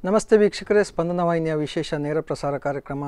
ನಮಸ್ತೆ ವೀಕ್ಷಕರೇ ಸ್ಪಂದನ ವಾಹಿನಿಯ ವಿಶೇಷ ನೇರ ಪ್ರಸಾರ ಕಾರ್ಯಕ್ರಮ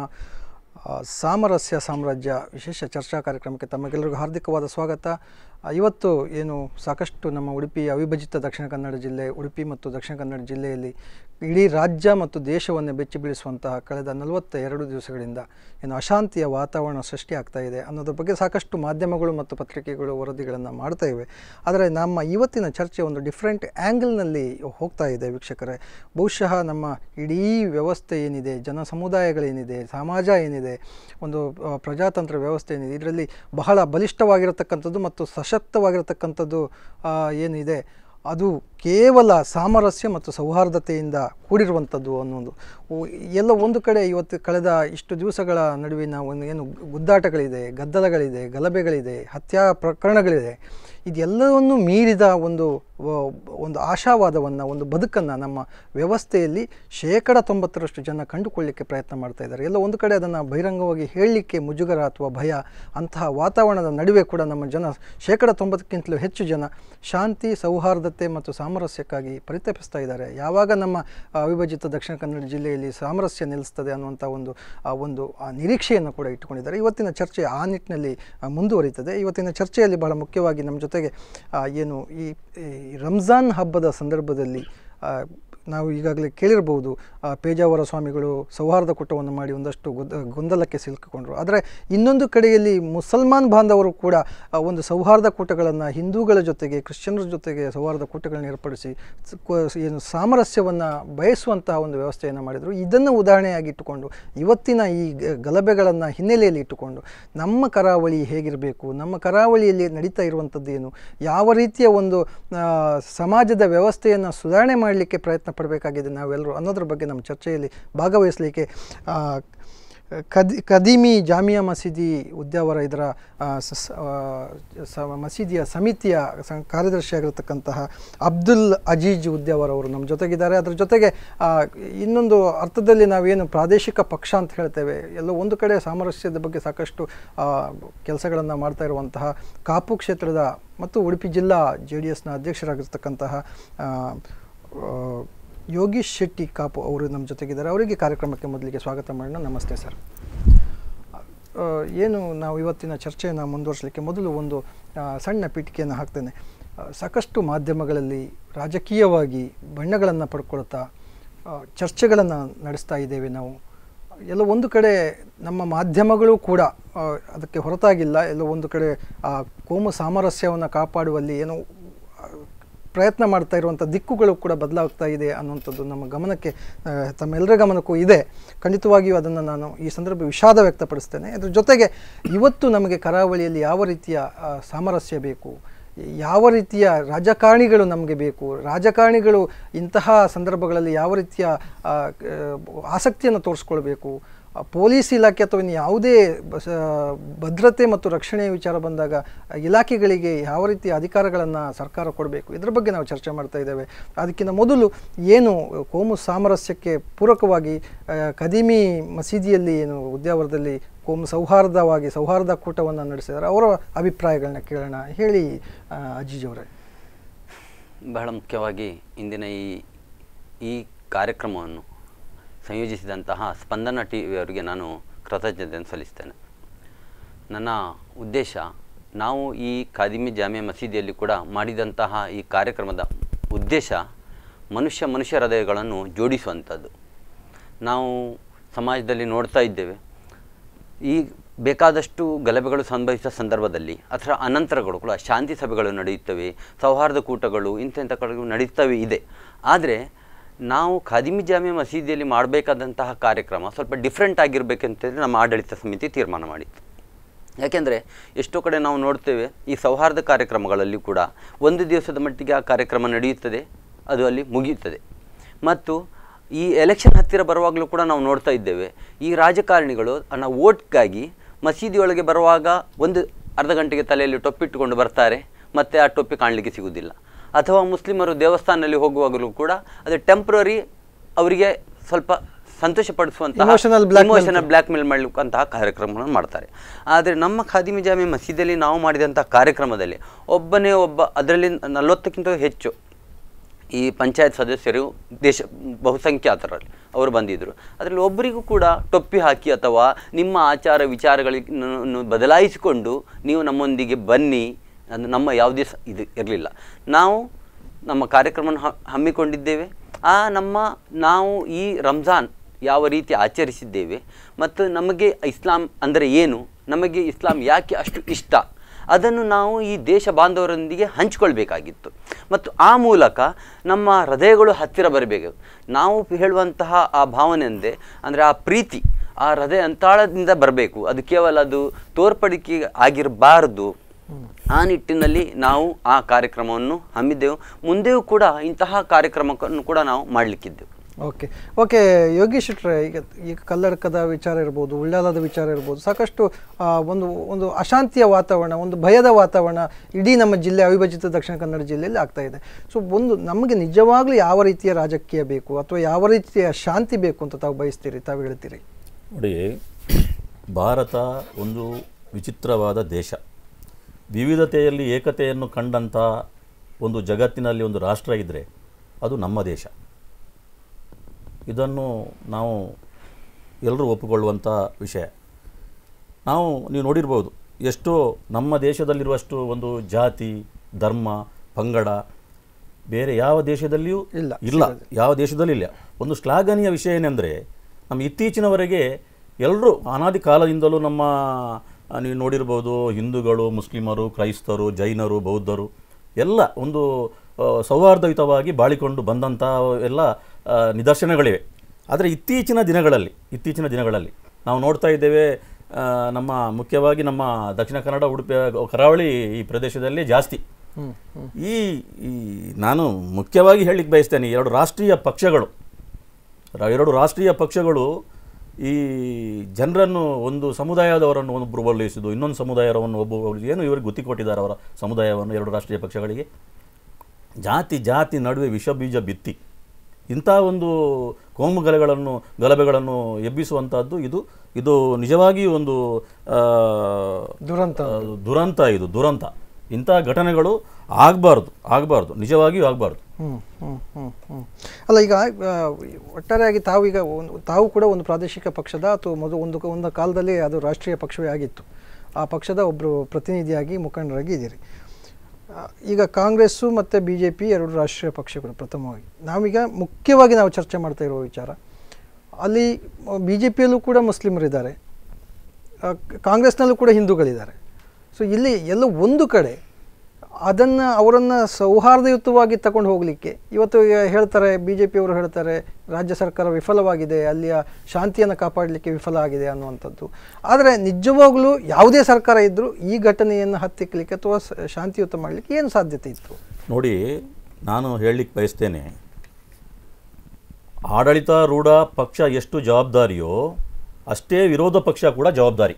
ಆ, ಸಾಮರಸ್ಯ ಸಾಮ್ರಾಜ್ಯ ವಿಶೇಷ ಚರ್ಚಾ ಕಾರ್ಯಕ್ರಮಕ್ಕೆ ತಮಗೆಲ್ಲರಿಗೂ ಹಾರ್ದಿಕವಾದ ಸ್ವಾಗತ ಆ, ಇವತ್ತು ಏನು ಸಾಕಷ್ಟು ನಮ್ಮ ಉಡುಪಿ ಅವಿಭಜಿತ ದಕ್ಷಿಣ ಕನ್ನಡ ಜಿಲ್ಲೆ ಉಡುಪಿ ಮತ್ತು ದಕ್ಷಿಣ ಕನ್ನಡ ಜಿಲ್ಲೆಯಲ್ಲಿ ಇಡೀ ರಾಜ್ಯ ಮತ್ತು ದೇಶವನ್ನೇ ಬೆಚ್ಚಿ ಬೀಳಿಸುವಂತಹ ಕಳೆದ ನಲವತ್ತ ಎರಡು ದಿವಸಗಳಿಂದ ಏನು ಅಶಾಂತಿಯ ವಾತಾವರಣ ಸೃಷ್ಟಿ ಆಗ್ತಾ ಇದೆ ಅನ್ನೋದ್ರ ಬಗ್ಗೆ ಸಾಕಷ್ಟು ಮಾಧ್ಯಮಗಳು ಮತ್ತು ಪತ್ರಿಕೆಗಳು ವರದಿಗಳನ್ನು ಮಾಡ್ತಾ ಇವೆ ಆದರೆ ನಮ್ಮ ಇವತ್ತಿನ ಚರ್ಚೆ ಒಂದು ಡಿಫ್ರೆಂಟ್ ಆ್ಯಂಗಲ್ನಲ್ಲಿ ಹೋಗ್ತಾ ಇದೆ ವೀಕ್ಷಕರೇ ಬಹುಶಃ ನಮ್ಮ ಇಡೀ ವ್ಯವಸ್ಥೆ ಏನಿದೆ ಜನ ಸಮುದಾಯಗಳೇನಿದೆ ಸಮಾಜ ಏನಿದೆ ಒಂದು ಆ, ಪ್ರಜಾತಂತ್ರ ವ್ಯವಸ್ಥೆ ಏನಿದೆ ಇದರಲ್ಲಿ ಬಹಳ ಬಲಿಷ್ಠವಾಗಿರತಕ್ಕಂಥದ್ದು ಮತ್ತು ಸಶಕ್ತವಾಗಿರತಕ್ಕಂಥದ್ದು ಆ, ಏನಿದೆ ಅದು ಕೇವಲ ಸಾಮರಸ್ಯ ಮತ್ತು ಸೌಹಾರ್ದತೆಯಿಂದ ಕೂಡಿರುವಂಥದ್ದು ಅನ್ನೋದು ಓ- ಎಲ್ಲ ಒಂದು ಕಡೆ ಇವತ್ತು ಕಳೆದ ಇಷ್ಟು ದಿವಸಗಳ ನಡುವಿನ ಒಂದು ಏನು ಗುದ್ದಾಟಗಳಿದೆ ಗದ್ದಲಗಳಿದೆ ಗಲಭೆಗಳಿದೆ ಹತ್ಯಾ ಪ್ರಕರಣಗಳಿದೆ ಇದೆಲ್ಲವನ್ನು ಮೀರಿದ ಒಂದು ವ- ಒಂದು ಆಶಾವಾದವನ್ನು ಒಂದು ಬದುಕನ್ನು ನಮ್ಮ ವ್ಯವಸ್ಥೆಯಲ್ಲಿ ಶೇಕಡ ತೊಂಬತ್ತರಷ್ಟು ಜನ ಕಂಡುಕೊಳ್ಳಿಕ್ಕೆ ಪ್ರಯತ್ನ ಮಾಡ್ತಾ ಇದ್ದಾರೆ ಎಲ್ಲ ಒಂದು ಕಡೆ ಅದನ್ನು ಬಹಿರಂಗವಾಗಿ ಹೇಳಲಿಕ್ಕೆ ಮುಜುಗರ ಅಥವಾ ಭಯ ಅಂತಹ ವಾತಾವರಣದ ನಡುವೆ ಕೂಡ ನಮ್ಮ ಜನ ಶೇಕಡ ತೊಂಬತ್ತಕ್ಕಿಂತಲೂ ಹೆಚ್ಚು ಜನ ಶಾಂತಿ ಸೌಹಾರ್ದತೆ ಮತ್ತು ಸಾಮರಸ್ಯಕ್ಕಾಗಿ ಪರಿತಪಿಸ್ತಾ ಇದ್ದಾರೆ ಯಾವಾಗ ನಮ್ಮ ಆ, ಅವಿಭಜಿತ ದಕ್ಷಿಣ ಕನ್ನಡ ಜಿಲ್ಲೆಯಲ್ಲಿ ಸಾಮರಸ್ಯ ನಿಲ್ಲಿಸ್ತದೆ ಅನ್ನುವಂಥ ಒಂದು ಆ ಒಂದು ಆ ನಿರೀಕ್ಷೆಯನ್ನು ಕೂಡ ಇಟ್ಟುಕೊಂಡಿದ್ದಾರೆ ಇವತ್ತಿನ ಚರ್ಚೆ ಆ ನಿಟ್ಟಿನಲ್ಲಿ ಆ, ಮುಂದುವರಿತದೆ ಇವತ್ತಿನ ಚರ್ಚೆಯಲ್ಲಿ ಬಹಳ ಮುಖ್ಯವಾಗಿ ನಮ್ಮ ಜೊತೆಗೆ ಆ, ಏನು ಈ ಈ ರಂಜಾನ್ ಹಬ್ಬದ ಸಂದರ್ಭದಲ್ಲಿ ಆ, ನಾವು ಈಗಾಗಲೇ ಕೇಳಿರ್ಬೋದು ಆ, ಪೇಜಾವರ ಸ್ವಾಮಿಗಳು ಸೌಹಾರ್ದ ಕೂಟವನ್ನು ಮಾಡಿ ಒಂದಷ್ಟು ಗೊಂದ ಗೊಂದಲಕ್ಕೆ ಸಿಲುಕಿಕೊಂಡರು ಆದರೆ ಇನ್ನೊಂದು ಕಡೆಯಲ್ಲಿ ಮುಸಲ್ಮಾನ್ ಬಾಂಧವರು ಕೂಡ ಆ, ಒಂದು ಸೌಹಾರ್ದ ಕೂಟಗಳನ್ನು ಹಿಂದೂಗಳ ಜೊತೆಗೆ ಕ್ರಿಶ್ಚಿಯನ್ರ ಜೊತೆಗೆ ಸೌಹಾರ್ದ ಕೂಟಗಳನ್ನು ಏರ್ಪಡಿಸಿ ಸ- ಕೊ- ಏನು ಸಾಮರಸ್ಯವನ್ನು ಬಯಸುವಂತಹ ಒಂದು ವ್ಯವಸ್ಥೆಯನ್ನು ಮಾಡಿದರು ಇದನ್ನು ಉದಾಹರಣೆಯಾಗಿ ಇಟ್ಟುಕೊಂಡು ಇವತ್ತಿನ ಈ ಗ- ಗಲಭೆಗಳನ್ನು ಹಿನ್ನೆಲೆಯಲ್ಲಿ ಇಟ್ಟುಕೊಂಡು ನಮ್ಮ ಕರಾವಳಿ ಹೇಗಿರಬೇಕು ನಮ್ಮ ಕರಾವಳಿಯಲ್ಲಿ ನಡೀತಾ ಇರುವಂಥದ್ದು ಏನು ಯಾವ ರೀತಿಯ ಒಂದು ಆ, ಸಮಾಜದ ವ್ಯವಸ್ಥೆಯನ್ನು ಸುಧಾರಣೆ ಮಾಡಲಿಕ್ಕೆ ಪ್ರಯತ್ನ ಪಡಬೇಕಾಗಿದೆ ನಾವೆಲ್ಲರೂ ಅನ್ನೋದ್ರ ಬಗ್ಗೆ ನಮ್ಮ ಚರ್ಚೆಯಲ್ಲಿ ಭಾಗವಹಿಸಲಿಕ್ಕೆ ಆ, ಕದಿ ಕದೀಮಿ ಜಾಮಿಯಾ ಮಸೀದಿ ಉದ್ಯಾವರ ಇದರ ಆ, ಸ- ಸ- ಆ, ಸ- ಮಸೀದಿಯ ಸಮಿತಿಯ ಸ- ಕಾರ್ಯದರ್ಶಿಯಾಗಿರ್ತಕ್ಕಂತಹ ಅಬ್ದುಲ್ ಅಜೀಜ್ ಉದ್ಯಾವರ್ ಅವರು ನಮ್ಮ ಜೊತೆಗಿದ್ದಾರೆ ಅದರ ಜೊತೆಗೆ ಆ, ಇನ್ನೊಂದು ಅರ್ಥದಲ್ಲಿ ನಾವೇನು ಪ್ರಾದೇಶಿಕ ಪಕ್ಷ ಅಂತ ಹೇಳ್ತೇವೆ ಎಲ್ಲೋ ಒಂದು ಕಡೆ ಸಾಮರಸ್ಯದ ಬಗ್ಗೆ ಸಾಕಷ್ಟು ಕೆಲಸಗಳನ್ನು ಮಾಡ್ತಾ ಇರುವಂತಹ ಕಾಪು ಕ್ಷೇತ್ರದ ಮತ್ತು ಉಡುಪಿ ಜಿಲ್ಲಾ ಜೆ ಡಿ ಎಸ್ನ ಅಧ್ಯಕ್ಷರಾಗಿರ್ತಕ್ಕಂತಹ ಆ, ಆ, ಯೋಗೀಶ್ ಶೆಟ್ಟಿ ಕಾಪು ಅವರು ನಮ್ಮ ಜೊತೆಗಿದ್ದಾರೆ ಅವರಿಗೆ ಕಾರ್ಯಕ್ರಮಕ್ಕೆ ಮೊದಲಿಗೆ ಸ್ವಾಗತ ಮಾಡೋಣ ನಮಸ್ತೆ ಸರ್ ಆ, ಏನು ನಾವು ಇವತ್ತಿನ ಚರ್ಚೆಯನ್ನು ಮುಂದುವರಿಸಲಿಕ್ಕೆ ಮೊದಲು ಒಂದು ಆ, ಸಣ್ಣ ಪೀಠಿಕೆಯನ್ನು ಹಾಕ್ತೇನೆ ಆ, ಸಾಕಷ್ಟು ಮಾಧ್ಯಮಗಳಲ್ಲಿ ರಾಜಕೀಯವಾಗಿ ಬಣ್ಣಗಳನ್ನು ಪಡ್ಕೊಳ್ತಾ ಚರ್ಚೆಗಳನ್ನು ನಡೆಸ್ತಾ ಇದ್ದೇವೆ ನಾವು ಎಲ್ಲ ಒಂದು ಕಡೆ ನಮ್ಮ ಮಾಧ್ಯಮಗಳು ಕೂಡ ಆ, ಅದಕ್ಕೆ ಹೊರತಾಗಿಲ್ಲ ಎಲ್ಲೋ ಒಂದು ಕಡೆ ಆ ಕೋಮು ಸಾಮರಸ್ಯವನ್ನು ಕಾಪಾಡುವಲ್ಲಿ ಏನೋ ಆ, ಪ್ರಯತ್ನ ಮಾಡ್ತಾ ಇರುವಂಥ ದಿಕ್ಕುಗಳು ಕೂಡ ಬದಲಾಗ್ತಾ ಇದೆ ಅನ್ನುವಂಥದ್ದು ನಮ್ಮ ಗಮನಕ್ಕೆ ಆ, ತಮ್ಮೆಲ್ಲರ ಗಮನಕ್ಕೂ ಇದೆ ಖಂಡಿತವಾಗಿಯೂ ಅದನ್ನು ನಾನು ಈ ಸಂದರ್ಭ ವಿಷಾದ ವ್ಯಕ್ತಪಡಿಸ್ತೇನೆ ಅದ್ರ ಜೊತೆಗೆ ಇವತ್ತು ನಮಗೆ ಕರಾವಳಿಯಲ್ಲಿ ಯಾವ ರೀತಿಯ ಆ, ಸಾಮರಸ್ಯ ಬೇಕು ಯಾವ ರೀತಿಯ ರಾಜಕಾರಣಿಗಳು ನಮಗೆ ಬೇಕು ರಾಜಕಾರಣಿಗಳು ಇಂತಹ ಸಂದರ್ಭಗಳಲ್ಲಿ ಯಾವ ರೀತಿಯ ಆ, ಕ- ಆಸಕ್ತಿಯನ್ನು ತೋರಿಸ್ಕೊಳ್ಬೇಕು ಆ, ಪೊಲೀಸ್ ಇಲಾಖೆ ಅಥವಾ ಇನ್ನು ಯಾವುದೇ ಬಸ ಭದ್ರತೆ ಮತ್ತು ರಕ್ಷಣೆಯ ವಿಚಾರ ಬಂದಾಗ ಆ, ಇಲಾಖೆಗಳಿಗೆ ಯಾವ ರೀತಿಯ ಅಧಿಕಾರಗಳನ್ನು ಸರ್ಕಾರ ಕೊಡಬೇಕು ಇದರ ಬಗ್ಗೆ ನಾವು ಚರ್ಚೆ ಮಾಡ್ತಾ ಇದ್ದೇವೆ ಅದಕ್ಕಿಂತ ಮೊದಲು ಏನು ಕೋಮು ಸಾಮರಸ್ಯಕ್ಕೆ ಪೂರಕವಾಗಿ ಆ, ಕದೀಮಿ ಮಸೀದಿಯಲ್ಲಿ ಏನು ಉದ್ಯಾವರದಲ್ಲಿ ಕೋಮು ಸೌಹಾರ್ದವಾಗಿ ಸೌಹಾರ್ದ ಕೂಟವನ್ನು ನಡೆಸಿದ್ದಾರೆ ಅವರ ಅಭಿಪ್ರಾಯಗಳನ್ನ ಕೇಳೋಣ ಹೇಳಿ ಆ, ಅಜೀಜ್ ಅವರೇ ಬಹಳ ಮುಖ್ಯವಾಗಿ ಇಂದಿನ ಈ ಈ ಕಾರ್ಯಕ್ರಮವನ್ನು ಸಂಯೋಜಿಸಿದಂತಹ ಸ್ಪಂದನ ಟಿ ವಿಯವರಿಗೆ ನಾನು ಕೃತಜ್ಞತೆಯನ್ನು ಸಲ್ಲಿಸ್ತೇನೆ ನನ್ನ ಉದ್ದೇಶ ನಾವು ಈ ಖಾದಿಮಿ ಜಾಮಿಯಾ ಮಸೀದಿಯಲ್ಲಿ ಕೂಡ ಮಾಡಿದಂತಹ ಈ ಕಾರ್ಯಕ್ರಮದ ಉದ್ದೇಶ ಮನುಷ್ಯ ಮನುಷ್ಯ ಹೃದಯಗಳನ್ನು ಜೋಡಿಸುವಂಥದ್ದು ನಾವು ಸಮಾಜದಲ್ಲಿ ನೋಡ್ತಾ ಇದ್ದೇವೆ ಈ ಬೇಕಾದಷ್ಟು ಗಲಭೆಗಳು ಸಂಭವಿಸಿದ ಸಂದರ್ಭದಲ್ಲಿ ಅಥವಾ ಅನಂತರಗಳು ಕೂಡ ಶಾಂತಿ ಸಭೆಗಳು ನಡೆಯುತ್ತವೆ ಸೌಹಾರ್ದ ಕೂಟಗಳು ಇಂಥ ಕಡೆಗಳು ನಡೀತವೆ ಇದೆ ಆದರೆ ನಾವು ಖಾದಿಮಿ ಜಾಮಿಯಾ ಮಸೀದಿಯಲ್ಲಿ ಮಾಡಬೇಕಾದಂತಹ ಕಾರ್ಯಕ್ರಮ ಸ್ವಲ್ಪ ಡಿಫ್ರೆಂಟ್ ಆಗಿರಬೇಕಂತೇಳಿ ನಮ್ಮ ಆಡಳಿತ ಸಮಿತಿ ತೀರ್ಮಾನ ಮಾಡಿತ್ತು ಯಾಕೆಂದರೆ ಎಷ್ಟೋ ಕಡೆ ನಾವು ನೋಡ್ತೇವೆ ಈ ಸೌಹಾರ್ದ ಕಾರ್ಯಕ್ರಮಗಳಲ್ಲಿ ಕೂಡ ಒಂದು ದಿವಸದ ಮಟ್ಟಿಗೆ ಆ ಕಾರ್ಯಕ್ರಮ ನಡೆಯುತ್ತದೆ ಅದು ಅಲ್ಲಿ ಮುಗಿಯುತ್ತದೆ ಮತ್ತು ಈ ಎಲೆಕ್ಷನ್ ಹತ್ತಿರ ಬರುವಾಗಲೂ ಕೂಡ ನಾವು ನೋಡ್ತಾ ಇದ್ದೇವೆ ಈ ರಾಜಕಾರಣಿಗಳು ಅನ್ನ ಓಟ್ಗಾಗಿ ಮಸೀದಿಯೊಳಗೆ ಬರುವಾಗ ಒಂದು ಅರ್ಧ ಗಂಟೆಗೆ ತಲೆಯಲ್ಲಿ ಟೊಪ್ಪಿಟ್ಟುಕೊಂಡು ಬರ್ತಾರೆ ಮತ್ತು ಆ ಟೊಪ್ಪಿ ಕಾಣಲಿಕ್ಕೆ ಸಿಗುವುದಿಲ್ಲ ಅಥವಾ ಮುಸ್ಲಿಮರು ದೇವಸ್ಥಾನದಲ್ಲಿ ಹೋಗುವಾಗಲೂ ಕೂಡ ಅದು ಟೆಂಪ್ರರಿ ಅವರಿಗೆ ಸ್ವಲ್ಪ ಸಂತೋಷಪಡಿಸುವಂತಹ Emotional blackmail. Emotional blackmail ಮಾಡಲಿಕ್ಕಂತಹ ಕಾರ್ಯಕ್ರಮಗಳನ್ನು ಮಾಡ್ತಾರೆ ಆದರೆ ನಮ್ಮ ಖಾದಿಮಿ ಜಾಮಿ ಮಸೀದಿಯಲ್ಲಿ ನಾವು ಮಾಡಿದಂಥ ಕಾರ್ಯಕ್ರಮದಲ್ಲಿ ಒಬ್ಬನೇ ಒಬ್ಬ ಅದರಲ್ಲಿ ನಲವತ್ತಕ್ಕಿಂತ ಹೆಚ್ಚು ಈ ಪಂಚಾಯತ್ ಸದಸ್ಯರು ದೇಶ ಬಹುಸಂಖ್ಯಾತರಲ್ಲಿ ಅವರು ಬಂದಿದ್ದರು ಅದರಲ್ಲಿ ಒಬ್ಬರಿಗೂ ಕೂಡ ಟೊಪ್ಪಿ ಹಾಕಿ ಅಥವಾ ನಿಮ್ಮ ಆಚಾರ ವಿಚಾರಗಳನ್ನು ಬದಲಾಯಿಸಿಕೊಂಡು ನೀವು ನಮ್ಮೊಂದಿಗೆ ಬನ್ನಿ ಅದು ನಮ್ಮ ಯಾವುದೇ ಸ ಇದು ಇರಲಿಲ್ಲ ನಾವು ನಮ್ಮ ಕಾರ್ಯಕ್ರಮವನ್ನು ಹ- ಹಮ್ಮಿಕೊಂಡಿದ್ದೇವೆ ಆ ನಮ್ಮ ನಾವು ಈ ರಂಜಾನ್ ಯಾವ ರೀತಿ ಆಚರಿಸಿದ್ದೇವೆ ಮತ್ತು ನಮಗೆ ಇಸ್ಲಾಂ ಅಂದರೆ ಏನು ನಮಗೆ ಇಸ್ಲಾಂ ಯಾಕೆ ಅಷ್ಟು ಇಷ್ಟ ಅದನ್ನು ನಾವು ಈ ದೇಶ ಬಾಂಧವರೊಂದಿಗೆ ಹಂಚಿಕೊಳ್ಬೇಕಾಗಿತ್ತು ಮತ್ತು ಆ ಮೂಲಕ ನಮ್ಮ ಹೃದಯಗಳು ಹತ್ತಿರ ಬರಬೇಕು ನಾವು ಹೇಳುವಂತಹ ಆ ಭಾವನೆ ಅಂದೆ ಅಂದರೆ ಆ ಪ್ರೀತಿ ಆ ಹೃದಯ ಅಂತಾಳದಿಂದ ಬರಬೇಕು ಅದು ಕೇವಲ ಅದು ತೋರ್ಪಡಿಕೆ ಆಗಿರಬಾರದು ಆ ನಿಟ್ಟಿನಲ್ಲಿ ನಾವು ಆ ಕಾರ್ಯಕ್ರಮವನ್ನು ಹಮ್ಮಿದ್ದೆವು ಮುಂದೆಯೂ ಕೂಡ ಇಂತಹ ಕಾರ್ಯಕ್ರಮವನ್ನು ಕೂಡ ನಾವು ಮಾಡಲಿಕ್ಕಿದ್ದೆವು ಓಕೆ ಓಕೆ ಯೋಗೀಶ್ ಶೆಟ್ರೆ ಈಗ ಈಗ ಕಲ್ಲಡಕದ ವಿಚಾರ ಇರ್ಬೋದು ಉಳ್ಳಾಲದ ವಿಚಾರ ಇರ್ಬೋದು ಸಾಕಷ್ಟು ಆ, ಒಂದು ಒಂದು ಅಶಾಂತಿಯ ವಾತಾವರಣ ಒಂದು ಭಯದ ವಾತಾವರಣ ಇಡೀ ನಮ್ಮ ಜಿಲ್ಲೆ ಅವಿಭಜಿತ ದಕ್ಷಿಣ ಕನ್ನಡ ಜಿಲ್ಲೆಯಲ್ಲಿ ಆಗ್ತಾ ಇದೆ ಸೊ ಒಂದು ನಮಗೆ ನಿಜವಾಗ್ಲೂ ಯಾವ ರೀತಿಯ ರಾಜಕೀಯ ಬೇಕು ಅಥವಾ ಯಾವ ರೀತಿಯ ಶಾಂತಿ ಬೇಕು ಅಂತ ತಾವು ಬಯಸ್ತೀರಿ ತಾವು ಹೇಳ್ತೀರಿ ನೋಡಿ ಭಾರತ ಒಂದು ವಿಚಿತ್ರವಾದ ದೇಶ ವಿವಿಧತೆಯಲ್ಲಿ ಏಕತೆಯನ್ನು ಕಂಡಂಥ ಒಂದು ಜಗತ್ತಿನಲ್ಲಿ ಒಂದು ರಾಷ್ಟ್ರ ಇದ್ದರೆ ಅದು ನಮ್ಮ ದೇಶ ಇದನ್ನು ನಾವು ಎಲ್ಲರೂ ಒಪ್ಪಿಕೊಳ್ಳುವಂಥ ವಿಷಯ ನಾವು ನೀವು ನೋಡಿರ್ಬೋದು ಎಷ್ಟೋ ನಮ್ಮ ದೇಶದಲ್ಲಿರುವಷ್ಟು ಒಂದು ಜಾತಿ ಧರ್ಮ ಪಂಗಡ ಬೇರೆ ಯಾವ ದೇಶದಲ್ಲಿಯೂ ಇಲ್ಲ, ಇಲ್ಲ ಯಾವ ದೇಶದಲ್ಲಿ ಇಲ್ಲ ಒಂದು ಶ್ಲಾಘನೀಯ ವಿಷಯ ಏನೆಂದರೆ ನಮ್ಮ ಇತ್ತೀಚಿನವರೆಗೆ ಎಲ್ಲರೂ ಅನಾದಿ ಕಾಲದಿಂದಲೂ ನಮ್ಮ ಆ, ನೀವು ನೋಡಿರ್ಬೋದು ಹಿಂದೂಗಳು ಮುಸ್ಲಿಮರು ಕ್ರೈಸ್ತರು ಜೈನರು ಬೌದ್ಧರು ಎಲ್ಲ ಒಂದು ಆ, ಸೌಹಾರ್ದಯುತವಾಗಿ ಬಾಳಿಕೊಂಡು ಬಂದಂಥ ಎಲ್ಲ ಆ, ನಿದರ್ಶನಗಳಿವೆ ಆದರೆ ಇತ್ತೀಚಿನ ದಿನಗಳಲ್ಲಿ ಇತ್ತೀಚಿನ ದಿನಗಳಲ್ಲಿ ನಾವು ನೋಡ್ತಾ ಇದ್ದೇವೆ ಆ, ನಮ್ಮ ಮುಖ್ಯವಾಗಿ ನಮ್ಮ ದಕ್ಷಿಣ ಕನ್ನಡ ಉಡುಪಿ ಕರಾವಳಿ ಈ ಪ್ರದೇಶದಲ್ಲಿ ಜಾಸ್ತಿ ಈ ಈ ನಾನು ಮುಖ್ಯವಾಗಿ ಹೇಳಲಿಕ್ಕೆ ಬಯಸ್ತೇನೆ ಎರಡು ರಾಷ್ಟ್ರೀಯ ಪಕ್ಷಗಳು ರ- ಎರಡು ರಾಷ್ಟ್ರೀಯ ಪಕ್ಷಗಳು ಈ ಜನರನ್ನು ಒಂದು ಸಮುದಾಯದವರನ್ನು ಒಬ್ಬರು ಒಲೈಸುವುದು ಇನ್ನೊಂದು ಸಮುದಾಯವನ್ನು ಒಬ್ಬ ಏನು ಇವರಿಗೆ ಗುತ್ತಿ ಕೊಟ್ಟಿದ್ದಾರೆ ಅವರ ಸಮುದಾಯವನ್ನು ಎರಡು ರಾಷ್ಟ್ರೀಯ ಪಕ್ಷಗಳಿಗೆ ಜಾತಿ ಜಾತಿ ನಡುವೆ ವಿಷ ಬೀಜ ಬಿತ್ತಿ ಇಂಥ ಒಂದು ಕೋಮು ಗಲಗಳನ್ನು ಗಲಭೆಗಳನ್ನು ಎಬ್ಬಿಸುವಂಥದ್ದು ಇದು ಇದು ನಿಜವಾಗಿಯೂ ಒಂದು ಆ, ದುರಂತ ಆ, ದುರಂತ ಇದು ದುರಂತ ಇಂಥ ಘಟನೆಗಳು ಆಗಬಾರ್ದು ಆಗಬಾರ್ದು ನಿಜವಾಗಿಯೂ ಆಗಬಾರ್ದು ಹ್ಮ್, ಹ್ಮ್, ಹ್ಮ್, ಹ್ಮ್. ಅಲ್ಲ ಈಗ ಆ, ಒಟ್ಟಾರೆಯಾಗಿ ತಾವು ಈಗ ಒಂದು ತಾವು ಕೂಡ ಒಂದು ಪ್ರಾದೇಶಿಕ ಪಕ್ಷದ ಅಥವಾ ಮೊದಲು ಒಂದು ಒಂದು ಕಾಲದಲ್ಲಿ ಅದು ರಾಷ್ಟ್ರೀಯ ಪಕ್ಷವೇ ಆಗಿತ್ತು ಆ ಪಕ್ಷದ ಒಬ್ಬರು ಪ್ರತಿನಿಧಿಯಾಗಿ ಮುಖಂಡರಾಗಿ ಇದ್ದೀರಿ ಆ, ಈಗ ಕಾಂಗ್ರೆಸ್ಸು ಮತ್ತು ಬಿ ಜೆ ಪಿ ಎರಡು ರಾಷ್ಟ್ರೀಯ ಪಕ್ಷಗಳು ಪ್ರಥಮವಾಗಿ ನಾವೀಗ ಮುಖ್ಯವಾಗಿ ನಾವು ಚರ್ಚೆ ಮಾಡ್ತಾ ಇರುವ ವಿಚಾರ ಅಲ್ಲಿ ಬಿ ಜೆ ಪಿಯಲ್ಲೂ ಕೂಡ ಮುಸ್ಲಿಮರಿದ್ದಾರೆ ಆ, ಕಾಂಗ್ರೆಸ್ನಲ್ಲೂ ಕೂಡ ಹಿಂದೂಗಳಿದ್ದಾರೆ ಸೊ ಇಲ್ಲಿ ಎಲ್ಲೋ ಒಂದು ಕಡೆ ಅದನ್ನು ಅವರನ್ನು ಸೌಹಾರ್ದಯುತವಾಗಿ ತಗೊಂಡು ಹೋಗಲಿಕ್ಕೆ ಇವತ್ತು ಈಗ ಹೇಳ್ತಾರೆ ಬಿ ಜೆ ಪಿಯವರು ಹೇಳ್ತಾರೆ ರಾಜ್ಯ ಸರ್ಕಾರ ವಿಫಲವಾಗಿದೆ ಅಲ್ಲಿಯ ಶಾಂತಿಯನ್ನು ಕಾಪಾಡಲಿಕ್ಕೆ ವಿಫಲ ಆಗಿದೆ ಅನ್ನುವಂಥದ್ದು ಆದರೆ ನಿಜವಾಗಲೂ ಯಾವುದೇ ಸರ್ಕಾರ ಇದ್ದರೂ ಈ ಘಟನೆಯನ್ನು ಹತ್ತಿಕ್ಕಲಿಕ್ಕೆ ಅಥವಾ ಸ- ಶಾಂತಿಯುತ ಮಾಡಲಿಕ್ಕೆ ಏನು ಸಾಧ್ಯತೆ ಇತ್ತು ನೋಡಿ ನಾನು ಹೇಳಲಿಕ್ಕೆ ಬಯಸ್ತೇನೆ ಆಡಳಿತಾರೂಢ ಪಕ್ಷ ಎಷ್ಟು ಜವಾಬ್ದಾರಿಯೋ ಅಷ್ಟೇ ವಿರೋಧ ಪಕ್ಷ ಕೂಡ ಜವಾಬ್ದಾರಿ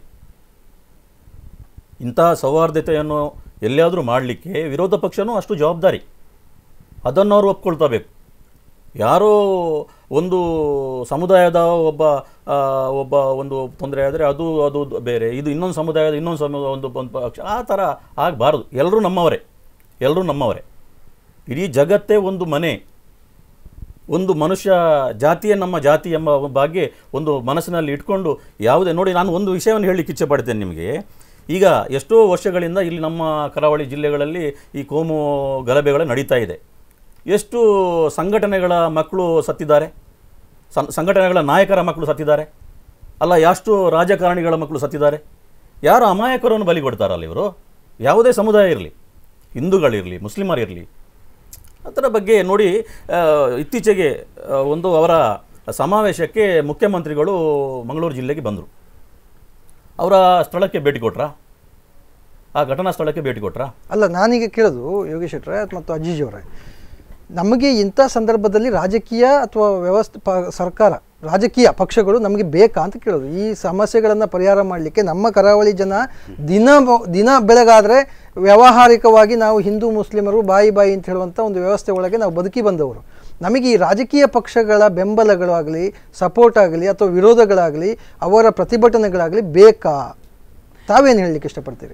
ಇಂತಹ ಸೌಹಾರ್ದತೆಯನ್ನು ಎಲ್ಲಿಯಾದರೂ ಮಾಡಲಿಕ್ಕೆ ವಿರೋಧ ಪಕ್ಷನೂ ಅಷ್ಟು ಜವಾಬ್ದಾರಿ ಅದನ್ನು ಅವರು ಒಪ್ಕೊಳ್ತಬೇಕು ಯಾರೋ ಒಂದು ಸಮುದಾಯದ ಒಬ್ಬ ಆ, ಒಬ್ಬ ಒಂದು ತೊಂದರೆ ಆದರೆ ಅದು ಅದು ಬೇರೆ ಇದು ಇನ್ನೊಂದು ಸಮುದಾಯದ ಇನ್ನೊಂದು ಸಮ ಒಂದು ಒಂದು ಪಕ್ಷ ಆ ಥರ ಆಗಬಾರ್ದು ಎಲ್ಲರೂ ನಮ್ಮವರೇ ಎಲ್ಲರೂ ನಮ್ಮವರೇ ಇಡೀ ಜಗತ್ತೇ ಒಂದು ಮನೆ ಒಂದು ಮನುಷ್ಯ ಜಾತಿಯೇ ನಮ್ಮ ಜಾತಿ ಎಂಬ ಬಗ್ಗೆ ಒಂದು ಮನಸ್ಸಿನಲ್ಲಿ ಇಟ್ಕೊಂಡು ಯಾವುದೇ ನೋಡಿ ನಾನು ಒಂದು ವಿಷಯವನ್ನು ಹೇಳಲಿಕ್ಕೆ ಇಚ್ಛೆ ಪಡ್ತೇನೆ ನಿಮಗೆ ಈಗ ಎಷ್ಟೋ ವರ್ಷಗಳಿಂದ ಇಲ್ಲಿ ನಮ್ಮ ಕರಾವಳಿ ಜಿಲ್ಲೆಗಳಲ್ಲಿ ಈ ಕೋಮು ಗಲಭೆಗಳು ನಡೀತಾ ಇದೆ ಎಷ್ಟು ಸಂಘಟನೆಗಳ ಮಕ್ಕಳು ಸತ್ತಿದ್ದಾರೆ ಸಂ- ಸಂಘಟನೆಗಳ ನಾಯಕರ ಮಕ್ಕಳು ಸತ್ತಿದ್ದಾರೆ ಅಲ್ಲ ಎಷ್ಟು ರಾಜಕಾರಣಿಗಳ ಮಕ್ಕಳು ಸತ್ತಿದ್ದಾರೆ ಯಾರು ಅಮಾಯಕರನ್ನು ಬಲಿ ಕೊಡ್ತಾರಲ್ಲ ಇವರು ಯಾವುದೇ ಸಮುದಾಯ ಇರಲಿ ಹಿಂದೂಗಳಿರಲಿ ಮುಸ್ಲಿಮರಿರಲಿ ಅದರ ಬಗ್ಗೆ ನೋಡಿ ಆ, ಇತ್ತೀಚೆಗೆ ಆ, ಒಂದು ಅವರ ಸಮಾವೇಶಕ್ಕೆ ಮುಖ್ಯಮಂತ್ರಿಗಳು ಮಂಗಳೂರು ಜಿಲ್ಲೆಗೆ ಬಂದರು ಅವರ ಸ್ಥಳಕ್ಕೆ ಭೇಟಿ ಕೊಟ್ರಾ ಆ ಘಟನಾ ಸ್ಥಳಕ್ಕೆ ಭೇಟಿ ಕೊಟ್ರಾ ಅಲ್ಲ ನಾನೀಗ ಕೇಳೋದು ಯೋಗೇಶ್ ಶೆಟ್ರೆ ಮತ್ತು ಅಜೀಜ್ ಅವರೇ ನಮಗೆ ಇಂಥ ಸಂದರ್ಭದಲ್ಲಿ ರಾಜಕೀಯ ಅಥವಾ ವ್ಯವಸ್ಥೆ ಪ ಸರ್ಕಾರ ರಾಜಕೀಯ ಪಕ್ಷಗಳು ನಮಗೆ ಬೇಕಾ ಅಂತ ಕೇಳೋದು ಈ ಸಮಸ್ಯೆಗಳನ್ನು ಪರಿಹಾರ ಮಾಡಲಿಕ್ಕೆ ನಮ್ಮ ಕರಾವಳಿ ಜನ ದಿನ ಬ- ದಿನ ಬೆಳಗಾದರೆ ವ್ಯಾವಹಾರಿಕವಾಗಿ ನಾವು ಹಿಂದೂ ಮುಸ್ಲಿಮರು ಬಾಯಿ ಬಾಯಿ ಅಂತ ಹೇಳುವಂಥ ಒಂದು ವ್ಯವಸ್ಥೆ ಒಳಗೆ ನಾವು ಬದುಕಿ ಬಂದವರು ನಮಗೆ ಈ ರಾಜಕೀಯ ಪಕ್ಷಗಳ ಬೆಂಬಲಗಳಾಗಲಿ ಸಪೋರ್ಟ್ ಆಗಲಿ ಅಥವಾ ವಿರೋಧಗಳಾಗಲಿ ಅವರ ಪ್ರತಿಭಟನೆಗಳಾಗಲಿ ಬೇಕಾ ತಾವೇನು ಹೇಳಲಿಕ್ಕೆ ಇಷ್ಟಪಡ್ತೀರಿ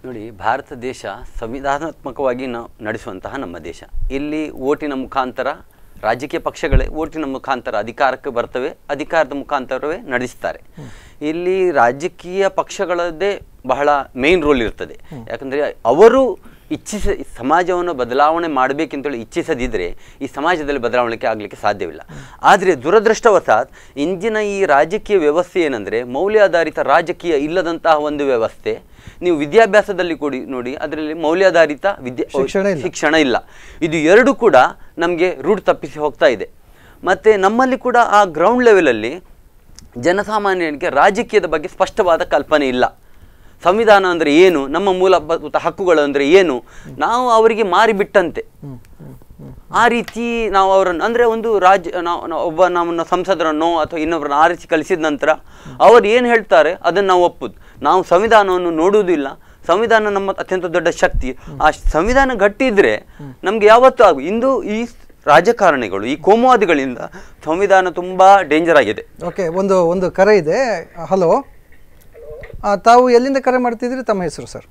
ನೋಡಿ ಭಾರತ ದೇಶ ಸಂವಿಧಾನಾತ್ಮಕವಾಗಿ ನಾವು ನಡೆಸುವಂತಹ ನಮ್ಮ ದೇಶ ಇಲ್ಲಿ ಓಟಿನ ಮುಖಾಂತರ ರಾಜಕೀಯ ಪಕ್ಷಗಳೇ ಓಟಿನ ಮುಖಾಂತರ ಅಧಿಕಾರಕ್ಕೆ ಬರ್ತವೆ ಅಧಿಕಾರದ ಮುಖಾಂತರವೇ ನಡೆಸ್ತಾರೆ ಇಲ್ಲಿ ರಾಜಕೀಯ ಪಕ್ಷಗಳದ್ದೇ ಬಹಳ ಮೇನ್ ರೋಲ್ ಇರ್ತದೆ ಯಾಕಂದರೆ ಅವರು ಇಚ್ಛಿಸ ಸಮಾಜವನ್ನು ಬದಲಾವಣೆ ಮಾಡಬೇಕಂತೇಳಿ ಇಚ್ಛಿಸದಿದ್ದರೆ ಈ ಸಮಾಜದಲ್ಲಿ ಬದಲಾವಣೆ ಆಗಲಿಕ್ಕೆ ಸಾಧ್ಯವಿಲ್ಲ ಆದರೆ ದುರದೃಷ್ಟವಶಾತ್ ಇಂದಿನ ಈ ರಾಜಕೀಯ ವ್ಯವಸ್ಥೆ ಏನಂದರೆ ಮೌಲ್ಯಾಧಾರಿತ ರಾಜಕೀಯ ಇಲ್ಲದಂತಹ ಒಂದು ವ್ಯವಸ್ಥೆ ನೀವು ವಿದ್ಯಾಭ್ಯಾಸದಲ್ಲಿ ಕೂಡಿ ನೋಡಿ ಅದರಲ್ಲಿ ಮೌಲ್ಯಾಧಾರಿತ ವಿದ್ಯಾ ಶಿಕ್ಷಣ ಇಲ್ಲ. ಶಿಕ್ಷಣ ಇಲ್ಲ ಇದು ಎರಡು ಕೂಡ ನಮಗೆ ರೂಟ್ ತಪ್ಪಿಸಿ ಹೋಗ್ತಾ ಇದೆ ಮತ್ತು ನಮ್ಮಲ್ಲಿ ಕೂಡ ಆ ಗ್ರೌಂಡ್ ಲೆವೆಲಲ್ಲಿ ಜನಸಾಮಾನ್ಯನಿಗೆ ರಾಜಕೀಯದ ಬಗ್ಗೆ ಸ್ಪಷ್ಟವಾದ ಕಲ್ಪನೆ ಇಲ್ಲ ಸಂವಿಧಾನ ಅಂದರೆ ಏನು ನಮ್ಮ ಮೂಲಭೂತ ಹಕ್ಕುಗಳು ಅಂದರೆ ಏನು ನಾವು ಅವರಿಗೆ ಮಾರಿಬಿಟ್ಟಂತೆ ಆ ರೀತಿ ನಾವು ಅವರನ್ನು ಅಂದರೆ ಒಂದು ರಾಜ್ಯ ನಾವು ನಾವು ಒಬ್ಬ ನಮ್ಮನ್ನು ಸಂಸದರನ್ನೋ ಅಥವಾ ಇನ್ನೊಬ್ಬರನ್ನು ಆರಿಸಿ ಕಳಿಸಿದ ನಂತರ ಅವರು ಏನು ಹೇಳ್ತಾರೆ ಅದನ್ನು ನಾವು ಒಪ್ಪುದು ನಾವು ಸಂವಿಧಾನವನ್ನು ನೋಡುವುದಿಲ್ಲ ಸಂವಿಧಾನ ನಮ್ಮ ಅತ್ಯಂತ ದೊಡ್ಡ ಶಕ್ತಿ ಆ ಸಂವಿಧಾನ ಗಟ್ಟಿ ಇದ್ರೆ ನಮ್ಗೆ ಯಾವತ್ತೂ ಆಗ ಇಂದು ಈ ರಾಜಕಾರಣಿಗಳು ಈ ಕೋಮುವಾದಿಗಳಿಂದ ಸಂವಿಧಾನ ತುಂಬಾ ಡೇಂಜರ್ ಆಗಿದೆ ಓಕೆ ಒಂದು ಒಂದು ಕರೆ ಇದೆ ಹಲೋ ತಾವು ಎಲ್ಲಿಂದ ಕರೆ ಮಾಡ್ತಿದ್ರಿ ತಮ್ಮ ಹೆಸರು ಸರ್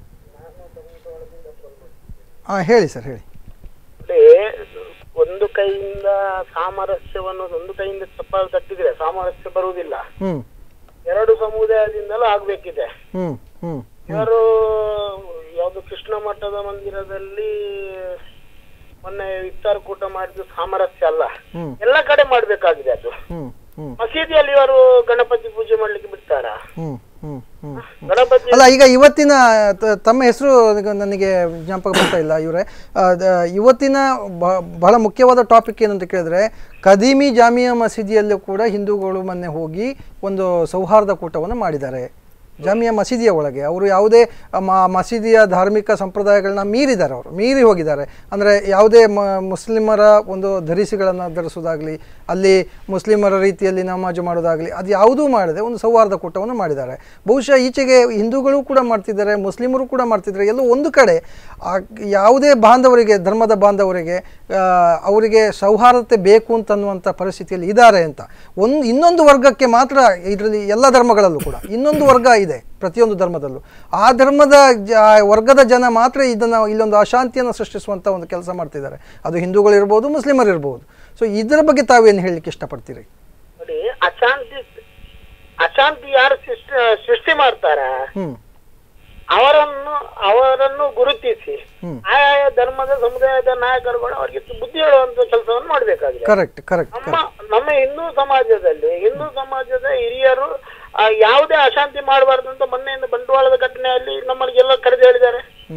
ಹಾಂ ಹೇಳಿ ಸರ್ ಹೇಳಿ ಅಲ್ಲಿ ಒಂದು ಕೈಯಿಂದ ಸಾಮರಸ್ಯವನ್ನು ಒಂದು ಕೈಯಿಂದ ಚಪ್ಪಾಳೆ ತಟ್ಟಿದ್ರೆ ಸಾಮರಸ್ಯ ಬರುವುದಿಲ್ಲ ಹ್ಞೂ ಎರಡು ಸಮುದಾಯದಿಂದಲೂ ಆಗ್ಬೇಕಿದೆ ಹ್ಞೂ ಹ್ಞೂ ಇವರು ಯಾವುದು ಕೃಷ್ಣ ಮಠದ ಮಂದಿರದಲ್ಲಿ ಮೊನ್ನೆ ಇಫ್ತಾರ್ ಕೂಟ ಮಾಡಿದ್ದು ಸಾಮರಸ್ಯ ಅಲ್ಲ ಹ್ಞೂ ಎಲ್ಲ ಕಡೆ ಮಾಡ್ಬೇಕಾಗಿದೆ ಅದು ಹ್ಞೂ ಹ್ಞೂ ಮಸೀದಿಯಲ್ಲಿ ಇವರು ಗಣಪತಿ ಪೂಜೆ ಮಾಡ್ಲಿಕ್ಕೆ ಬಿಡ್ತಾರ ಹ್ಞೂ ಹ್ಞೂ ಹ್ಞೂ ಗಣಪತಿ ಅಲ್ಲ ಈಗ ಇವತ್ತಿನ ತ- ತಮ್ಮ ಹೆಸರು ನನಗೆ ಜ್ಞಾಪಕ ಬರ್ತಾ ಇಲ್ಲ ಇವರೇ ಇವತ್ತಿನ ಬ- ಬಹಳ ಮುಖ್ಯವಾದ ಟಾಪಿಕ್ ಏನಂತ ಕೇಳಿದ್ರೆ ಕದೀಮಿ ಜಾಮಿಯಾ ಮಸೀದಿಯಲ್ಲೂ ಕೂಡ ಹಿಂದೂಗಳು ಮೊನ್ನೆ ಹೋಗಿ ಒಂದು ಸೌಹಾರ್ದ ಕೂಟವನ್ನು ಮಾಡಿದ್ದಾರೆ ಜಾಮಿಯಾ ಮಸೀದಿಯ ಒಳಗೆ ಅವರು ಯಾವುದೇ ಮ- ಮಸೀದಿಯ ಧಾರ್ಮಿಕ ಸಂಪ್ರದಾಯಗಳನ್ನ ಮೀರಿದ್ದಾರೆ ಅವರು ಮೀರಿ ಹೋಗಿದ್ದಾರೆ ಅಂದರೆ ಯಾವುದೇ ಮ ಮುಸ್ಲಿಮರ ಒಂದು ಧರಿಸಿಗಳನ್ನು ಧರಿಸೋದಾಗಲಿ ಅಲ್ಲಿ ಮುಸ್ಲಿಮರ ರೀತಿಯಲ್ಲಿ ನಮಾಜು ಮಾಡೋದಾಗಲಿ ಅದು ಯಾವುದೂ ಮಾಡದೆ ಒಂದು ಸೌಹಾರ್ದ ಕೂಟವನ್ನು ಮಾಡಿದ್ದಾರೆ ಬಹುಶಃ ಈಚೆಗೆ ಹಿಂದೂಗಳು ಕೂಡ ಮಾಡ್ತಿದ್ದಾರೆ ಮುಸ್ಲಿಮರು ಕೂಡ ಮಾಡ್ತಿದ್ದಾರೆ ಎಲ್ಲೋ ಒಂದು ಕಡೆ ಆ ಯಾವುದೇ ಬಾಂಧವರಿಗೆ ಧರ್ಮದ ಬಾಂಧವರಿಗೆ ಆ, ಅವರಿಗೆ ಸೌಹಾರ್ದತೆ ಬೇಕು ಅಂತನ್ನುವಂಥ ಪರಿಸ್ಥಿತಿಯಲ್ಲಿ ಇದ್ದಾರೆ ಅಂತ ಒಂದು ಇನ್ನೊಂದು ವರ್ಗಕ್ಕೆ ಮಾತ್ರ ಇದರಲ್ಲಿ ಎಲ್ಲ ಧರ್ಮಗಳಲ್ಲೂ ಕೂಡ ಇನ್ನೊಂದು ವರ್ಗ ಇದೆ ಪ್ರತಿಯೊಂದು ಧರ್ಮದಲ್ಲೂ ಆ ಧರ್ಮದ ಜ ಆ ವರ್ಗದ ಜನ ಮಾತ್ರ ಇದನ್ನು ಇಲ್ಲೊಂದು ಅಶಾಂತಿಯನ್ನು ಸೃಷ್ಟಿಸುವಂಥ ಒಂದು ಕೆಲಸ ಮಾಡ್ತಿದ್ದಾರೆ ಅದು ಹಿಂದೂಗಳಿರ್ಬೋದು ಮುಸ್ಲಿಮರಿರ್ಬೋದು ಸೊ ಇದರ ಬಗ್ಗೆ ತಾವೇನು ಹೇಳಲಿಕ್ಕೆ ಇಷ್ಟಪಡ್ತೀರಿ ನೋಡಿ ಅಶಾಂತಿ ಅಶಾಂತಿ ಯಾರು ಸೃಷ್ಟಿ ಸೃಷ್ಟಿ ಮಾಡ್ತಾರ ಹ್ಞೂ ಅವರನ್ನು ಅವರನ್ನು ಗುರುತಿಸಿ ಹ್ಮ್. ಆಯಾಯ ಧರ್ಮದ ಸಮುದಾಯದ ನಾಯಕರುಗಳು ಅವರಿಗೆ ಬುದ್ಧಿ ಹೇಳುವಂತ ಕೆಲಸವನ್ನು ಮಾಡ್ಬೇಕಾಗಿದೆ ಕರೆಕ್ಟ್ ಕರೆಕ್ಟ್ ನಮ್ಮ ನಮ್ಮ ಹಿಂದೂ ಸಮಾಜದಲ್ಲಿ ಹಿಂದೂ ಸಮಾಜದ ಹಿರಿಯರು ಆ, ಯಾವುದೇ ಅಶಾಂತಿ ಮಾಡಬಾರ್ದು ಅಂತ ಮೊನ್ನೆಯಿಂದ ಬಂಡವಾಳದ ಘಟನೆಯಲ್ಲಿ ನಮ್ಮಲ್ಲಿಗೆಲ್ಲ ಕರೆದು ಹೇಳಿದ್ದಾರೆ ಹ್ಞೂ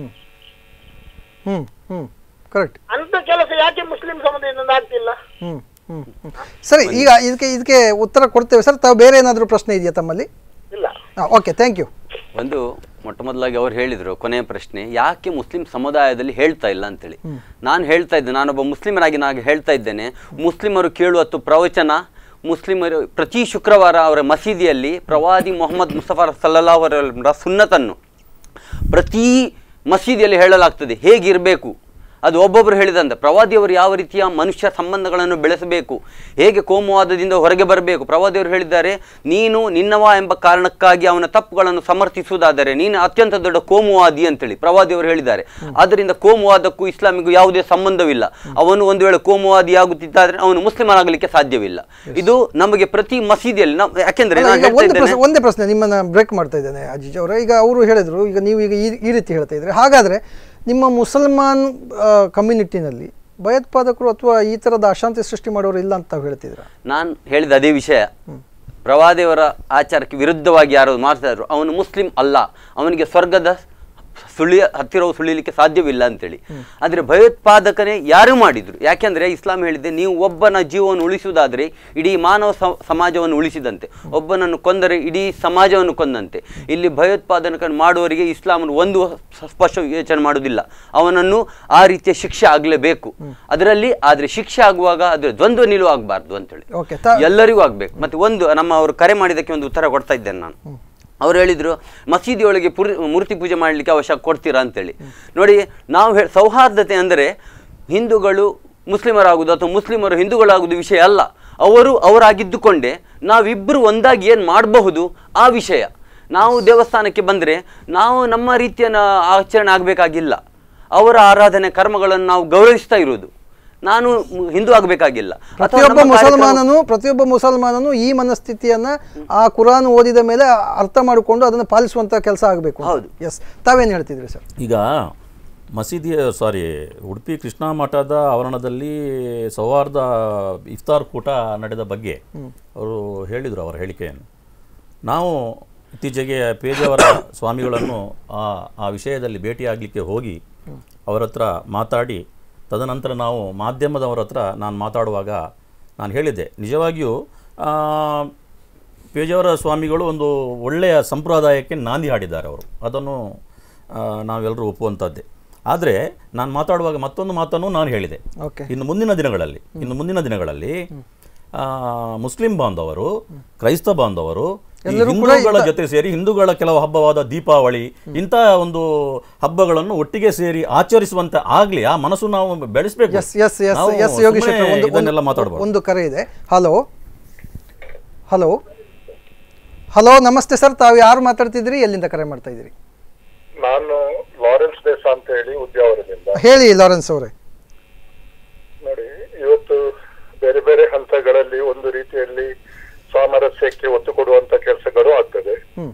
ಹ್ಞೂ ಹ್ಞೂ ಕರೆಕ್ಟ್ ಅಂತ ಕೆಲಸ ಯಾಕೆ ಮುಸ್ಲಿಂ ಸಮುದಾಯದಿಂದ ಆಗ್ತಿಲ್ಲ ಹ್ಮ್ ಹ್ಮ್ ಹ್ಮ್. ಸರಿ ಈಗ ಇದಕ್ಕೆ ಇದಕ್ಕೆ ಉತ್ತರ ಕೊಡ್ತೇವೆ ಸರ್ ತಾವು ಬೇರೆ ಏನಾದರೂ ಪ್ರಶ್ನೆ ಇದೆಯಾ ತಮ್ಮಲ್ಲಿ ಇಲ್ಲ ಹಾಂ ಓಕೆ ಥ್ಯಾಂಕ್ ಯು ಒಂದು ಮೊಟ್ಟ ಮೊದಲಾಗಿ ಅವ್ರು ಹೇಳಿದರು ಕೊನೆಯ ಪ್ರಶ್ನೆ ಯಾಕೆ ಮುಸ್ಲಿಂ ಸಮುದಾಯದಲ್ಲಿ ಹೇಳ್ತಾ ಇಲ್ಲ ಅಂತೇಳಿ ನಾನು ಹೇಳ್ತಾ ಇದ್ದೆ ನಾನೊಬ್ಬ ಮುಸ್ಲಿಮರಾಗಿ ನಾನು ಹೇಳ್ತಾ ಇದ್ದೇನೆ ಮುಸ್ಲಿಮರು ಕೇಳುವತ್ತು ಪ್ರವಚನ ಮುಸ್ಲಿಮರು ಪ್ರತಿ ಶುಕ್ರವಾರ ಅವರ ಮಸೀದಿಯಲ್ಲಿ ಪ್ರವಾದಿ ಮೊಹಮ್ಮದ್ ಮುಸ್ತಫಾ ಸಲ್ಲಲ್ಲಾಹು ಅವರ ಸುನ್ನತನ್ನು ಪ್ರತಿ ಮಸೀದಿಯಲ್ಲಿ ಹೇಳಲಾಗ್ತದೆ ಹೇಗಿರಬೇಕು ಅದು ಒಬ್ಬೊಬ್ಬರು ಹೇಳಿದಂತೆ ಪ್ರವಾದಿಯವರು ಯಾವ ರೀತಿಯ ಮನುಷ್ಯ ಸಂಬಂಧಗಳನ್ನು ಬೆಳೆಸಬೇಕು ಹೇಗೆ ಕೋಮುವಾದದಿಂದ ಹೊರಗೆ ಬರಬೇಕು ಪ್ರವಾದಿಯವರು ಹೇಳಿದ್ದಾರೆ ನೀನು ನಿನ್ನವ ಎಂಬ ಕಾರಣಕ್ಕಾಗಿ ಅವನ ತಪ್ಪುಗಳನ್ನು ಸಮರ್ಥಿಸುವುದಾದರೆ ನೀನು ಅತ್ಯಂತ ದೊಡ್ಡ ಕೋಮುವಾದಿ ಅಂತೇಳಿ ಪ್ರವಾದಿಯವರು ಹೇಳಿದ್ದಾರೆ ಆದ್ದರಿಂದ ಕೋಮುವಾದಕ್ಕೂ ಇಸ್ಲಾಮಿಗೂ ಯಾವುದೇ ಸಂಬಂಧವಿಲ್ಲ ಅವನು ಒಂದು ವೇಳೆ ಕೋಮುವಾದಿ ಆಗುತ್ತಿದ್ದಾದ್ರೆ ಅವನು ಮುಸ್ಲಿಮನಾಗಲಿಕ್ಕೆ ಸಾಧ್ಯವಿಲ್ಲ ಇದು ನಮಗೆ ಪ್ರತಿ ಮಸೀದಿಯಲ್ಲಿ ನಾವು ಯಾಕೆಂದ್ರೆ ಅಲ್ಲ, ನಾನು ಈಗ ಹೇಳ್ತಾ ಒಂದು ಇದ್ದೇನೆ ಪ್ರಶ್ನೆ ಒಂದೇ ಪ್ರಶ್ನೆ ನಿಮ್ಮನ್ನ ಬ್ರೇಕ್ ಮಾಡ್ತಾ ಇದ್ದೇನೆ ಅಜಿಜ್ ಅವರೇ ಈಗ ಅವರು ಹೇಳಿದ್ರು ಈಗ ನೀವು ಈಗ ಈ ಈ ರೀತಿ ಹೇಳ್ತಾ ಇದ್ರೆ ಹಾಗಾದ್ರೆ ನಿಮ್ಮ ಮುಸಲ್ಮಾನ್ ಕಮ್ಯುನಿಟಿನಲ್ಲಿ ಭಯೋತ್ಪಾದಕರು ಅಥವಾ ಈ ಥರದ ಅಶಾಂತಿ ಸೃಷ್ಟಿ ಮಾಡೋರು ಇಲ್ಲ ಅಂತ ತಾವು ಹೇಳ್ತಿದ್ರ ನಾನು ಹೇಳಿದ ಅದೇ ವಿಷಯ ಪ್ರವಾದಿಯವರ ಆಚಾರಕ್ಕೆ ವಿರುದ್ಧವಾಗಿ ಯಾರು ಮಾತಾಡಿದ್ರು ಅವನು ಮುಸ್ಲಿಂ ಅಲ್ಲ ಅವನಿಗೆ ಸ್ವರ್ಗದ ಸುಳಿಯ ಹತ್ತಿರವು ಸುಳಿಲಿಕ್ಕೆ ಸಾಧ್ಯವಿಲ್ಲ ಅಂತೇಳಿ ಆದರೆ ಭಯೋತ್ಪಾದಕನೇ ಯಾರು ಮಾಡಿದ್ರು ಯಾಕೆಂದ್ರೆ ಇಸ್ಲಾಂ ಹೇಳಿದೆ ನೀವು ಒಬ್ಬನ ಜೀವವನ್ನು ಉಳಿಸುವುದಾದರೆ ಇಡೀ ಮಾನವ ಸ- ಸಮಾಜವನ್ನು ಉಳಿಸಿದಂತೆ ಒಬ್ಬನನ್ನು ಕೊಂದರೆ ಇಡೀ ಸಮಾಜವನ್ನು ಕೊಂದಂತೆ ಇಲ್ಲಿ ಭಯೋತ್ಪಾದನೆ ಮಾಡುವವರಿಗೆ ಇಸ್ಲಾಂ ಒಂದು ಸ- ಸ್ಪಷ್ಟ ಯೋಚನೆ ಮಾಡುವುದಿಲ್ಲ ಅವನನ್ನು ಆ ರೀತಿಯ ಶಿಕ್ಷೆ ಆಗಲೇಬೇಕು ಅದರಲ್ಲಿ ಆದರೆ ಶಿಕ್ಷೆ ಆಗುವಾಗ ಅದರ ದ್ವಂದ್ವ ನಿಲುವು ಆಗಬಾರ್ದು ಅಂತೇಳಿ ಓಕೆ ತಾ ಎಲ್ಲರಿಗೂ ಆಗ್ಬೇಕು ಮತ್ತೆ ಒಂದು ನಮ್ಮ ಅವರು ಕರೆ ಮಾಡಿದ್ದಕ್ಕೆ ಒಂದು ಉತ್ತರ ಕೊಡ್ತಾ ಇದ್ದೇನೆ ನಾನು ಅವ್ರು ಹೇಳಿದ್ರು ಮಸೀದಿ ಒಳಗೆ ಪುರ್ ಮೂರ್ತಿ ಪೂಜೆ ಮಾಡಲಿಕ್ಕೆ ಅವಶ್ಯಕ ಕೊಡ್ತೀರಾ ಅಂತೇಳಿ ನೋಡಿ ನಾವು ಹೇ ಸೌಹಾರ್ದತೆ ಅಂದರೆ ಹಿಂದೂಗಳು ಮುಸ್ಲಿಮರಾಗುವುದು ಅಥವಾ ಮುಸ್ಲಿಮರು ಹಿಂದೂಗಳಾಗುವುದು ವಿಷಯ ಅಲ್ಲ ಅವರು ಅವರಾಗಿದ್ದುಕೊಂಡೇ ನಾವಿಬ್ಬರು ಒಂದಾಗಿ ಏನು ಮಾಡಬಹುದು ಆ ವಿಷಯ ನಾವು ದೇವಸ್ಥಾನಕ್ಕೆ ಬಂದರೆ ನಾವು ನಮ್ಮ ರೀತಿಯ ನ- ಆಚರಣೆ ಆಗಬೇಕಾಗಿಲ್ಲ ಅವರ ಆರಾಧನೆ ಕರ್ಮಗಳನ್ನು ನಾವು ಗೌರವಿಸ್ತಾ ಇರುವುದು ನಾನು ಮ್- ಹಿಂದೂ ಆಗಬೇಕಾಗಿಲ್ಲ ಅಥವಾ ಪ್ರತಿಯೊಬ್ಬ ನಮ್ಮ ಕಾರ್ಯಕ್ರಮ- ಮುಸಲ್ಮಾನನು ಪ್ರತಿಯೊಬ್ಬ ಮುಸಲ್ಮಾನನು ಈ ಮನಸ್ಥಿತಿಯನ್ನ ಆ ಕುರಾನ್ ಓದಿದ ಮೇಲೆ ಅರ್ಥ ಮಾಡಿಕೊಂಡು ಅದನ್ನು ಪಾಲಿಸುವಂತ ಕೆಲಸ ಆಗಬೇಕು ಹೌದು. ಎಸ್ ತಾವೇನು ಹೇಳ್ತಿದ್ರಿ ಸರ್ ಈಗ ಮಸೀದಿಯ ಸಾರಿ ಉಡುಪಿ ಕೃಷ್ಣ ಮಠದ ಆವರಣದಲ್ಲಿ ಸೌಹಾರ್ದ ಇಫ್ತಾರ್ ಕೂಟ ನಡೆದ ಬಗ್ಗೆ ಅವರು ಹೇಳಿದರು ಅವರ ಹೇಳಿಕೆಯನ್ನು ನಾವು ಇತ್ತೀಚೆಗೆ ಪೇಜಾವರ ಸ್ವಾಮಿಗಳನ್ನು ಆ ಆ ವಿಷಯದಲ್ಲಿ ಭೇಟಿಯಾಗಲಿಕ್ಕೆ ಹೋಗಿ ಅವರ ಹತ್ರ ಮಾತಾಡಿ ತದನಂತರ ನಾವು ಮಾಧ್ಯಮದವರ ಹತ್ರ ನಾನು ಮಾತಾಡುವಾಗ ನಾನು ಹೇಳಿದ್ದೆ ನಿಜವಾಗಿಯೂ ಆ, ಪೇಜಾವರ ಸ್ವಾಮಿಗಳು ಒಂದು ಒಳ್ಳೆಯ ಸಂಪ್ರದಾಯಕ್ಕೆ ನಾಂದಿ ಹಾಡಿದ್ದಾರೆ ಅವರು ಅದನ್ನು ಆ, ನಾವೆಲ್ಲರೂ ಒಪ್ಪುವಂಥದ್ದೇ ಆದರೆ ನಾನು ಮಾತಾಡುವಾಗ ಮತ್ತೊಂದು ಮಾತನ್ನು ನಾನು ಹೇಳಿದೆ ಓಕೆ ಇನ್ನು ಮುಂದಿನ ದಿನಗಳಲ್ಲಿ ಇನ್ನು ಮುಂದಿನ ದಿನಗಳಲ್ಲಿ ಆ, ಮುಸ್ಲಿಂ ಬಾಂಧವರು ಕ್ರೈಸ್ತ ಬಾಂಧವರು ಈ ಹಿಂದೂಗಳ ಜೊತೆ ಸೇರಿ ಹಿಂದೂಗಳ ಕೆಲವು ಹಬ್ಬವಾದ ದೀಪಾವಳಿ ಇಂತಹ ಒಂದು ಹಬ್ಬಗಳನ್ನು ಒಟ್ಟಿಗೆ ಸೇರಿ ಆಚರಿಸುವಂತೆ ಆಗ್ಲಿ ಆ ಮನಸ್ಸು ನಾವು ಬೆಳೆಸಬೇಕು yes yes yes yes Yogesh Shetty, ಒಂದು- ಇದನ್ನೆಲ್ಲ ಒಂದು ಮಾತಾಡಬಹುದು ಒಂದು ಕರೆ ಇದೆ ಹಲೋ ಹಲೋ ಹಲೋ ನಮಸ್ತೆ ಸರ್ ತಾವು ಯಾರು ಮಾತಾಡ್ತಿದ್ರಿ ಎಲ್ಲಿಂದ ಕರೆ ಮಾಡ್ತಾ ಇದ್ದೀರಿ ನಾನು ಲಾರೆನ್ಸ್ ದೇಸ ಅಂತ ಹೇಳಿ ಉದ್ಯಾವರದಿಂದ ಹೇಳಿ ಲಾರೆನ್ಸ್ ಅವರೇ ನೋಡಿ ಇವತ್ತು ಬೇರೆ ಬೇರೆ ಹಂತಗಳಲ್ಲಿ ಒಂದು ರೀತಿಯಲ್ಲಿ ಸಾಮರಸ್ಯಕ್ಕೆ ಒತ್ತು ಕೊಡುವಂತ ಕೆಲಸಗಳು ಆಗ್ತದೆ ಹ್ಮ್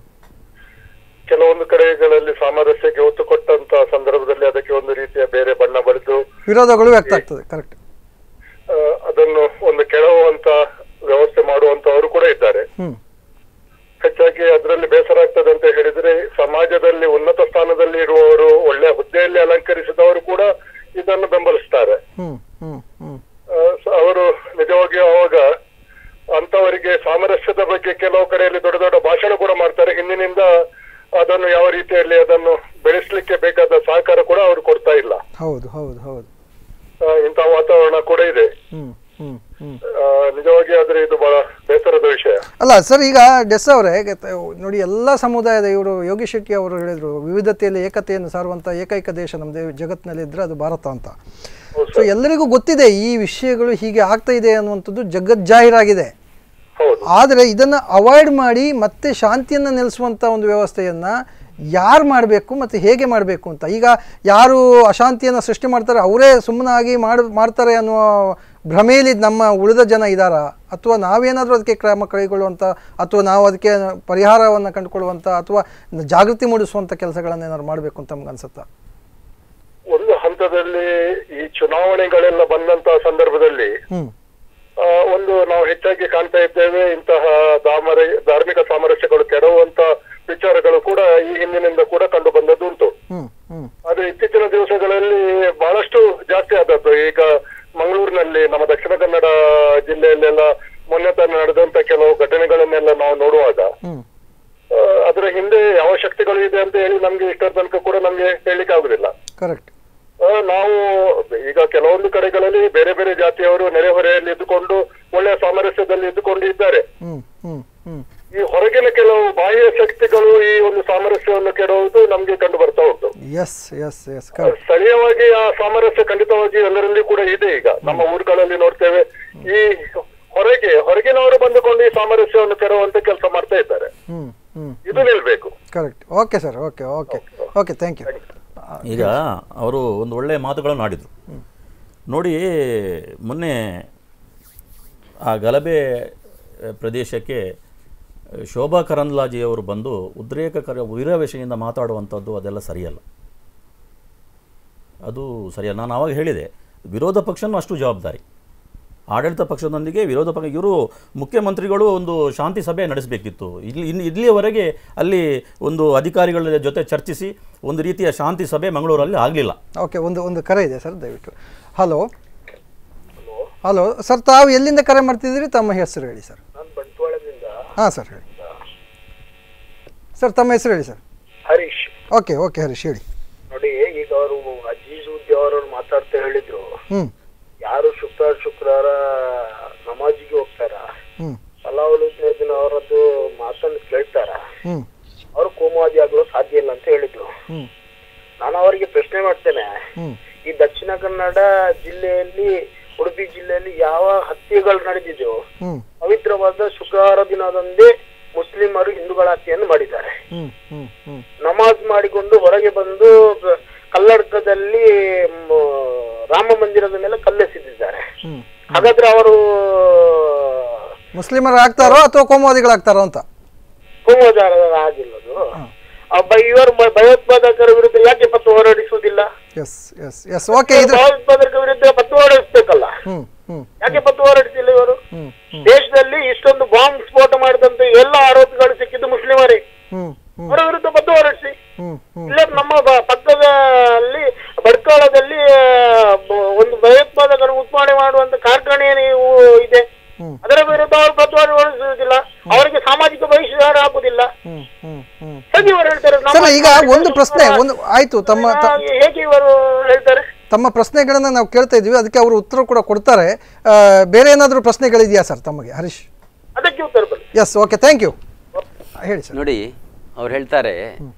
ಕೆಲವೊಂದು ಕಡೆಗಳಲ್ಲಿ ಸಾಮರಸ್ಯಕ್ಕೆ ಒತ್ತು ಕೊಟ್ಟಂತ ಸಂದರ್ಭದಲ್ಲಿ ಅದಕ್ಕೆ ಒಂದು ರೀತಿಯ ಬೇರೆ ಬಣ್ಣ ಬಳಿದು ವಿರೋಧಗಳು ವ್ಯಕ್ತ ಆಗ್ತದೆ ಕರೆಕ್ಟ್ ಆ, ಅದನ್ನು ಒಂದು ಕೆಳವುವಂತ ವ್ಯವಸ್ಥೆ ಮಾಡುವಂತವರು ಕೂಡ ಇದ್ದಾರೆ ಹ್ಮ್ ಹೆಚ್ಚಾಗಿ ಅದರಲ್ಲಿ ಬೇಸರ ಆಗ್ತದೆ ಅಂತ ಹೇಳಿದ್ರೆ ಸಮಾಜದಲ್ಲಿ ಉನ್ನತ ಸ್ಥಾನದಲ್ಲಿ ಇರುವವರು ಒಳ್ಳೆಯ ಹುದ್ದೆಯಲ್ಲಿ ಅಲಂಕರಿಸಿದವರು ಕೂಡ ಇದನ್ನು ಬೆಂಬಲಿಸ್ತಾರೆ ಹ್ಮ್ ಹ್ಮ್ ಹ್ಮ್ ಆ, ಸ- ಅವರು ನಿಜವಾಗಿಯೂ ಅವಾಗ ಅಂತವರಿಗೆ ಸಾಮರಸ್ಯದ ಬಗ್ಗೆ ಕೆಲವು ಕಡೆಯಲ್ಲಿ ದೊಡ್ಡ ದೊಡ್ಡ ಭಾಷಣ ಕೂಡ ಮಾಡ್ತಾರೆ ಹಿಂದಿನಿಂದ ಅದನ್ನು ಯಾವ ರೀತಿಯಲ್ಲಿ ಅದನ್ನು ಬೆಳೆಸಲಿಕ್ಕೆ ಬೇಕಾದ ಸಹಕಾರ ಕೂಡ ಅವರು ಕೊಡ್ತಾ ಇಲ್ಲ ಹೌದು ಹೌದು ಹೌದು ಆ, ಇಂತಹ ವಾತಾವರಣ ಕೂಡ ಇದೆ ಹ್ಮ್ ಹ್ಮ್ ಹ್ಮ್ ಆ, ನಿಜವಾಗಿ ಆದ್ರೆ ಇದು ಬಹಳ ಬೇಸರದ ವಿಷಯ ಅಲ್ಲ ಸರ್ ಈಗ ಡೆಸ್ ಅವರೇ ಗತ- ನೋಡಿ ಎಲ್ಲ ಸಮುದಾಯದ ಇವರು ಯೋಗಿ ಶೆಟ್ಟಿ ಅವರು ಹೇಳಿದ್ರು ವಿವಿಧತೆಯಲ್ಲಿ ಏಕತೆಯನ್ನು ಸಾರುವಂಥ ಏಕೈಕ ದೇಶ ನಮ್ಮ ದೇ ಜಗತ್ತಿನಲ್ಲಿ ಇದ್ರೆ ಅದು ಭಾರತ ಅಂತ ಸೊ ಎಲ್ಲರಿಗೂ ಗೊತ್ತಿದೆ ಈ ವಿಷಯಗಳು ಹೀಗೆ ಆಗ್ತಾ ಇದೆ ಅನ್ನುವಂಥದ್ದು ಜಗಜ್ಜಾಹೀರಾಗಿದೆ ಹೌದು ಆದರೆ ಇದನ್ನು ಅವಾಯ್ಡ್ ಮಾಡಿ ಮತ್ತೆ ಶಾಂತಿಯನ್ನು ನೆಲೆಸುವಂಥ ಒಂದು ವ್ಯವಸ್ಥೆಯನ್ನು ಯಾರು ಮಾಡಬೇಕು ಮತ್ತು ಹೇಗೆ ಮಾಡಬೇಕು ಅಂತ ಈಗ ಯಾರು ಅಶಾಂತಿಯನ್ನು ಸೃಷ್ಟಿ ಮಾಡ್ತಾರೆ ಅವರೇ ಸುಮ್ಮನಾಗಿ ಮಾಡಿ ಮಾಡ್ತಾರೆ ಅನ್ನುವ ಭ್ರಮೆಯಲ್ಲಿ ನಮ್ಮ ಉಳಿದ ಜನ ಇದ್ದಾರಾ ಅಥವಾ ನಾವೇನಾದರೂ ಅದಕ್ಕೆ ಕ್ರಮ ಕೈಗೊಳ್ಳುವಂಥ ಅಥವಾ ನಾವು ಅದಕ್ಕೆ ಪರಿಹಾರವನ್ನು ಕಂಡುಕೊಳ್ಳುವಂಥ ಅಥವಾ ಜಾಗೃತಿ ಮೂಡಿಸುವಂಥ ಕೆಲಸಗಳನ್ನು ಏನಾದ್ರು ಮಾಡಬೇಕು ಅಂತ ನಮ್ಗೆ ಅನ್ಸುತ್ತಾ ಒಂದು ಹಂತದಲ್ಲಿ ಈ ಚುನಾವಣೆಗಳೆಲ್ಲ ಬಂದಂತಹ ಸಂದರ್ಭದಲ್ಲಿ ಹ್ಞೂ ಆ, ಒಂದು ನಾವು ಹೆಚ್ಚಾಗಿ ಕಾಣ್ತಾ ಇದ್ದೇವೆ ಇಂತಹ ದಾಮರ ಧಾರ್ಮಿಕ ಸಾಮರಸ್ಯಗಳು ಕೆಡವುವಂತ ವಿಚಾರಗಳು ಕೂಡ ಈ ಹಿಂದಿನಿಂದ ಕೂಡ ಕಂಡು ಬಂದದ್ದು ಉಂಟು ಹ್ಞೂ ಹ್ಞೂ ಆದ್ರೆ ಇತ್ತೀಚಿನ ದಿವಸಗಳಲ್ಲಿ ಬಹಳಷ್ಟು ಜಾಸ್ತಿ ಆದದ್ದು ಈಗ ಮಂಗಳೂರಿನಲ್ಲಿ ನಮ್ಮ ದಕ್ಷಿಣ ಕನ್ನಡ ಜಿಲ್ಲೆಯಲ್ಲೆಲ್ಲ ಮೊನ್ನೆ ತಾನೇ ನಡೆದಂತ ಕೆಲವು ಘಟನೆಗಳನ್ನೆಲ್ಲ ನಾವು ನೋಡುವಾಗ ಹ್ಞೂ ಆ, ಅದರ ಹಿಂದೆ ಯಾವ ಶಕ್ತಿಗಳು ಇದೆ ಅಂತ ಹೇಳಿ ನಮ್ಗೆ ಇಷ್ಟರ ತನಕ ಕೂಡ ನಮ್ಗೆ ಹೇಳಲಿಕ್ಕೆ ಆಗುದಿಲ್ಲ ಕರೆಕ್ಟ್ ಆ, ನಾವು ಈಗ ಕೆಲವೊಂದು ಕಡೆಗಳಲ್ಲಿ ಬೇರೆ ಬೇರೆ ಜಾತಿಯವರು ನೆರೆಹೊರೆಯಲ್ಲಿ ಇದ್ದುಕೊಂಡು ಒಳ್ಳೆಯ ಸಾಮರಸ್ಯದಲ್ಲಿ ಇದ್ದುಕೊಂಡು ಇದ್ದಾರೆ ಹ್ಞೂ ಹ್ಞೂ ಹ್ಞೂ ಈ ಹೊರಗಿನ ಕೆಲವು ಬಾಹ್ಯ ಶಕ್ತಿಗಳು ಈ ಒಂದು ಸಾಮರಸ್ಯವನ್ನು ಕೆಡುವುದು ನಮ್ಗೆ ಕಂಡು ಬರ್ತಾ ಉಂಟು ಎಸ್ ಎಸ್ ಎಸ್ ಕರೆಕ್ಟ್ ಸ್ಥಳೀಯವಾಗಿ ಆ ಸಾಮರಸ್ಯ ಖಂಡಿತವಾಗಿ ಎಲ್ಲರಲ್ಲಿ ಕೂಡ ಇದೆ ಈಗ ನಮ್ಮ ಊರುಗಳಲ್ಲಿ ನೋಡ್ತೇವೆ ಈ ಹೊರಗೆ ಹೊರಗಿನವರು ಬಂದುಕೊಂಡು ಈ ಸಾಮರಸ್ಯವನ್ನು ಕೆಡುವಂತ ಕೆಲಸ ಮಾಡ್ತಾ ಇದ್ದಾರೆ ಹ್ಞೂ ಹ್ಞೂ ಇದು ನಿಲ್ಬೇಕು correct okay sir okay okay okay thank you ಈಗ ಅವರು ಒಂದು ಒಳ್ಳೆಯ ಮಾತುಗಳನ್ನು ಆಡಿದರು ನೋಡಿ ಮೊನ್ನೆ ಆ ಗಲಭೆ ಆ, ಪ್ರದೇಶಕ್ಕೆ ಆ, ಶೋಭಾ ಕರಂದ್ಲಾಜೆಯವರು ಬಂದು ಉದ್ರೇಕಕರ ವೀರವೇಶೆಯಿಂದ ಮಾತಾಡುವಂಥದ್ದು ಅದೆಲ್ಲ ಸರಿಯಲ್ಲ ಅದು ಸರಿಯಲ್ಲ ನಾನು ಆವಾಗ ಹೇಳಿದೆ ವಿರೋಧ ಪಕ್ಷನೂ ಅಷ್ಟು ಜವಾಬ್ದಾರಿ ಆಡಳಿತ ಪಕ್ಷದೊಂದಿಗೆ ವಿರೋಧ ಪಕ್ಷ ಇವರು ಮುಖ್ಯಮಂತ್ರಿಗಳು ಒಂದು ಶಾಂತಿ ಸಭೆ ನಡೆಸಬೇಕಿತ್ತು ಇಲ್ಲಿ ಇನ್ನು ಇಲ್ಲಿಯವರೆಗೆ ಅಲ್ಲಿ ಒಂದು ಅಧಿಕಾರಿಗಳ ಜೊತೆ ಚರ್ಚಿಸಿ ಒಂದು ರೀತಿಯ ಶಾಂತಿ ಸಭೆ ಮಂಗಳೂರಲ್ಲಿ ಆಗಲಿಲ್ಲ ಓಕೆ ಒಂದು ಒಂದು ಕರೆ ಇದೆ ಸರ್ ದಯವಿಟ್ಟು ಹಲೋ ಹಲೋ ಸರ್ ತಾವು ಎಲ್ಲಿಂದ ಕರೆ ಮಾಡ್ತಿದ್ದೀರಿ ತಮ್ಮ ಹೆಸರು ಹೇಳಿ ಸರ್ ನಾನು ಬಂಟ್ವಾಳದಿಂದ ಹಾಂ ಸರ್ ಹೇಳಿ ಸರ್ ತಮ್ಮ ಹೆಸರು ಹೇಳಿ sir Harish okay okay Harish ಹೇಳಿ ನೋಡಿ ಈಗ ಅವರು ಅಜೀಜ್ ಉದ್ದಿ ಅವರು ಮಾತಾಡ್ತಾ ಹೇಳಿದ್ರು ಹ್ಞೂ ಯಾರು ಶುಕ್ರವಾರ ಶುಕ್ರವಾರ ನಮಾಜಿಗೆ ಹೋಗ್ತಾರ ಹ್ಞೂ ಅಲಾವುದ್ದೀನ್ ಅವರದ್ದು ಮಾತನ್ನು ಕೇಳ್ತಾರ ಹ್ಞೂ ಅವರು ಕೋಮುವಾದಿ ಆಗಲು ಸಾಧ್ಯ ಇಲ್ಲ ಅಂತ ಹೇಳಿದ್ರು ಹ್ಞೂ ನಾನು ಅವರಿಗೆ ಪ್ರಶ್ನೆ ಮಾಡ್ತೇನೆ ಹ್ಞೂ ಈ ದಕ್ಷಿಣ ಕನ್ನಡ ಜಿಲ್ಲೆಯಲ್ಲಿ ಉಡುಪಿ ಜಿಲ್ಲೆಯಲ್ಲಿ ಯಾವ ಹತ್ಯೆಗಳು ನಡೆದಿದೆಯೋ ಹ್ಞೂ ಪವಿತ್ರವಾದ ಶುಕ್ರವಾರ ದಿನದಂದೇ ಮುಸ್ಲಿಮರು ಹಿಂದೂಗಳ ಹತ್ಯೆಯನ್ನು ಮಾಡಿದ್ದಾರೆ ಹ್ಮ್ ಹ್ಮ್ ಹ್ಮ್ ನಮಾಜ್ ಮಾಡಿಕೊಂಡು ಹೊರಗೆ ಬಂದು ಬ- ಕಲ್ಲಡ್ಕದಲ್ಲಿ ಮ್, ರಾಮ ಮಂದಿರದ ಮೇಲೆ ಕಲ್ಲೆಸೆದಿದ್ದಾರೆ ಹ್ಮ್ ಹಾಗಾದ್ರೆ ಅವರು ಮುಸ್ಲಿಮರು ಆಗ್ತಾರೋ ಅಥವಾ ಕೋಮುವಾದಿಗಳಾಗ್ತಾರೋ ಅಂತ ಕೋಮುವಾದ ಆಗಿಲ್ಲದು ಒಬ್ಬ ಇವರು ಭ- ಭಯೋತ್ಪಾದಕರ ವಿರುದ್ಧ ಯಾಕೆ ಪತ್ತು ಹೊರಡಿಸುವುದಿಲ್ಲ ಎಸ್ ಎಸ್ ಎಸ್ ಓಕೆ ಇದು ಭಯೋತ್ಪಾದಕರ ವಿರುದ್ಧ ಪತ್ತು ಹೊರಡಿಸ್ಬೇಕಲ್ಲ ಹ್ಮ್ ಹ್ಮ್ ಯಾಕೆ ಪತ್ತು ಹೊರಡಿಸಿಲ್ಲ ಇವರು ಹ್ಮ್ ಹ್ಮ್ ದೇಶದಲ್ಲಿ ಇಷ್ಟೊಂದು ಬಾಂಬ್ ಸ್ಫೋಟ ಮಾಡಿದಂತ ಎಲ್ಲ ಆರೋಪಿಗಳು ಸಿಕ್ಕಿದ್ದು ಮುಸ್ಲಿಮರೇ ಹ್ಮ್ ಹ್ಮ್ ಅವರ ವಿರುದ್ಧ ಪತ್ತು ಹೊರಡಿಸಿ ಹ್ಮ್ ಹ್ಮ್ ಇಲ್ಲೇ ನಮ್ಮ ಬ- ಪಕ್ಕದಲ್ಲಿ ಬಡ್ಕಾಳದಲ್ಲಿ ಆ, ಬ- ಒಂದು ಭಯೋತ್ಪಾದಕರು ಉತ್ಪಾದನೆ ಮಾಡುವಂತ ಕಾರ್ಖಾನೆ ನೀವು ಇದೆ ಹ್ಮ್. ಅದರ ವಿರುದ್ಧ ಅವರು ಪ್ರತಿವಾದ ಹೊರಡಿಸುವುದಿಲ್ಲ ಅವರಿಗೆ ಸಾಮಾಜಿಕ ಬಹಿಷ್ಕಾರ ಹಾಕುದಿಲ್ಲ ಹ್ಮ್ ಹ್ಮ್ ಹ್ಮ್ ಹೇಗೆ ಇವರು ಹೇಳ್ತಾರೆ ನಮ್ಮ ಸರ್ ಈಗ ಒಂದು ಪ್ರಶ್ನೆ ಒಂದು ಆಯ್ತು ತಮ್ಮ ತ- ಹೇಗೆ ಇವರು ಹೇಳ್ತಾರೆ ತಮ್ಮ ಪ್ರಶ್ನೆಗಳನ್ನ ನಾವು ಕೇಳ್ತಾ ಇದ್ವಿ ಅದಕ್ಕೆ ಅವರು ಉತ್ತರ ಕೂಡ ಕೊಡ್ತಾರೆ ಆ, ಬೇರೆ ಏನಾದರೂ ಪ್ರಶ್ನೆಗಳಿದೆಯಾ ಸರ್ ತಮಗೆ ಹರೀಶ್ ಅದಕ್ಕೆ ಉತ್ತರ ಬನ್ನಿ ಎಸ್ ಓಕೆ ಥ್ಯಾಂಕ್ ಯು ಹೇಳಿ ಸರ್ ನೋಡಿ ಅವ್ರು ಹೇಳ್ತಾರೆ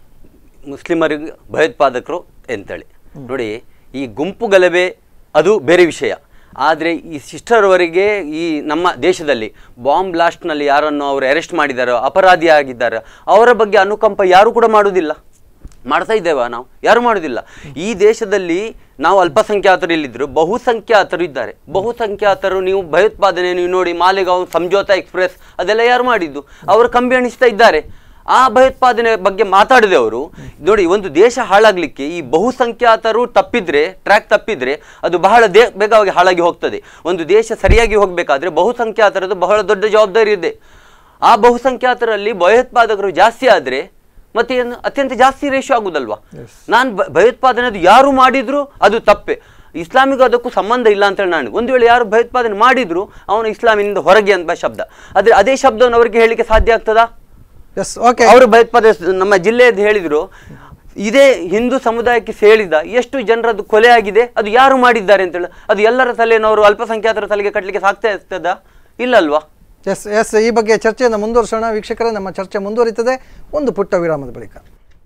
ಮುಸ್ಲಿಮರಿಗೆ ಭಯೋತ್ಪಾದಕರು ಅಂತೇಳಿ ನೋಡಿ ಈ ಗುಂಪು ಗಲಭೆ ಅದು ಬೇರೆ ವಿಷಯ ಆದರೆ ಈ ಸಿಸ್ಟರ್ವರೆಗೆ ಈ ನಮ್ಮ ದೇಶದಲ್ಲಿ ಬಾಂಬ್ ಬ್ಲಾಸ್ಟ್ನಲ್ಲಿ ಯಾರನ್ನು ಅವರು ಅರೆಸ್ಟ್ ಮಾಡಿದ್ದಾರೋ ಅಪರಾಧಿಯಾಗಿದ್ದಾರೋ ಅವರ ಬಗ್ಗೆ ಅನುಕಂಪ ಯಾರು ಕೂಡ ಮಾಡುವುದಿಲ್ಲ ಮಾಡ್ತಾ ಇದ್ದೇವಾ ನಾವು ಯಾರು ಮಾಡುವುದಿಲ್ಲ ಈ ದೇಶದಲ್ಲಿ ನಾವು ಅಲ್ಪಸಂಖ್ಯಾತರು ಇಲ್ಲಿದ್ರು ಬಹುಸಂಖ್ಯಾತರು ಇದ್ದಾರೆ ಬಹುಸಂಖ್ಯಾತರು ನೀವು ಭಯೋತ್ಪಾದನೆ ನೀವು ನೋಡಿ ಮಾಲೆಗಾಂವ್ ಸಂಜೋತಾ ಎಕ್ಸ್ಪ್ರೆಸ್ ಅದೆಲ್ಲ ಯಾರು ಮಾಡಿದ್ದು ಅವರು ಕಂಬಿ ಎಣಿಸ್ತಾ ಇದ್ದಾರೆ ಆ ಭಯೋತ್ಪಾದನೆ ಬಗ್ಗೆ ಮಾತಾಡಿದೆ ಅವರು ನೋಡಿ ಒಂದು ದೇಶ ಹಾಳಾಗ್ಲಿಕ್ಕೆ ಈ ಬಹುಸಂಖ್ಯಾತರು ತಪ್ಪಿದ್ರೆ ಟ್ರ್ಯಾಕ್ ತಪ್ಪಿದ್ರೆ ಅದು ಬಹಳ ದೇ ಬೇಗವಾಗಿ ಹಾಳಾಗಿ ಹೋಗ್ತದೆ ಒಂದು ದೇಶ ಸರಿಯಾಗಿ ಹೋಗಬೇಕಾದ್ರೆ ಬಹುಸಂಖ್ಯಾತರದ್ದು ಬಹಳ ದೊಡ್ಡ ಜವಾಬ್ದಾರಿ ಇದೆ ಆ ಬಹುಸಂಖ್ಯಾತರಲ್ಲಿ ಭಯೋತ್ಪಾದಕರು ಜಾಸ್ತಿ ಆದರೆ ಮತ್ತೆ ಏನು ಅತ್ಯಂತ ಜಾಸ್ತಿ ರೇಷು ಆಗುದಲ್ವಾ ನಾನು ಭಯೋತ್ಪಾದನೆ ಅದು ಯಾರು ಮಾಡಿದ್ರು ಅದು ತಪ್ಪೆ ಇಸ್ಲಾಮಿಗೂ ಅದಕ್ಕೂ ಸಂಬಂಧ ಇಲ್ಲ ಅಂತೇಳಿ ನಾನು ಒಂದು ವೇಳೆ ಯಾರು ಭಯೋತ್ಪಾದನೆ ಮಾಡಿದ್ರು ಅವನು ಇಸ್ಲಾಮಿನಿಂದ ಹೊರಗೆ ಅಂತ ಶಬ್ದ ಆದರೆ ಅದೇ ಶಬ್ದವನ್ನು ಅವರಿಗೆ ಹೇಳಲಿಕ್ಕೆ ಸಾಧ್ಯ ಆಗ್ತದಾ ಎಸ್ ಓಕೆ ಅವರು ಭಯೋತ್ಪಾದನೆ ನಮ್ಮ ಜಿಲ್ಲೆಯದ್ದು ಹೇಳಿದ್ರು ಇದೇ ಹಿಂದೂ ಸಮುದಾಯಕ್ಕೆ ಸೇರಿದ ಎಷ್ಟು ಜನರದ್ದು ಕೊಲೆ ಆಗಿದೆ ಅದು ಯಾರು ಮಾಡಿದ್ದಾರೆ ಅಂತೇಳಿ ಅದು ಎಲ್ಲರ ತಲೆನವರು ಅಲ್ಪಸಂಖ್ಯಾತರ ತಲೆಗೆ ಕಟ್ಟಲಿಕ್ಕೆ ಸಾಕ್ತಾ ಇರ್ತದ ಇಲ್ಲಲ್ವಾ ಎಸ್ ಎಸ್ ಈ ಬಗ್ಗೆ ಚರ್ಚೆಯನ್ನು ಮುಂದುವರಿಸೋಣ ವೀಕ್ಷಕರೇ ನಮ್ಮ ಚರ್ಚೆ ಮುಂದುವರಿತದೆ ಒಂದು ಪುಟ್ಟ ವಿರಾಮದ ಬಳಿಕ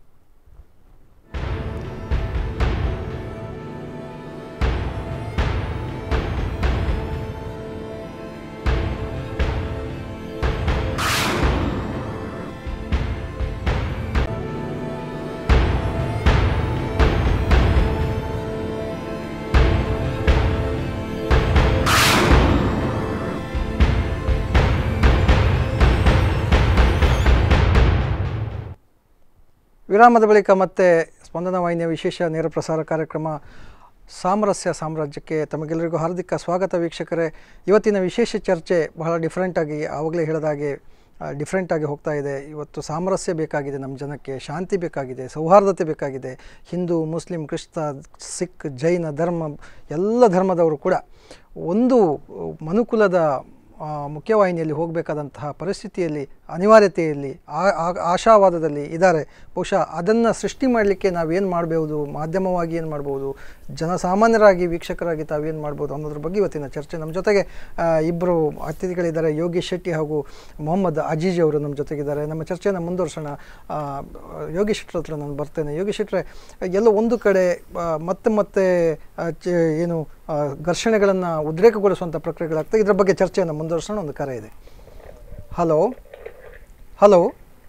ವಿರಾಮದ ಬಳಿಕ ಮತ್ತೆ ಸ್ಪಂದನ ವಾಹಿನಿಯ ವಿಶೇಷ ನೇರ ಪ್ರಸಾರ ಕಾರ್ಯಕ್ರಮ ಸಾಮರಸ್ಯ ಸಾಮ್ರಾಜ್ಯಕ್ಕೆ ತಮಗೆಲ್ಲರಿಗೂ ಹಾರ್ದಿಕ ಸ್ವಾಗತ ವೀಕ್ಷಕರೇ ಇವತ್ತಿನ ವಿಶೇಷ ಚರ್ಚೆ ಬಹಳ ಡಿಫ್ರೆಂಟಾಗಿ ಆವಾಗಲೇ ಹೇಳಿದಾಗೆ ಡಿಫ್ರೆಂಟಾಗಿ ಹೋಗ್ತಾ ಇದೆ ಇವತ್ತು ಸಾಮರಸ್ಯ ಬೇಕಾಗಿದೆ ನಮ್ಮ ಜನಕ್ಕೆ ಶಾಂತಿ ಬೇಕಾಗಿದೆ ಸೌಹಾರ್ದತೆ ಬೇಕಾಗಿದೆ ಹಿಂದೂ ಮುಸ್ಲಿಂ ಕ್ರಿಸ್ತ ಸಿಖ್ ಜೈನ ಧರ್ಮ ಎಲ್ಲ ಧರ್ಮದವರು ಕೂಡ ಒಂದು ಮನುಕುಲದ ಆ, ಮುಖ್ಯವಾಹಿನಿಯಲ್ಲಿ ಹೋಗಬೇಕಾದಂತಹ ಪರಿಸ್ಥಿತಿಯಲ್ಲಿ ಅನಿವಾರ್ಯತೆಯಲ್ಲಿ ಆ- ಆ- ಆಶಾವಾದದಲ್ಲಿ ಇದ್ದಾರೆ ಬಹುಶಃ ಅದನ್ನು ಸೃಷ್ಟಿ ಮಾಡಲಿಕ್ಕೆ ನಾವೇನು ಮಾಡಬಹುದು ಮಾಧ್ಯಮವಾಗಿ ಏನು ಮಾಡ್ಬೋದು ಜನಸಾಮಾನ್ಯರಾಗಿ ವೀಕ್ಷಕರಾಗಿ ತಾವೇನು ಮಾಡ್ಬೋದು ಅನ್ನೋದ್ರ ಬಗ್ಗೆ ಇವತ್ತಿನ ಚರ್ಚೆ ನಮ್ಮ ಜೊತೆಗೆ ಆ, ಇಬ್ಬರು ಅತಿಥಿಗಳಿದ್ದಾರೆ ಯೋಗೇಶ್ ಶೆಟ್ಟಿ ಹಾಗೂ ಮೊಹಮ್ಮದ್ ಅಜೀಜ್ ಅವರು ನಮ್ಮ ಜೊತೆಗಿದ್ದಾರೆ ನಮ್ಮ ಚರ್ಚೆಯನ್ನು ಮುಂದುವರ್ಸೋಣ ಆ, ಯೋಗೇಶ್ ಶೆಟ್ರ್ ಹತ್ರ ನಾನು ಬರ್ತೇನೆ ಯೋಗೇಶ್ ಶೆಟ್ರೆ ಎಲ್ಲೋ ಒಂದು ಕಡೆ ಆ, ಮತ್ತೆ ಮತ್ತೆ ಆ, ಚ- ಏನು ಘರ್ಷಣೆಗಳನ್ನು ಉದ್ರೇಕಗೊಳಿಸುವಂಥ ಪ್ರಕ್ರಿಯೆಗಳಾಗ್ತವೆ ಇದರ ಬಗ್ಗೆ ಚರ್ಚೆಯನ್ನು ಮುಂದುವರ್ಸೋಣ ಒಂದು ಕರೆ ಇದೆ ಹಲೋ ಹಲೋ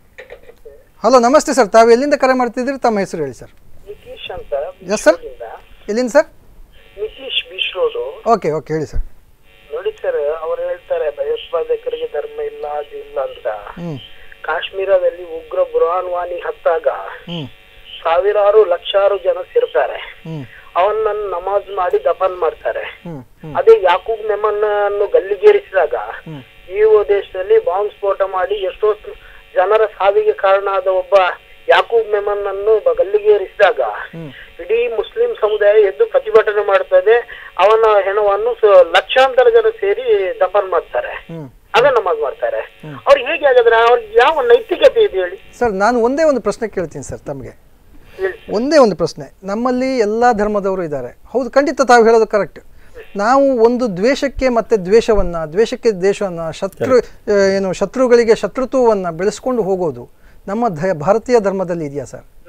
ಹಲೋ ನಮಸ್ತೆ ಸರ್ ತಾವು ಎಲ್ಲಿಂದ ಕರೆ ಮಾಡ್ತಿದ್ದೀರಿ ತಮ್ಮ ಹೆಸರು ಹೇಳಿ ಸರ್ ನಿತೀಶ್ ಅಂತ ಎಸ್ ಸರ್ ಎಲ್ಲಿಂದ ಸರ್ ನಿತೀಶ್ ಬಿಶ್ರೋಡು ಓಕೆ ಓಕೆ ಹೇಳಿ ಸರ್ ನೋಡಿ ಸರ್ ಅವ್ರು ಹೇಳ್ತಾರೆ ಭಯೋತ್ಪಾದಕರಿಗೆ ಧರ್ಮ ಇಲ್ಲ ಅದು ಇಲ್ಲ ಅಂತ ಹ್ಞೂ ಕಾಶ್ಮೀರದಲ್ಲಿ ಉಗ್ರ ಬುರಾನ್ ವಾನಿ ಹತ್ತಾಗ ಹ್ಞೂ ಸಾವಿರಾರು ಲಕ್ಷಾರು ಜನ ಸೇರ್ತಾರೆ ಹ್ಞೂ ಅವನನ್ನು ನಮಾಜ್ ಮಾಡಿ ದಫನ್ ಮಾಡ್ತಾರೆ ಹ್ಞೂ ಹ್ಞೂ ಅದೇ ಯಾಕೂಬ್ ಮೆಮನ್ ಅನ್ನು ಗಲ್ಲಿಗೇರಿಸಿದಾಗ ಹ್ಮ್. ಈ ದೇಶದಲ್ಲಿ ಬಾಂಬ್ ಸ್ಫೋಟ ಮಾಡಿ ಎಷ್ಟೋ ಸ- ಜನರ ಸಾವಿಗೆ ಕಾರಣ ಆದ ಒಬ್ಬ ಯಾಕೂಬ್ ಮೆಮನ್ ಅನ್ನು ಬ- ಗಲ್ಲಿಗೇರಿಸಿದಾಗ ಹ್ಮ್. ಇಡೀ ಮುಸ್ಲಿಂ ಸಮುದಾಯ ಎದ್ದು ಪ್ರತಿಭಟನೆ ಮಾಡ್ತದೆ ಅವನ ಹೆಣವನ್ನು ಸ- ಲಕ್ಷಾಂತರ ಜನ ಸೇರಿ ದಫನ್ ಮಾಡ್ತಾರೆ ಹ್ಞೂ ಅದ ನಮಾಜ್ ಮಾಡ್ತಾರೆ ಅವ್ರಿಗೆ ಹೇಗೆ ಹಾಗಾದ್ರೆ ಅವ್ರಿಗೆ ಯಾವ ನೈತಿಕತೆ ಇದೆ ಹೇಳಿ ಸರ್ ನಾನು ಒಂದೇ ಒಂದು ಪ್ರಶ್ನೆ ಕೇಳ್ತೀನಿ ಸರ್ ತಮಗೆ ಹೇಳಿ ಒಂದೇ ಒಂದು ಪ್ರಶ್ನೆ ನಮ್ಮಲ್ಲಿ ಎಲ್ಲ ಧರ್ಮದವರು ಇದ್ದಾರೆ ಹೌದು ಖಂಡಿತ ತಾವು ಹೇಳೋದು ಕರೆಕ್ಟ್ ನಾವು ಒಂದು ದ್ವೇಷಕ್ಕೆ ಮತ್ತೆ ದ್ವೇಷವನ್ನು ದ್ವೇಷಕ್ಕೆ ದ್ವೇಷವನ್ನು ಶತ್ರು ಆ, ಏನು ಶತ್ರುಗಳಿಗೆ ಶತ್ರುತ್ವವನ್ನು ಬೆಳೆಸ್ಕೊಂಡು ಹೋಗೋದು ನಮ್ಮ ಧ ಭಾರತೀಯ ಧರ್ಮದಲ್ಲಿ ಇದೆಯಾ ಸರ್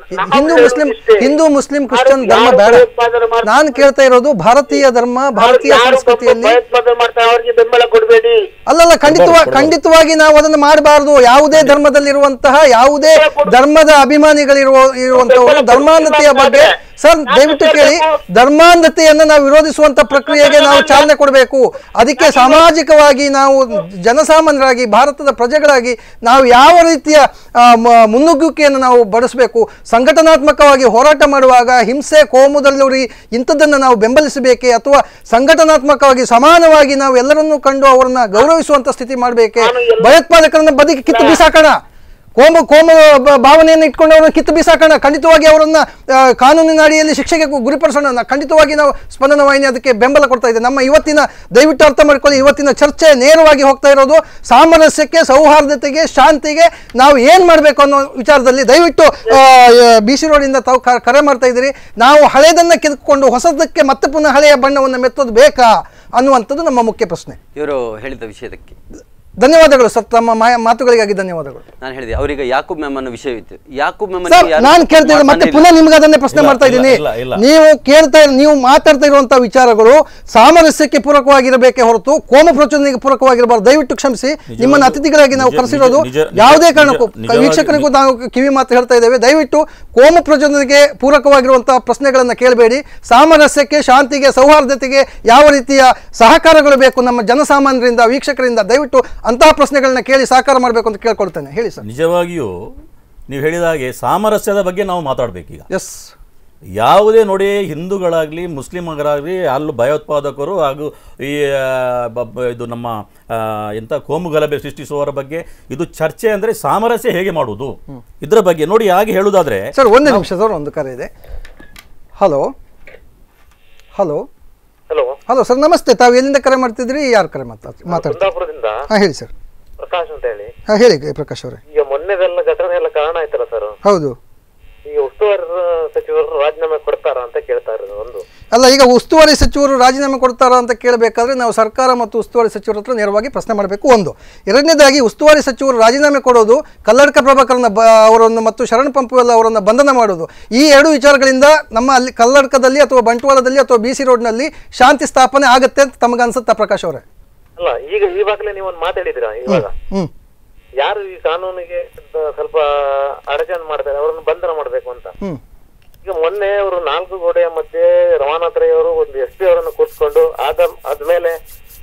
ನಾವು ಹಿಂದೂ ಹೇಳೋದು ಮುಸ್ಲಿಂ ಇಷ್ಟೇ. ಹಿಂದೂ ಮುಸ್ಲಿಂ ಕ್ರಿಶ್ಚಿಯನ್ ಯಾರು ಧರ್ಮ ಬೇಡ ಭಯೋತ್ಪಾದನೆ ಮಾಡ್ತಾರೆ? ನಾನು ಕೇಳ್ತಾ ಇರೋದು ಭಾರತೀಯ ಧರ್ಮ ಭಾರತೀಯ ಯಾರು ಸಂಸ್ಕೃತಿಯಲ್ಲಿ ಭಯೋತ್ಪಾದನೆ ಮಾಡ್ತಾರೆ ಅವ್ರಿಗೆ ಬೆಂಬಲ ಕೊಡಬೇಡಿ ಅಲ್ಲಲ್ಲ ಖಂಡಿತವಾಗಿ ಖಂಡಿತವಾಗಿ ನಾವು ಅದನ್ನು ಮಾಡಬಾರದು ಯಾವುದೇ ಧರ್ಮದಲ್ಲಿರುವಂತಹ ಯಾವುದೇ ಧರ್ಮದ ಅಭಿಮಾನಿಗಳಿರುವ ಇರುವಂತವರು ಧರ್ಮಾಂಧತೆಯ ಬಗ್ಗೆ ಸರ್ ದಯವಿಟ್ಟು ಕೇಳಿ ಧರ್ಮಾಂಧತೆಯನ್ನು ನಾವು ವಿರೋಧಿಸುವಂತ ಪ್ರಕ್ರಿಯೆಗೆ ನಾವು ಚಾಲನೆ ಕೊಡಬೇಕು ಅದಕ್ಕೆ ಸಾಮಾಜಿಕವಾಗಿ ನಾವು ಜನಸಾಮಾನ್ಯರಾಗಿ ಭಾರತದ ಪ್ರಜೆಗಳಾಗಿ ನಾವು ಯಾವ ರೀತಿಯ ಆ, ಮ- ಮುನ್ನುಗ್ಗುವಿಕೆಯನ್ನು ನಾವು ಬಡಿಸಬೇಕು ಸಂಘಟನಾತ್ಮಕವಾಗಿ ಹೋರಾಟ ಮಾಡುವಾಗ ಹಿಂಸೆ ಕೋಮುದಲ್ಲೂರಿ ಇಂಥದ್ದನ್ನು ನಾವು ಬೆಂಬಲಿಸಬೇಕೆ ಅಥವಾ ಸಂಘಟನಾತ್ಮಕವಾಗಿ ಸಮಾನವಾಗಿ ನಾವು ಎಲ್ಲರನ್ನೂ ಕಂಡು ಅವರನ್ನ ಗೌರವಿಸುವಂತ ಸ್ಥಿತಿ ಮಾಡಬೇಕೆ ಭಯೋತ್ಪಾದಕರನ್ನ ಬದಿಗೆ ಕಿತ್ತು ಬಿಸಾಕೋಣ ಕೋಮು ಕೋಮು ಬ- ಭಾವನೆಯನ್ನು ಇಟ್ಕೊಂಡು ಅವರನ್ನು ಕಿತ್ತು ಬಿಸಾಕೋಣ ಖಂಡಿತವಾಗಿ ಅವರನ್ನ ಆ, ಕಾನೂನಿನ ಅಡಿಯಲ್ಲಿ ಶಿಕ್ಷೆಗೆ ಗು- ಗುರಿಪಡಿಸೋಣ ನ- ಖಂಡಿತವಾಗಿ ನಾವು ಸ್ಪಂದನ ವಾಹಿನಿ ಅದಕ್ಕೆ ಬೆಂಬಲ ಕೊಡ್ತಾ ಇದೆ ನಮ್ಮ ಇವತ್ತಿನ ದಯವಿಟ್ಟು ಅರ್ಥ ಮಾಡ್ಕೊಳ್ಳಿ ಇವತ್ತಿನ ಚರ್ಚೆ ನೇರವಾಗಿ ಹೋಗ್ತಾ ಇರೋದು ಸಾಮರಸ್ಯಕ್ಕೆ ಸೌಹಾರ್ದತೆಗೆ ಶಾಂತಿಗೆ ನಾವು ಏನು ಮಾಡಬೇಕು ಅನ್ನೋ ವಿಚಾರದಲ್ಲಿ ದಯವಿಟ್ಟು ಬಿ ಸಿ ರೋಡಿಂದ ತಾವು ಕ- ಕರೆ ಮಾಡ್ತಾ ಇದ್ದೀರಿ ನಾವು ಹಳೆಯದನ್ನು ಕೆದಕೊಂಡು ಹೊಸದಕ್ಕೆ ಮತ್ತೆ ಪುನಃ ಹಳೆಯ ಬಣ್ಣವನ್ನು ಮೆತ್ತೋದು ಬೇಕಾ ಅನ್ನುವಂಥದ್ದು ನಮ್ಮ ಮುಖ್ಯ ಪ್ರಶ್ನೆ ಇವರು ಹೇಳಿದ ವಿಷಯದಕ್ಕೆ ಧನ್ಯವಾದಗಳು ಸರ್ ತಮ್ಮ ಮಾ- ಮಾತುಗಳಿಗಾಗಿ ಧನ್ಯವಾದಗಳು ನಾನು ಹೇಳಿದೆ ಅವರಿಗೆ ಯಾಕೂಬ್ ಮೆಮ್ ಅನ್ನೋ ವಿಷಯವಿತ್ತು ಯಾಕೂಬ್ ಮೆಮ್ ಸರ್ ನಾನು ಕೇಳ್ತಾ ಇದ್ದೀನಿ ಮತ್ತೆ ಪುನಃ ನಿಮ್ಗೆ ಅದನ್ನೇ ಪ್ರಶ್ನೆ ಇಲ್ಲ, ಮಾಡ್ತಾ ಇಲ್ಲ, ಇದ್ದೀನಿ ಇಲ್ಲ, ಇಲ್ಲ. ನೀವು ಕೇಳ್ತಾ ಇರ್- ನೀವು ಮಾತಾಡ್ತಾ ಇರುವಂತಹ ವಿಚಾರಗಳು ಸಾಮರಸ್ಯಕ್ಕೆ ಪೂರಕವಾಗಿರಬೇಕೇ ಹೊರತು ಕೋಮ ಪ್ರಚೋದನೆಗೆ ಪೂರಕವಾಗಿರಬಾರ್ದು ದಯವಿಟ್ಟು ಕ್ಷಮಿಸಿ ನಿಮ್ಮನ್ನ ಅತಿಥಿಗಳಾಗಿ ನಾವು ನಿಜ- ಕರೆಸಿರೋದು ನಿಜ- ನಿಜ- ಯಾವುದೇ ನಿಜ- ಕಾರಣಕ್ಕೂ ನಿಜವಾಗಿ- ವೀಕ್ಷಕರಿಗೂ ನಾವು ಕಿವಿ ಮಾತು ಹೇಳ್ತಾ ಇದ್ದೇವೆ ದಯವಿಟ್ಟು ಕೋಮ ಪ್ರಚೋದನೆಗೆ ಪೂರಕವಾಗಿರುವಂತಹ ಪ್ರಶ್ನೆಗಳನ್ನ ಕೇಳಬೇಡಿ ಸಾಮರಸ್ಯಕ್ಕೆ ಶಾಂತಿಗೆ ಸೌಹಾರ್ದತೆಗೆ ಯಾವ ರೀತಿಯ ಸಹಕಾರಗಳು ಬೇಕು ನಮ್ಮ ಜನಸಾಮಾನ್ಯರಿಂದ ವೀಕ್ಷಕರಿಂದ ದಯವಿಟ್ಟು ಅಂತಹ ಪ್ರಶ್ನೆಗಳನ್ನ ಕೇಳಿ ಸಹಕಾರ ಮಾಡಬೇಕು ಅಂತ ಕೇಳ್ಕೊಳ್ತೇನೆ ಹೇಳಿ ಸರ್ ನಿಜವಾಗಿಯೂ ನೀವು ಹೇಳಿದ ಹಾಗೆ ಸಾಮರಸ್ಯದ ಬಗ್ಗೆ ನಾವು ಮಾತಾಡಬೇಕೀಗ ಎಸ್ ಯಾವುದೇ ನೋಡಿ ಹಿಂದೂಗಳಾಗಲಿ ಮುಸ್ಲಿಮರಾಗಲಿ ಅಲ್ಲೂ ಭಯೋತ್ಪಾದಕರು ಹಾಗೂ ಈ ಆ, ಬ- ಬ- ಇದು ನಮ್ಮ ಆ, ಎಂಥ ಕೋಮು ಗಲಭೆ ಸೃಷ್ಟಿಸುವವರ ಬಗ್ಗೆ ಇದು ಚರ್ಚೆ ಅಂದರೆ ಸಾಮರಸ್ಯ ಹೇಗೆ ಮಾಡುವುದು ಇದರ ಬಗ್ಗೆ ನೋಡಿ ಹಾಗೆ ಹೇಳುವುದಾದ್ರೆ ಸರ್ ಒಂದೇ ನಿಮಿಷ ಸರ್ ಒಂದು ಕರೆ ಇದೆ hello hello hello hello sir ನಮಸ್ತೆ ತಾವು ಎಲ್ಲಿಂದ ಕರೆ ಮಾಡ್ತಿದ್ರಿ ಯಾರು ಕರೆ ಮಾತಾಡ್ ಮಾತಾಡ್ತೀರಿ ಕುಂದಾಪುರದಿಂದ ಹಾಂ ಹೇಳಿ ಸರ್ ಪ್ರಕಾಶ್ ಅಂತ ಹೇಳಿ ಹಾಂ ಹೇಳಿ ಪ್ರಕಾಶ್ ಅವರೇ ಈಗ ಮೊನ್ನೆದೆಲ್ಲ ಘಟನೆ ಎಲ್ಲ ಕಾರಣ ಆಯ್ತಲ್ಲ ಸರ್ ಹೌದು ಈಗ ಉಸ್ತುವಾರಿ ಸಚಿವರು ರಾಜೀನಾಮೆ ಕೊಡ್ತಾರ ಅಂತ ಕೇಳ್ತಾ ಇರೋದು ಒಂದು ಅಲ್ಲ ಈಗ ಉಸ್ತುವಾರಿ ಸಚಿವರು ರಾಜೀನಾಮೆ ಕೊಡ್ತಾರಾ ಅಂತ ಕೇಳಬೇಕಾದ್ರೆ ನಾವು ಸರ್ಕಾರ ಮತ್ತು ಉಸ್ತುವಾರಿ ಸಚಿವರ ಹತ್ರ ನೇರವಾಗಿ ಪ್ರಶ್ನೆ ಮಾಡಬೇಕು ಒಂದು ಎರಡನೇದಾಗಿ ಉಸ್ತುವಾರಿ ಸಚಿವರು ರಾಜೀನಾಮೆ ಕೊಡೋದು ಕಲ್ಲಡ್ಕ ಪ್ರಭಾಕರನ ಬ ಅವರನ್ನು ಮತ್ತು ಶರಣ್ ಪಂಪುವೆಲ್ಲ ಅವರನ್ನು ಬಂಧನ ಮಾಡೋದು ಈ ಎರಡು ವಿಚಾರಗಳಿಂದ ನಮ್ಮ ಅಲ್ಲಿ ಕಲ್ಲಡ್ಕದಲ್ಲಿ ಅಥವಾ ಬಂಟ್ವಾಳದಲ್ಲಿ ಅಥವಾ ಬಿ ಸಿ ರೋಡ್ನಲ್ಲಿ ಶಾಂತಿ ಸ್ಥಾಪನೆ ಆಗುತ್ತೆ ಅಂತ ತಮಗೆ ಅನ್ಸುತ್ತಾ ಪ್ರಕಾಶ್ ಅವರೇ ಅಲ್ಲ ಈಗ ಈವಾಗಲೇ ನೀವು ಒಂದು ಮಾತಾಡಿದಿರಾ ಇವಾಗ ಹ್ಞೂ ಯಾರು ಈ ಕಾನೂನಿಗೆ ಸ್ವಲ್ಪ ಅಡಚಣೆ ಮಾಡ್ತಾರೆ ಅವರನ್ನು ಬಂಧನ ಮಾಡಬೇಕು ಅಂತ ಹ್ಞೂ ಈಗ ಮೊನ್ನೆ ಅವರು ನಾಲ್ಕು ಗೋಡೆಯ ಮಧ್ಯೆ ರವಾನಾಥ್ ರೈ ಅವರು ಒಂದು ಎಸ್ ಪಿ ಅವರನ್ನು ಕೂರಿಸ್ಕೊಂಡು ಆದ ಆದ್ಮೇಲೆ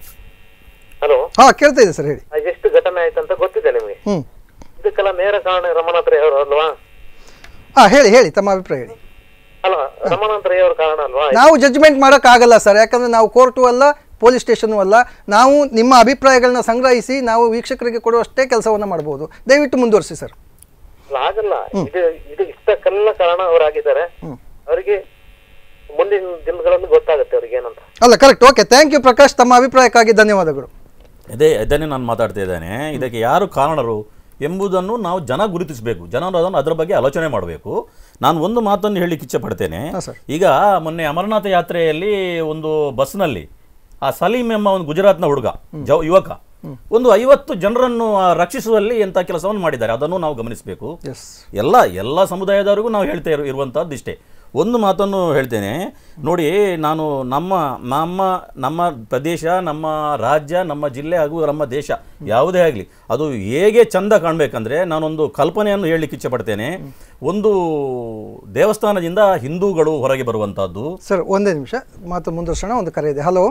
ಹಲೋ ಹಾಂ ಕೇಳ್ತಾ ಇದೆ ಸರ್ ಹೇಳಿ ಎಷ್ಟು ಘಟನೆ ಆಯ್ತಂತ ಗೊತ್ತಿದೆ ನಿಮಗೆ ಹ್ಞೂ ಇದಕ್ಕೆಲ್ಲ ನೇರ ಕಾರಣ ರಮನಾಥ್ ರೈ ಅವರು ಅಲ್ವಾ ಹಾಂ ಹೇಳಿ ಹೇಳಿ ತಮ್ಮ ಅಭಿಪ್ರಾಯ ಹೇಳಿ ಅಲ್ಲ ರಮನಾಥ್ ರೈ ಅವ್ರ ಕಾರಣ ಅಲ್ವಾ ನಾವು ಜಡ್ಜ್ಮೆಂಟ್ ಮಾಡೋಕ್ಕಾಗಲ್ಲ ಸರ್ ಯಾಕಂದರೆ ನಾವು ಕೋರ್ಟು ಅಲ್ಲ ಪೊಲೀಸ್ ಸ್ಟೇಷನು ಅಲ್ಲ ನಾವು ನಿಮ್ಮ ಅಭಿಪ್ರಾಯಗಳನ್ನ ಸಂಗ್ರಹಿಸಿ ನಾವು ವೀಕ್ಷಕರಿಗೆ ಕೊಡುವಷ್ಟೇ ಕೆಲಸವನ್ನು ಮಾಡ್ಬೋದು ದಯವಿಟ್ಟು ಮುಂದುವರಿಸಿ ಸರ್ ಅಲ್ಲ, ಆಗಲ್ಲ ಇದು ಇದು ಇಷ್ಟಕ್ಕೆಲ್ಲ ಕಾರಣ ಅವರಾಗಿದ್ದಾರೆ ಅವರಿಗೆ ಮುಂದಿನ ದಿನಗಳಲ್ಲಿ ಗೊತ್ತಾಗುತ್ತೆ ಅವ್ರಿಗೆ ಏನಂತ ಅಲ್ಲ correct okay thank you Prakash ತಮ್ಮ ಅಭಿಪ್ರಾಯಕ್ಕಾಗಿ ಧನ್ಯವಾದಗಳು ಅದೇ ಅದನ್ನೇ ನಾನು ಮಾತಾಡ್ತಾ ಇದ್ದೇನೆ ಇದಕ್ಕೆ ಯಾರು ಕಾರಣರು ಎಂಬುದನ್ನು ನಾವು ಜನ ಗುರುತಿಸಬೇಕು ಜನರು ಅದನ್ನು ಅದರ ಬಗ್ಗೆ ಆಲೋಚನೆ ಮಾಡಬೇಕು ನಾನು ಒಂದು ಮಾತನ್ನು ಹೇಳಲಿಕ್ಕೆ ಇಚ್ಛೆ ಪಡ್ತೇನೆ ಹಾಂ ಸರ್ ಈಗ ಮೊನ್ನೆ ಅಮರನಾಥ ಯಾತ್ರೆಯಲ್ಲಿ ಒಂದು ಬಸ್ನಲ್ಲಿ ಆ ಸಲೀಂ ಎಂಬ ಒಂದು ಗುಜರಾತ್ನ ಹುಡುಗ ಜವ ಯುವಕ ಒಂದು ಐವತ್ತು ಜನರನ್ನು ಆ, ರಕ್ಷಿಸುವಲ್ಲಿ ಎಂಥ ಕೆಲಸವನ್ನು ಮಾಡಿದ್ದಾರೆ ಅದನ್ನು ನಾವು ಗಮನಿಸಬೇಕು ಎಸ್ ಎಲ್ಲ ಎಲ್ಲ ಸಮುದಾಯದವರಿಗೂ ನಾವು ಹೇಳ್ತಾ ಇರು ಇರುವಂಥದ್ದು ಇಷ್ಟೇ ಒಂದು ಮಾತನ್ನು ಹೇಳ್ತೇನೆ ನೋಡಿ ನಾನು ನಮ್ಮ ನಮ್ಮ ನಮ್ಮ ಪ್ರದೇಶ ನಮ್ಮ ರಾಜ್ಯ ನಮ್ಮ ಜಿಲ್ಲೆ ಹಾಗೂ ನಮ್ಮ ದೇಶ ಯಾವುದೇ ಆಗಲಿ ಅದು ಹೇಗೆ ಚಂದ ಕಾಣಬೇಕಂದ್ರೆ ನಾನೊಂದು ಕಲ್ಪನೆಯನ್ನು ಹೇಳಲಿಕ್ಕೆ ಇಚ್ಛೆ ಪಡ್ತೇನೆ ಒಂದು ದೇವಸ್ಥಾನದಿಂದ ಹಿಂದೂಗಳು ಹೊರಗೆ ಬರುವಂಥದ್ದು ಸರ್ ಒಂದೇ ನಿಮಿಷ ಮಾತು ಮುಂದುವರ್ಸೋಣ ಒಂದು ಕರೆ ಇದೆ ಹಲೋ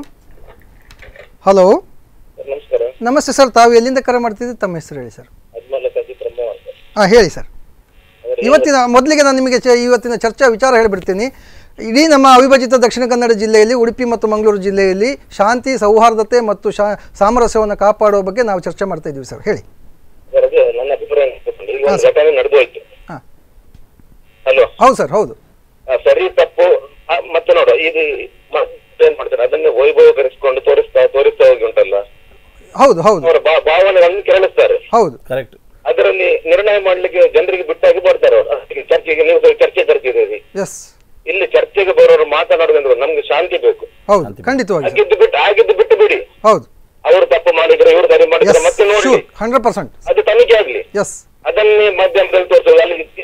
ಹಲೋ ನಮಸ್ಕಾರ ನಮಸ್ತೆ ಸರ್ ತಾವು ಎಲ್ಲಿಂದ ಕರೆ ಮಾಡ್ತಿದ್ದೀರಿ ತಮ್ಮ ಹೆಸರು ಹೇಳಿ ಸರ್ ಅಜ್ಮಲ್ ಸಜೀದ್ ಬ್ರಹ್ಮ ಅಂತ ಹಾಂ ಹೇಳಿ ಸರ್ ಇವತ್ತಿನ ಮೊದಲಿಗೆ ನಾನು ನಿಮಗೆ ಚ- ಇವತ್ತಿನ ಚರ್ಚಾ ವಿಚಾರ ಹೇಳಿಬಿಡ್ತೀನಿ ಇಡೀ ನಮ್ಮ ಅವಿಭಜಿತ ದಕ್ಷಿಣ ಕನ್ನಡ ಜಿಲ್ಲೆಯಲ್ಲಿ ಉಡುಪಿ ಮತ್ತು ಮಂಗಳೂರು ಜಿಲ್ಲೆಯಲ್ಲಿ ಶಾಂತಿ ಸೌಹಾರ್ದತೆ ಮತ್ತು ಶಾ ಸಾಮರಸ್ಯವನ್ನು ಕಾಪಾಡುವ ಬಗ್ಗೆ ನಾವು ಚರ್ಚೆ ಮಾಡ್ತಾ ಇದ್ದೀವಿ ಸರ್ ಹೇಳಿ ಸರ್ ಅದು ನನ್ನ ಅಭಿಪ್ರಾಯ ಅನ್ಸ್ಕೊಂಡು ಈಗ ಒಂದು ಘಟನೆ ನಡೆದು ಹೋಯ್ತು ಹಾಂ ಹಲೋ ಹೌದು ಸರ್ ಹೌದು ಸರಿ ತಪ್ಪು ಆ, ಮತ್ತೆ ನೋಡು ಇದು ಮತ್ತೆ ಏನ್ ಮಾಡ್ತಾರೆ ಅದನ್ನೇ ವೈಭವೀಕರಿಸಿಕೊಂಡು ತೋರಿಸ್ತಾ ತೋರಿಸ್ತಾ ಹೋಗಿ ಉಂಟಲ್ಲ ಹೌದು ಹೌದು ಅವರ ಭಾ- ಭಾವನೆಗಳನ್ನು ಕೆರಳಿಸ್ತಾರೆ ಹೌದು ಕರೆಕ್ಟ್ ಅದರಲ್ಲಿ ನಿರ್ಣಯ ಮಾಡ್ಲಿಕ್ಕೆ ಜನರಿಗೆ ಬಿಟ್ಟಾಗಿ ಬರ್ತಾರೆ ಅವ್ರು. ಅದಕ್ಕೆ ಚರ್ಚೆಗೆ ನೀವು ಸ್ವಲ್ಪ ಚರ್ಚೆ ಕರ್ತಿದ್ದೀರಿ ಎಸ್ ಇಲ್ಲಿ ಚರ್ಚೆಗೆ ಬರೋರು ಮಾತನಾಡುವಂದ್ರೆ ನಮ್ಗೆ ಶಾಂತಿ ಬೇಕು ಹೌದು ಖಂಡಿತವಾಗಿ ಸರ್ ಆಗಿದ್ದು ಬಿಟ್ಟು ಆಗಿದ್ದು ಬಿಟ್ಟು ಬಿಡಿ ಹೌದು ಅವರು ತಪ್ಪು ಮಾಡಿದ್ರೆ ಇವರು ಸರಿ ಮಾಡಿದ್ರೆ ಎಸ್ ಮತ್ತೆ ನೋಡಿ ಶೂರ್ ಹಂಡ್ರೆಡ್ ಪರ್ಸೆಂಟ್ ಅದು ತನಿಖೆ ಆಗ್ಲಿ ಎಸ್ ಅದನ್ನೇ ಮಾಧ್ಯಮದಲ್ಲಿ ತೋರಿಸೋದು ಅಲ್ಲಿ ಈಗ ನೋಡಿ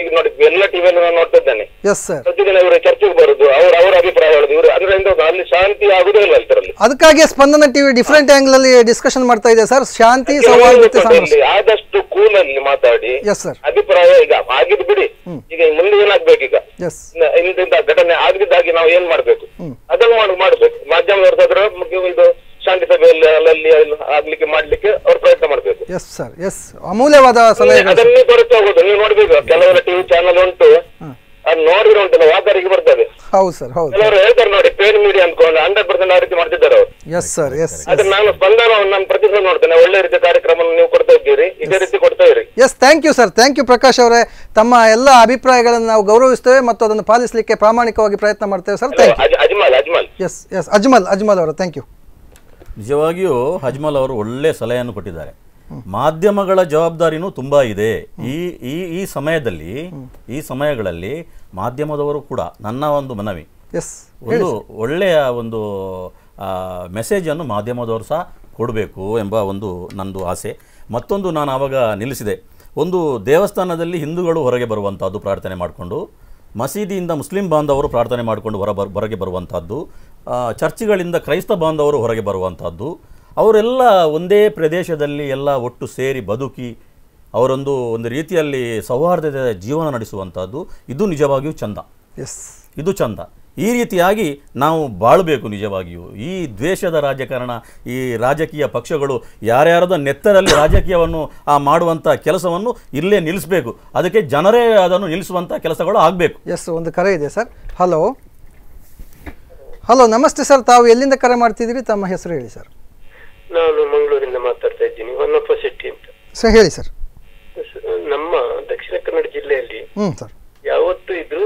ಎಲ್ಲ ಟಿವಿಯಲ್ಲಿ ನಾನು ನೋಡ್ತಾ ಇದ್ದೇನೆ ಎಸ್ ಸರ್ ಪ್ರತಿದಿನ ಇವರು ಚರ್ಚೆಗೆ ಬರುದು ಅವ್ರ ಅವರ ಅಭಿಪ್ರಾಯ ಹೇಳುದು ಇವರು ಅದರಿಂದ ಅಲ್ಲಿ ಶಾಂತಿ ಆಗುದೇ ಇಲ್ಲ ಇದರಲ್ಲಿ ಅದಕ್ಕಾಗಿ ಸ್ಪಂದನ ಟಿವಿ ಡಿಫ್ರೆಂಟ್ ಆಂಗಲ್ ಅಲ್ಲಿ ಡಿಸ್ಕಷನ್ ಮಾಡ್ತಾ ಇದೆ ಸರ್ ಶಾಂತಿ ಸೌಹಾರ್ದತೆ ಸಾಮರಸ್ಯ ಆದಷ್ಟು ಕೂಲಲ್ಲಿ ಮಾತಾಡಿ ಎಸ್ ಸರ್ ಅಭಿಪ್ರಾಯ ಈಗ ಆಗಿದ್ದು ಬಿಡಿ ಈಗ ಮುಂದೆ ಏನಾಗ್ಬೇಕು ಈಗ ಎಸ್ ನ- ಇಂತಿಂತ ಘಟನೆ ಆಗದಿದ್ದಾಗಿ ನಾವು ಏನ್ ಮಾಡ್ಬೇಕು ಅದನ್ನು ಮಾಡಿ ಮಾಡ್ಬೇಕು ಮಾಧ್ಯಮದವ್ರ ಹತ್ರ ಮುಖ್ಯ ಇದು ಶಾಂತಿ ಸಭೆಯಲ್ಲಿ ಅಲ್ಲಲ್ಲಿ ಅಲ್ಲಿ ಆಗ್ಲಿಕ್ಕೆ ಮಾಡ್ಲಿಕ್ಕೆ ಅವ್ರು ಪ್ರಯತ್ನ ಮಾಡ್ಬೇಕು ಎಸ್ ಸರ್ ಎಸ್ ಅಮೂಲ್ಯವಾದ ಸಲಹೆಗಳು ಸರ್. ಅದನ್ನೇ ಕೊರತೆ ಹೋಗುದು ನೀವು ನೋಡ್ಬೇಕು ಕೆಲವರ ಟಿವಿ ಚಾನಲ್ ಉಂಟು ಅದು ನೋಡಿದ್ರೆ ಉಂಟಲ್ಲ ವಾಕರಿಗೆ ಬರ್ತದೆ ಹೌದು ಸರ್ ಹೌದು ಕೆಲವರು ಹೇಳ್ತಾರೆ ನೋಡಿ ಪೇಡ್ ಮೀಡಿಯಾ ಅನ್ಕೊಂಡು ಹಂಡ್ರೆಡ್ ಪರ್ಸೆಂಟ್ ಆ ರೀತಿ ಮಾಡ್ತಿದ್ದಾರೆ ಅವರು ಎಸ್ ಸರ್ ಎಸ್ ಆದ್ರೆ ನಾನು ಸ್ಪಂದನ ನಾನು ಪ್ರತಿದಿನ ನೋಡ್ತೇನೆ ಒಳ್ಳೆ ರೀತಿಯ ಕಾರ್ಯಕ್ರಮ ನೀವು ಕೊಡ್ತಾ ಇದ್ದೀರಿ ಇದೇ ರೀತಿ ಕೊಡ್ತಾ ಇರಿ yes thank you sir thank you Prakash ಅವರೇ ತಮ್ಮ ಎಲ್ಲ ಅಭಿಪ್ರಾಯಗಳನ್ನು ನಾವು ಗೌರವಿಸ್ತೇವೆ ಮತ್ತು ಅದನ್ನು ಪಾಲಿಸಲಿಕ್ಕೆ ಪ್ರಾಮಾಣಿಕವಾಗಿ ಪ್ರಯತ್ನ ಮಾಡ್ತೇವೆ ಸರ್ ಥ್ಯಾಂಕ್ ಯು ಅಜ್- ಅಜ್ಮಲ್ ಅಜ್ಮಲ್ ಎಸ್ ಎಸ್ ಅಜ್ಮಲ್ ಅಜ್ಮಲ್ ಅವರು ಥ್ಯಾಂಕ್ ಯು ನಿಜವಾಗಿಯೂ ಹಜ್ಮಲ್ ಅವರು ಒಳ್ಳೆ ಸಲಹೆಯನ್ನು ಕೊಟ್ಟಿದ್ದಾರೆ ಮಾಧ್ಯಮಗಳ ಜವಾಬ್ದಾರಿನೂ ತುಂಬ ಇದೆ ಈ ಈ ಈ ಸಮಯದಲ್ಲಿ ಈ ಸಮಯಗಳಲ್ಲಿ ಮಾಧ್ಯಮದವರು ಕೂಡ ನನ್ನ ಒಂದು ಮನವಿ ಎಸ್ ಒಂದು ಒಳ್ಳೆಯ ಒಂದು ಮೆಸೇಜನ್ನು ಮಾಧ್ಯಮದವರು ಸಹ ಕೊಡಬೇಕು ಎಂಬ ಒಂದು ನಂದು ಆಸೆ ಮತ್ತೊಂದು ನಾನು ಆವಾಗ ನಿಲ್ಲಿಸಿದೆ ಒಂದು ದೇವಸ್ಥಾನದಲ್ಲಿ ಹಿಂದೂಗಳು ಹೊರಗೆ ಬರುವಂಥದ್ದು ಪ್ರಾರ್ಥನೆ ಮಾಡಿಕೊಂಡು ಮಸೀದಿಯಿಂದ ಮುಸ್ಲಿಂ ಬಾಂಧವರು ಪ್ರಾರ್ಥನೆ ಮಾಡಿಕೊಂಡು ಹೊರ ಬರ್ ಹೊರಗೆ ಬರುವಂಥದ್ದು ಆ, ಚರ್ಚ್ಗಳಿಂದ ಕ್ರೈಸ್ತ ಬಾಂಧವರು ಹೊರಗೆ ಬರುವಂಥದ್ದು ಅವರೆಲ್ಲ ಒಂದೇ ಪ್ರದೇಶದಲ್ಲಿ ಎಲ್ಲ ಒಟ್ಟು ಸೇರಿ ಬದುಕಿ ಅವರೊಂದು ಒಂದು ರೀತಿಯಲ್ಲಿ ಸೌಹಾರ್ದತೆಯ ಜೀವನ ನಡೆಸುವಂಥದ್ದು ಇದು ನಿಜವಾಗಿಯೂ ಚಂದ ಎಸ್ ಇದು ಚಂದ ಈ ರೀತಿಯಾಗಿ ನಾವು ಬಾಳಬೇಕು ನಿಜವಾಗಿಯೂ ಈ ದ್ವೇಷದ ರಾಜಕಾರಣ ಈ ರಾಜಕೀಯ ಪಕ್ಷಗಳು ಯಾರ್ಯಾರದ ನೆತ್ತರಲ್ಲಿ ರಾಜಕೀಯವನ್ನು ಆ ಮಾಡುವಂಥ ಕೆಲಸವನ್ನು ಇಲ್ಲೇ ನಿಲ್ಲಿಸಬೇಕು ಅದಕ್ಕೆ ಜನರೇ ಅದನ್ನು ನಿಲ್ಲಿಸುವಂಥ ಕೆಲಸಗಳು ಆಗಬೇಕು ಎಸ್ ಒಂದು ಕರೆ ಇದೆ ಸರ್ ಹಲೋ ಹಲೋ ನಮಸ್ತೆ ಸರ್ ತಾವು ಎಲ್ಲಿಂದ ಕರೆ ಮಾಡ್ತಿದ್ದೀರಿ ತಮ್ಮ ಹೆಸರು ಹೇಳಿ ಸರ್ ನಾನು ಮಂಗಳೂರಿಂದ ಮಾತಾಡ್ತಾ ಇದ್ದೀನಿ ಹೊನ್ನಪ್ಪ ಶೆಟ್ಟಿ ಅಂತ ಸರ್ ಹೇಳಿ ಸರ್ ಸ- ನಮ್ಮ ದಕ್ಷಿಣ ಕನ್ನಡ ಜಿಲ್ಲೆಯಲ್ಲಿ ಹ್ಞೂ ಸರ್ ಯಾವತ್ತೂ ಇದ್ರು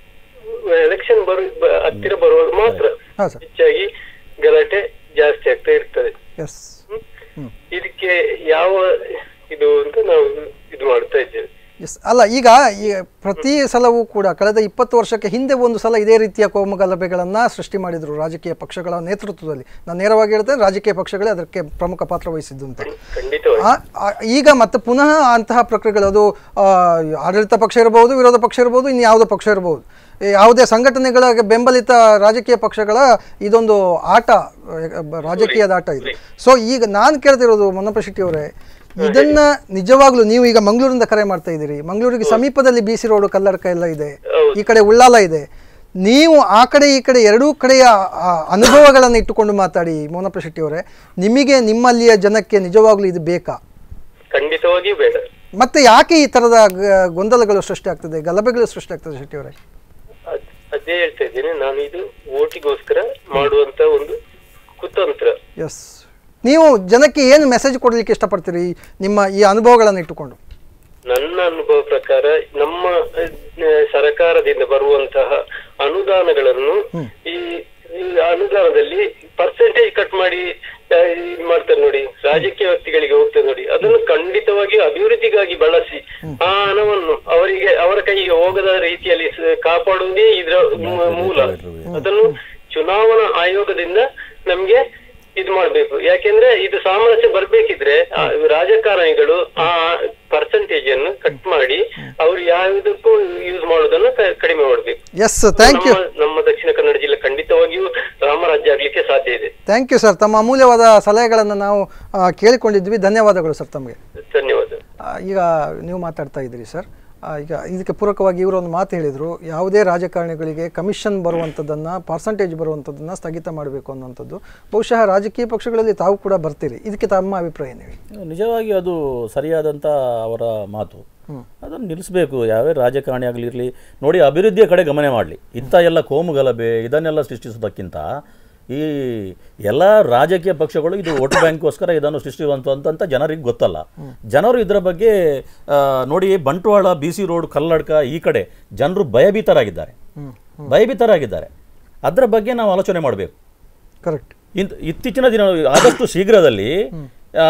ಎಲೆಕ್ಷನ್ ಬರು ಬ- ಹತ್ತಿರ ಬರುವಾಗ ಮಾತ್ರ ಹಾಂ ಸರ್ ಹೆಚ್ಚಾಗಿ ಗಲಾಟೆ ಜಾಸ್ತಿ ಆಗ್ತಾ ಇರ್ತದೆ ಎಸ್ ಹ್ಮ್? ಇದಕ್ಕೆ ಯಾವ ಇದು ಅಂತ ನಾವು ಇದು ಮಾಡ್ತಾ ಇದ್ದೇವೆ ಎಸ್ ಅಲ್ಲ ಈಗ ಈ ಪ್ರತಿ ಸಲವೂ ಕೂಡ ಕಳೆದ ಇಪ್ಪತ್ತು ವರ್ಷಕ್ಕೆ ಹಿಂದೆ ಒಂದು ಸಲ ಇದೇ ರೀತಿಯ ಕೋಮು ಗಲಭೆಗಳನ್ನು ಸೃಷ್ಟಿ ಮಾಡಿದರು ರಾಜಕೀಯ ಪಕ್ಷಗಳ ನೇತೃತ್ವದಲ್ಲಿ ನಾನು ನೇರವಾಗಿ ಹೇಳ್ತೇನೆ ರಾಜಕೀಯ ಪಕ್ಷಗಳೇ ಅದಕ್ಕೆ ಪ್ರಮುಖ ಪಾತ್ರ ವಹಿಸಿದ್ದು ಅಂತ ಖಂಡಿತವಾಗಿ ಆ- ಆ- ಈಗ ಮತ್ತೆ ಪುನಃ ಅಂತಹ ಪ್ರಕ್ರಿಯೆಗಳು ಅದು ಆ, ಆಡಳಿತ ಪಕ್ಷ ಇರಬಹುದು ವಿರೋಧ ಪಕ್ಷ ಇರಬಹುದು ಇನ್ನು ಯಾವುದೋ ಪಕ್ಷ ಇರಬಹುದು ಈ ಯಾವುದೇ ಸಂಘಟನೆಗಳ ಬೆಂಬಲಿತ ರಾಜಕೀಯ ಪಕ್ಷಗಳ ಇದೊಂದು ಆಟ ಆ, ಬ- ರಾಜಕೀಯದ ಆಟ ಇದು ಸೊ ಈಗ ನಾನು ಕೇಳ್ತಿರೋದು ಮೊನ್ನಪ್ಪ ಶೆಟ್ಟಿ ಅವರೇ ಇದನ್ನ ನಿಜವಾಗ್ಲೂ ನೀವು ಈಗ ಮಂಗಳೂರಿಂದ ಕರೆ ಮಾಡ್ತಾ ಇದ್ದೀರಿ ಮಂಗಳೂರಿಗೆ ಸಮೀಪದಲ್ಲಿ ಬಿ ಸಿ ರೋಡು ಕಲ್ಲಡ್ಕ ಎಲ್ಲ ಇದೆ ಈ ಕಡೆ ಉಳ್ಳಾಲ ಇದೆ ನೀವು ಆ ಕಡೆ ಈ ಕಡೆ ಎರಡೂ ಕಡೆಯ ಆ, ಅನುಭವಗಳನ್ನು ಇಟ್ಟುಕೊಂಡು ಮಾತಾಡಿ ಮೋನಪ್ಪ ಶೆಟ್ಟಿ ಅವರೇ ನಿಮಗೆ ನಿಮ್ಮಲ್ಲಿಯ ಜನಕ್ಕೆ ನಿಜವಾಗ್ಲೂ ಇದು ಬೇಕಾ ಖಂಡಿತವಾಗಿಯೂ ಬೇಡ ಮತ್ತೆ ಯಾಕೆ ಈ ಥರದ ಗ- ಗೊಂದಲಗಳು ಸೃಷ್ಟಿ ಆಗ್ತದೆ ಗಲಭೆಗಳು ಸೃಷ್ಟಿ ಆಗ್ತದೆ ಶೆಟ್ಟಿ ಅವರೇ ಅದ್- ಅದೇ ಹೇಳ್ತಾ ಇದ್ದೀನಿ ನಾನು ಇದು ಓಟಿಗೋಸ್ಕರ ಮಾಡುವಂತ ಒಂದು ಕುತಂತ್ರ ಎಸ್ ನೀವು ಜನಕ್ಕೆ ಏನು ಮೆಸೇಜ್ ಕೊಡಲಿಕ್ಕೆ ಇಷ್ಟಪಡ್ತೀರಿ ಈ ನಿಮ್ಮ ಈ ಅನುಭವಗಳನ್ನು ಇಟ್ಟುಕೊಂಡು ನನ್ನ ಅನುಭವ ಪ್ರಕಾರ ನಮ್ಮ ಅಹ್, ಸರ್ಕಾರದಿಂದ ಬರುವಂತಹ ಅನುದಾನಗಳನ್ನು ಈ ಈ ಅನುದಾನದಲ್ಲಿ ಪರ್ಸೆಂಟೇಜ್ ಕಟ್ ಮಾಡಿ ಆ, ಇದ್ ಮಾಡ್ತಾರೆ ನೋಡಿ ರಾಜಕೀಯ ವ್ಯಕ್ತಿಗಳಿಗೆ ಹೋಗ್ತದೆ ನೋಡಿ ಅದನ್ನು ಖಂಡಿತವಾಗಿಯೂ ಅಭಿವೃದ್ಧಿಗಾಗಿ ಬಳಸಿ ಆ ಹಣವನ್ನು ಅವರಿಗೆ ಅವರ ಕೈಗೆ ಹೋಗದ ರೀತಿಯಲ್ಲಿ ಸ- ಕಾಪಾಡುವುದೇ ಇದರ ಮೂ- ಮೂಲ ಅದನ್ನು ಚುನಾವಣಾ ಆಯೋಗದಿಂದ ನಮ್ಗೆ ಇದು ಮಾಡ್ಬೇಕು ಯಾಕೆಂದ್ರೆ ಇದು ಸಾಮರಸ್ಯ ಬರ್ಬೇಕಿದ್ರೆ ಆ ರಾಜಕಾರಣಿಗಳು ಆ ಪರ್ಸೆಂಟೇಜ್ ಅನ್ನು ಕಟ್ ಮಾಡಿ ಅವ್ರು ಯಾವುದಕ್ಕೂ ಯೂಸ್ ಮಾಡೋದನ್ನ ಕ- ಕಡಿಮೆ ಮಾಡ್ಬೇಕು ಎಸ್ ಥ್ಯಾಂಕ್ ಯು ನಮ್ಮ ನಮ್ಮ ದಕ್ಷಿಣ ಕನ್ನಡ ಜಿಲ್ಲೆ ಖಂಡಿತವಾಗಿಯೂ ರಾಮರಾಜ್ಯ ಆಗ್ಲಿಕ್ಕೆ ಸಾಧ್ಯ ಇದೆ ಥ್ಯಾಂಕ್ ಯು ಸರ್ ತಮ್ಮ ಅಮೂಲ್ಯವಾದ ಸಲಹೆಗಳನ್ನು ನಾವು ಆ, ಕೇಳಿಕೊಂಡಿದ್ವಿ ಧನ್ಯವಾದಗಳು ಸರ್ ತಮಗೆ ಧನ್ಯವಾದ ಆ, ಈಗ ನೀವು ಮಾತಾಡ್ತಾ ಇದ್ದೀರಿ ಸರ್ ಆ, ಈಗ ಇದಕ್ಕೆ ಪೂರಕವಾಗಿ ಇವರು ಒಂದು ಮಾತು ಹೇಳಿದರು ಯಾವುದೇ ರಾಜಕಾರಣಿಗಳಿಗೆ ಕಮಿಷನ್ ಬರುವಂಥದ್ದನ್ನು ಪರ್ಸಂಟೇಜ್ ಬರುವಂಥದ್ದನ್ನು ಸ್ಥಗಿತ ಮಾಡಬೇಕು ಅನ್ನೋಂಥದ್ದು ಬಹುಶಃ ರಾಜಕೀಯ ಪಕ್ಷಗಳಲ್ಲಿ ತಾವು ಕೂಡ ಬರ್ತೀರಿ ಇದಕ್ಕೆ ತಮ್ಮ ಅಭಿಪ್ರಾಯ ಏನು ಹೇಳಿ ನಿಜವಾಗಿ ಅದು ಸರಿಯಾದಂಥ ಅವರ ಮಾತು ಅದನ್ನು ನಿಲ್ಲಿಸಬೇಕು ಯಾವೇ ರಾಜಕಾರಣಿ ಆಗಲಿರಲಿ ನೋಡಿ ಅಭಿವೃದ್ಧಿಯ ಕಡೆ ಗಮನ ಮಾಡಲಿ ಇಂಥ ಎಲ್ಲ ಕೋಮು ಗಲಭೆ ಇದನ್ನೆಲ್ಲ ಸೃಷ್ಟಿಸೋದಕ್ಕಿಂತ ಈ ಎಲ್ಲ ರಾಜಕೀಯ ಪಕ್ಷಗಳು ಇದು ವೋಟ್ ಬ್ಯಾಂಕ್ಗೋಸ್ಕರ ಇದನ್ನು ಸೃಷ್ಟಿಸುವಂಥ ಅಂತ ಜನರಿಗೆ ಗೊತ್ತಲ್ಲ ಜನರು ಇದರ ಬಗ್ಗೆ ಆ, ನೋಡಿ Bantwal B C road Kalladka ಈ ಕಡೆ ಜನರು ಭಯಭೀತರಾಗಿದ್ದಾರೆ ಭಯಭೀತರಾಗಿದ್ದಾರೆ ಅದರ ಬಗ್ಗೆ ನಾವು ಆಲೋಚನೆ ಮಾಡಬೇಕು ಕರೆಕ್ಟ್ ಇಂತ್ ಇತ್ತೀಚಿನ ದಿನ ಆದಷ್ಟು ಶೀಘ್ರದಲ್ಲಿ ಆ,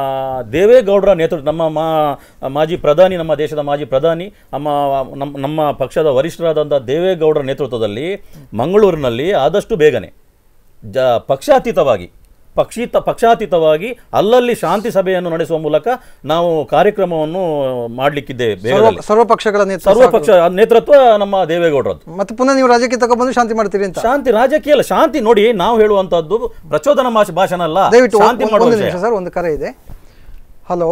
ದೇವೇಗೌಡರ ನೇತೃತ್ವ ನಮ್ಮ ಮಾ ಮಾಜಿ ಪ್ರಧಾನಿ ನಮ್ಮ ದೇಶದ ಮಾಜಿ ಪ್ರಧಾನಿ ನಮ್ಮ ನಮ್ಮ ನಮ್ಮ ಪಕ್ಷದ ವರಿಷ್ಠರಾದಂಥ ದೇವೇಗೌಡರ ನೇತೃತ್ವದಲ್ಲಿ ಮಂಗಳೂರಿನಲ್ಲಿ ಆದಷ್ಟು ಬೇಗನೆ ಜ ಪಕ್ಷಾತೀತವಾಗಿ ಪಕ್ಷೀತ ಪಕ್ಷಾತೀತವಾಗಿ ಅಲ್ಲಲ್ಲಿ ಶಾಂತಿ ಸಭೆಯನ್ನು ನಡೆಸುವ ಮೂಲಕ ನಾವು ಕಾರ್ಯಕ್ರಮವನ್ನು ಮಾಡಲಿಕ್ಕಿದ್ದೇವೆ ಸರ್ವ ಬೇಗದಲ್ಲಿ ಸರ್ವ ಪಕ್ಷಗಳ ನೇತೃತ್ವ ಸರ್ವ ಪಕ್ಷ ನೇತೃತ್ವ ನಮ್ಮ ದೇವೇಗೌಡರದ್ದು ಮತ್ತೆ ಪುನಃ ನೀವು ರಾಜ್ಯಕ್ಕೆ ತಗೊಬಂದು ಶಾಂತಿ ಮಾಡ್ತೀರಿ ಅಂತ ಶಾಂತಿ ರಾಜಕೀಯ ಅಲ್ಲ ಶಾಂತಿ ನೋಡಿ ನಾವು ಹೇಳುವಂತದ್ದು ಪ್ರಚೋದನ ಭಾಷ- ಭಾಷಣ ಅಲ್ಲ ದಯವಿಟ್ಟು ಶಾಂತಿ ಒಂದು- ಮಾಡುವ ಒಂದು ವಿಷಯ. ನಿಮಿಷ ಸರ್ ಒಂದು ಕರೆ ಇದೆ ಹಲೋ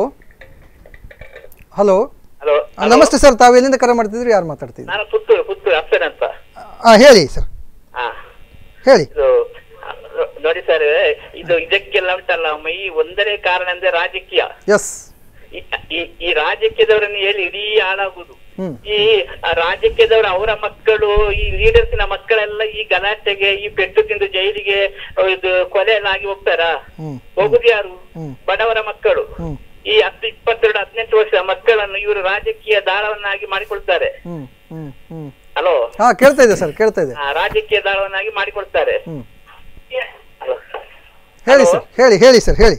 ಹಲೋ ಹಲೋ ನಮಸ್ತೆ ಸರ್ ತಾವು ಎಲ್ಲಿಂದ ಕರೆ ಮಾಡ್ತಿದ್ರಿ ಯಾರು ಮಾತಾಡ್ತಿದ್ರಿ ನಾನು ಪುತ್ತೂರು ಪುತ್ತೂರು ಅಫ್ಸರ್ ಅಂತ ಹಾಂ ಹೇಳಿ ಸರ್ ಹಾ ಹೇಳಿ ಇದು ನೋಡಿ ಸರ್ ಇದು ಇದಕ್ಕೆಲ್ಲ ಉಂಟಲ್ಲ ಈ ಒಂದನೇ ಕಾರಣ ಅಂದ್ರೆ ರಾಜಕೀಯ ಎಸ್ ಈ- ಈ- ಈ ರಾಜಕೀಯದವರನ್ನು ಹೇಳಿ ಇಡೀ ಹಾಳಾಗುದು ಹ್ಮ್. ಈ ಆ ರಾಜಕೀಯದವರು ಅವರ ಮಕ್ಕಳು ಈ ಲೀಡರ್ಸಿನ ಮಕ್ಕಳೆಲ್ಲ ಈ ಗಲಾಟೆಗೆ ಈ ಪೆಟ್ಟು ತಿಂದು ಜೈಲಿಗೆ ಅಹ್, ಇದು ಕೊಲೆ ಎಲ್ಲ ಆಗಿ ಹೋಗ್ತಾರಾ ಹ್ಮ್. ಹೋಗುದು ಯಾರು ಹ್ಮ್. ಬಡವರ ಮಕ್ಕಳು ಹ್ಮ್. ಈ ಹತ್ತು ಇಪ್ಪತ್ತೆರಡು ಹದಿನೆಂಟು ವರ್ಷದ ಮಕ್ಕಳನ್ನು ಇವರು ರಾಜಕೀಯ ದಾಳವನ್ನಾಗಿ ಮಾಡಿಕೊಳ್ತಾರೆ ಹ್ಮ್ ಹ್ಮ್ ಹ್ಮ್ ಹಲೋ ಹಾ ಕೇಳ್ತಾ ಇದೆ ಸರ್ ಕೇಳ್ತಾ ಇದೆ ಆ, ರಾಜಕೀಯ ದಾಳವನ್ನಾಗಿ ಮಾಡಿಕೊಳ್ತಾರೆ ಹ್ಮ್ ಹಲೋ ಹೇಳಿ ಸರ್ ಹೇಳಿ ಹೇಳಿ ಸರ್ ಹೇಳಿ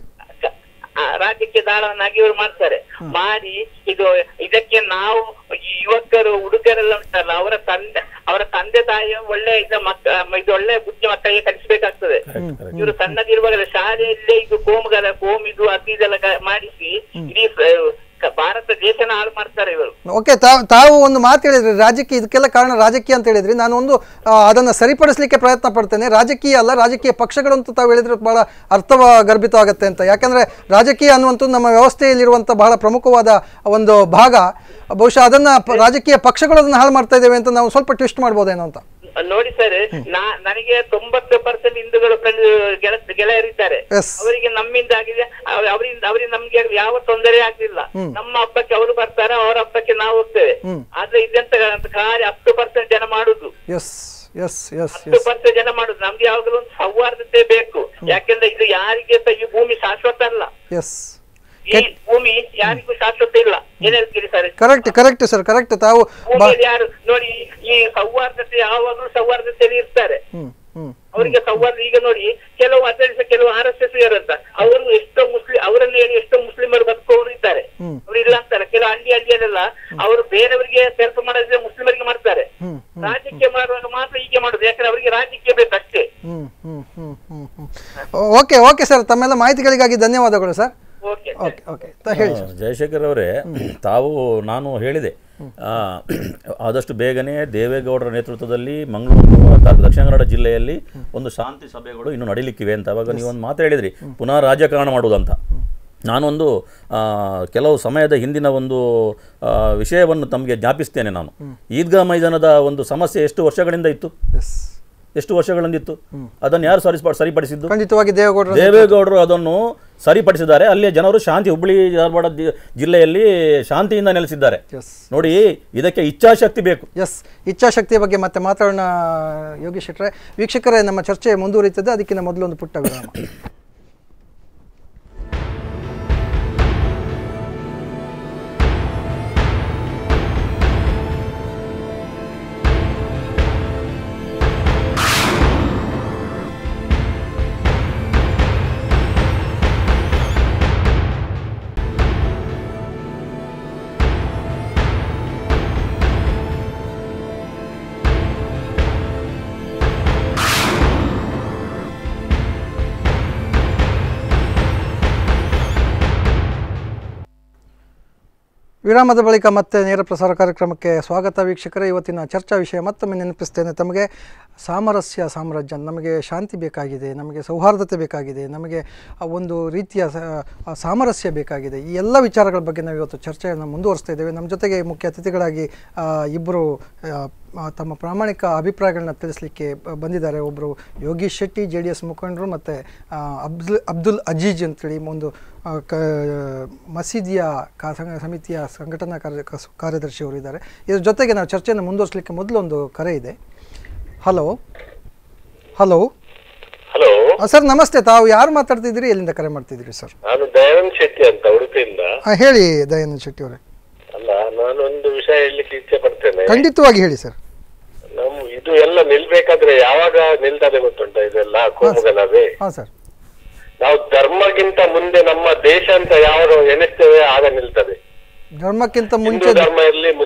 ಆ, ರಾಜಕೀಯ ದಾಳವನ್ನಾಗಿ ಇವರು ಮಾಡ್ತಾರೆ ಮಾಡಿ ಇದು ಇದಕ್ಕೆ ನಾವು ಈ ಯುವಕರು ಹುಡುಗರೆಲ್ಲ ಉಂಟಲ್ಲ ಅವರ ತಂದೆ ಅವರ ತಂದೆ ತಾಯಿ ಒಳ್ಳೆ ಇದ ಮಕ್ಕ ಇದು ಒಳ್ಳೆ ಬುದ್ಧಿ ಮಕ್ಕಳಿಗೆ ಕಲಿಸಬೇಕಾಗ್ತದೆ ಇವರು ಸಣ್ಣದಿರುವಾಗ ಶಾಲೆಯಲ್ಲೇ ಇದು ಕೋಮುಗಲ ಕೋಮ್ ಇದು ಅದು ಇದೆಲ್ಲ ಗ- ಮಾಡಿಸಿ ಇಡೀ ಸ- ಭಾರತ ದೇಶನ ಹಾಳು ಮಾಡ್ತಾರೆ ಇವರು ಓಕೆ ತಾವು ತಾವು ಒಂದು ಮಾತು ಹೇಳಿದ್ರಿ ರಾಜಕೀಯ ಇದಕ್ಕೆಲ್ಲ ಕಾರಣ ರಾಜಕೀಯ ಅಂತ ಹೇಳಿದ್ರಿ ನಾನು ಒಂದು ಆ, ಅದನ್ನ ಸರಿಪಡಿಸಲಿಕ್ಕೆ ಪ್ರಯತ್ನ ಪಡ್ತೇನೆ ರಾಜಕೀಯ ಅಲ್ಲ ರಾಜಕೀಯ ಪಕ್ಷಗಳು ಅಂತ ತಾವು ಹೇಳಿದ್ರೆ ಬಹಳ ಅರ್ಥವ ಗರ್ಭಿತವಾಗುತ್ತೆ ಅಂತ ಯಾಕಂದ್ರೆ ರಾಜಕೀಯ ಅನ್ನುವಂಥದ್ದು ನಮ್ಮ ವ್ಯವಸ್ಥೆಯಲ್ಲಿರುವಂಥ ಬಹಳ ಪ್ರಮುಖವಾದ ಒಂದು ಭಾಗ ಬಹುಶಃ ಅದನ್ನ ಪ- ರಾಜಕೀಯ ಪಕ್ಷಗಳು ಅದನ್ನ ಹಾಳು ಮಾಡ್ತಾ ಇದ್ದೇವೆ ಅಂತ ನಾವು ಸ್ವಲ್ಪ ಟ್ವಿಸ್ಟ್ ಮಾಡ್ಬೋದೇನೋ ಅಂತ ನೋಡಿ ಸರ್ ನಾ ನನಗೆ ತೊಂಬತ್ತು ಪರ್ಸೆಂಟ್ ಹಿಂದೂಗಳು ಫ್ರೆಂಡ್ ಗೆಳ ಗೆಳೆಯರಿದ್ದಾರೆ Yes. ಅವರಿಗೆ ನಮ್ಮಿಂದ ಆಗಿದೆ ಅವ- ಅವರಿಂದ ಅವರಿಗೆ ನಮ್ಗೆ ಯಾವ ತೊಂದರೆ ಆಗ್ಲಿಲ್ಲ ನಮ್ಮ ಹಬ್ಬಕ್ಕೆ ಅವರು ಬರ್ತಾರೆ ಅವರ ಹಬ್ಬಕ್ಕೆ ನಾವು ಹೋಗ್ತೇವೆ ಆದ್ರೆ ಇದೆಂತ ಅಂತ ಖಾಲಿ ಹತ್ತು ಪರ್ಸೆಂಟ್ ಜನ ಮಾಡುದು ಎಸ್ ಎಸ್ ಎಸ್ ಹತ್ತು ಎಸ್ ಪರ್ಸೆಂಟ್ ಜನ ಮಾಡುದು ನಮ್ಗೆ ಯಾವಾಗಲೂ ಒಂದು ಸೌಹಾರ್ದತೆ ಬೇಕು ಯಾಕೆಂದ್ರೆ ಇದು ಯಾರಿಗೆ ಸಹ ಈ ಭೂಮಿ ಶಾಶ್ವತ ಅಲ್ಲ ಎಸ್ ಈ ಭೂಮಿ ಯಾರಿಗೂ ಶಾಶ್ವತ ಇಲ್ಲ ಏನ್ ಹೇಳ್ತೀರಿ sir correct correct sir correct ತಾವು ಬಾ ಭೂಮಿಯಲ್ಲಿ ಯಾರು ನೋಡಿ ಈ ಸೌಹಾರ್ದತೆ ಯಾವಾಗಲೂ ಸೌಹಾರ್ದತೆಯಲ್ಲಿ ಇರ್ತಾರೆ ಹ್ಮ್ ಹ್ಮ್ ಅವರಿಗೆ ಸೌಹಾರ್ದ ಈಗ ನೋಡಿ ಕೆಲವು ಅಧ್ಯಕ್ಷ ಕೆಲವು ಆರ್ ಎಸ್ ಎಸ್ ಅಂತ ಅವರು ಎಷ್ಟೋ ಮುಸ್ಲಿಂ ಅವರನ್ನು ಹೇಳಿ ಎಷ್ಟೋ ಮುಸ್ಲಿಮರು ಬದುಕೋರು ಇದ್ದಾರೆ ಹ್ಮ್. ಅವರು ಇಲ್ಲ ಅಂತಾರೆ ಕೆಲವು ಹಳ್ಳಿ ಹಳ್ಳಿಯಲ್ಲೆಲ್ಲ ಅವರು ಬೇರೆಯವರಿಗೆ ಕೆಲಸ ಮಾಡಿದ್ರೆ ಮುಸ್ಲಿಮರಿಗೆ ಮಾಡ್ತಾರೆ ಹ್ಮ್ ರಾಜಕೀಯ ಮಾಡುವಾಗ ಮಾತ್ರ ಹೀಗೆ ಮಾಡುದು ಯಾಕಂದ್ರೆ ಅವರಿಗೆ ರಾಜಕೀಯ ಬೇಕಷ್ಟೇ ಹ್ಮ್ ಹ್ಮ್ ಹ್ಮ್ ಹ್ಮ್ ಹ್ಮ್ ಓಕೆ ಓಕೆ ಸರ್ ತಮ್ಮೆಲ್ಲ ಮಾಹಿತಿಗಳಿಗಾಗಿ ಧನ್ಯವಾದಗಳು ಸರ್ ಓಕೆ ಓಕೆ ಓಕೆ ತ- ಹೇಳಿ ಸರ್ ಜಯಶೇಖರ್ ಅವರೇ ತಾವು ನಾನು ಹೇಳಿದೆ ಆ, ಆದಷ್ಟು ಬೇಗನೆ ದೇವೇಗೌಡರ ನೇತೃತ್ವದಲ್ಲಿ ಮಂಗಳೂರು ದ- ದಕ್ಷಿಣ ಕನ್ನಡ ಜಿಲ್ಲೆಯಲ್ಲಿ ಒಂದು ಶಾಂತಿ ಸಭೆಗಳು ಇನ್ನು ನಡೀಲಿಕ್ಕಿವೆ ಅಂತ ಅವಾಗ ನೀವೊಂದು ಮಾತು ಹೇಳಿದ್ರಿ ಪುನಃ ರಾಜಕಾರಣ ಮಾಡುವುದಂತ ನಾನೊಂದು ಆ, ಕೆಲವು ಸಮಯದ ಹಿಂದಿನ ಒಂದು ಆ, ವಿಷಯವನ್ನು ತಮಗೆ ಜ್ಞಾಪಿಸ್ತೇನೆ ನಾನು ಈದ್ಗಾ ಮೈದಾನದ ಒಂದು ಸಮಸ್ಯೆ ಎಷ್ಟು ವರ್ಷಗಳಿಂದ ಇತ್ತು ಎಸ್ ಎಷ್ಟು ವರ್ಷಗಳಿಂದಿತ್ತು ಅದನ್ನು ಯಾರು ಸರಿಸ್ಪ ಸರಿಪಡಿಸಿದ್ದು ಖಂಡಿತವಾಗಿ ದೇವೇಗೌಡರ ದೇವೇಗೌಡರು ಅದನ್ನು ಸರಿಪಡಿಸಿದ್ದಾರೆ ಅಲ್ಲಿಯ ಜನರು ಶಾಂತಿ ಹುಬ್ಬಳ್ಳಿ ಧಾರವಾಡ ಜಿ- ಜಿಲ್ಲೆಯಲ್ಲಿ ಶಾಂತಿಯಿಂದ ನೆಲೆಸಿದ್ದಾರೆ ಎಸ್ ನೋಡಿ ಇದಕ್ಕೆ ಇಚ್ಛಾಶಕ್ತಿ ಬೇಕು ಎಸ್ ಇಚ್ಛಾಶಕ್ತಿಯ ಬಗ್ಗೆ ಮತ್ತೆ ಮಾತಾಡೋಣ ಯೋಗೇಶ್ ಶೆಟ್ರೆ ವೀಕ್ಷಕರೇ ನಮ್ಮ ಚರ್ಚೆ ಮುಂದುವರಿಯುತ್ತದೆ ಅದಕ್ಕಿಂತ ಮೊದಲು ಒಂದು ಪುಟ್ಟ ವಿರಾಮ ವಿರಾಮದ ಬಳಿಕ ಮತ್ತೆ ನೇರ ಪ್ರಸಾರ ಕಾರ್ಯಕ್ರಮಕ್ಕೆ ಸ್ವಾಗತ ವೀಕ್ಷಕರೇ ಇವತ್ತಿನ ಚರ್ಚಾ ವಿಷಯ ಮತ್ತೊಮ್ಮೆ ನೆನಪಿಸ್ತೇನೆ ತಮಗೆ ಸಾಮರಸ್ಯ ಸಾಮ್ರಾಜ್ಯ ನಮಗೆ ಶಾಂತಿ ಬೇಕಾಗಿದೆ ನಮಗೆ ಸೌಹಾರ್ದತೆ ಬೇಕಾಗಿದೆ ನಮಗೆ ಆ ಒಂದು ರೀತಿಯ ಸ- ಆ ಸಾಮರಸ್ಯ ಬೇಕಾಗಿದೆ ಈ ಎಲ್ಲ ವಿಚಾರಗಳ ಬಗ್ಗೆ ನಾವು ಇವತ್ತು ಚರ್ಚೆಯನ್ನು ಮುಂದುವರಿಸ್ತಾ ಇದ್ದೇವೆ ನಮ್ಮ ಜೊತೆಗೆ ಮುಖ್ಯ ಅತಿಥಿಗಳಾಗಿ ಆ, ಇಬ್ಬರು ಆ, ಆ, ತಮ್ಮ ಪ್ರಾಮಾಣಿಕ ಅಭಿಪ್ರಾಯಗಳನ್ನ ತಿಳಿಸ್ಲಿಕ್ಕೆ ಬ- ಬಂದಿದ್ದಾರೆ ಒಬ್ಬರು Yogish Shetty J D S ಮುಖಂಡರು ಮತ್ತು ಅಬ್ದುಲ್ ಅಬ್ದುಲ್ ಅಜೀಜ್ ಅಂತೇಳಿ ಒಂದು ಆ, ಕ ಮಸೀದಿಯ ಕಾ ಸಂಘ ಸಮಿತಿಯ ಸಂಘಟನಾ ಕಾರ್ಯ ಕಸ್- ಕಾರ್ಯದರ್ಶಿಯವರು ಇದ್ದಾರೆ ಇದ್ರ ಜೊತೆಗೆ ನಾವು ಚರ್ಚೆಯನ್ನು ಮುಂದುವರಿಸಲಿಕ್ಕೆ ಮೊದಲು ಒಂದು ಕರೆ ಇದೆ ಹಲೋ ಹಲೋ ಹಲೋ ಸರ್ ನಮಸ್ತೆ ತಾವು ಯಾರು ಮಾತಾಡ್ತಿದ್ದೀರಿ ಎಲ್ಲಿಂದ ಕರೆ ಮಾಡ್ತಿದ್ದೀರಿ ಸರ್ ನಾನು ದಯಾನಂದ್ ಶೆಟ್ಟಿ ಅಂತ ಉಡುಪಿಯಿಂದ ಹಾಂ ಹೇಳಿ ದಯಾನಂದ್ ಶೆಟ್ಟಿ ಅವರೇ ಅಲ್ಲ ನಾನೊಂದು ವಿಷಯ ಹೇಳಲಿಕ್ಕೆ ಇಚ್ಛೆ ಪಡ್ತೇನೆ ಖಂಡಿತವಾಗಿ ಹೇಳಿ ಸರ್ ನಮ್ ಇದು ಎಲ್ಲ ನಿಲ್ಬೇಕಾದ್ರೆ ಯಾವಾಗ ನಿಲ್ತದೆ ಗೊತ್ತುಂಟ ಇದೆಲ್ಲ ಕೋಮುಗಲವೇ ಹಾಂ ಸರ್ ನಾವು ಧರ್ಮಕ್ಕಿಂತ ಮುಂದೆ ನಮ್ಮ ದೇಶ ಅಂತ ಯಾವಾಗ ಎಣಿಸ್ತೇವೆ ಆಗ ನಿಲ್ತದೆ ಧರ್ಮಕ್ಕಿಂತ ಹಿಂದೂ ಮುಂಚೆ ಧರ್ಮ ಇರ್ಲಿ ಮುಸ್ಲಿಂ ಧರ್ಮ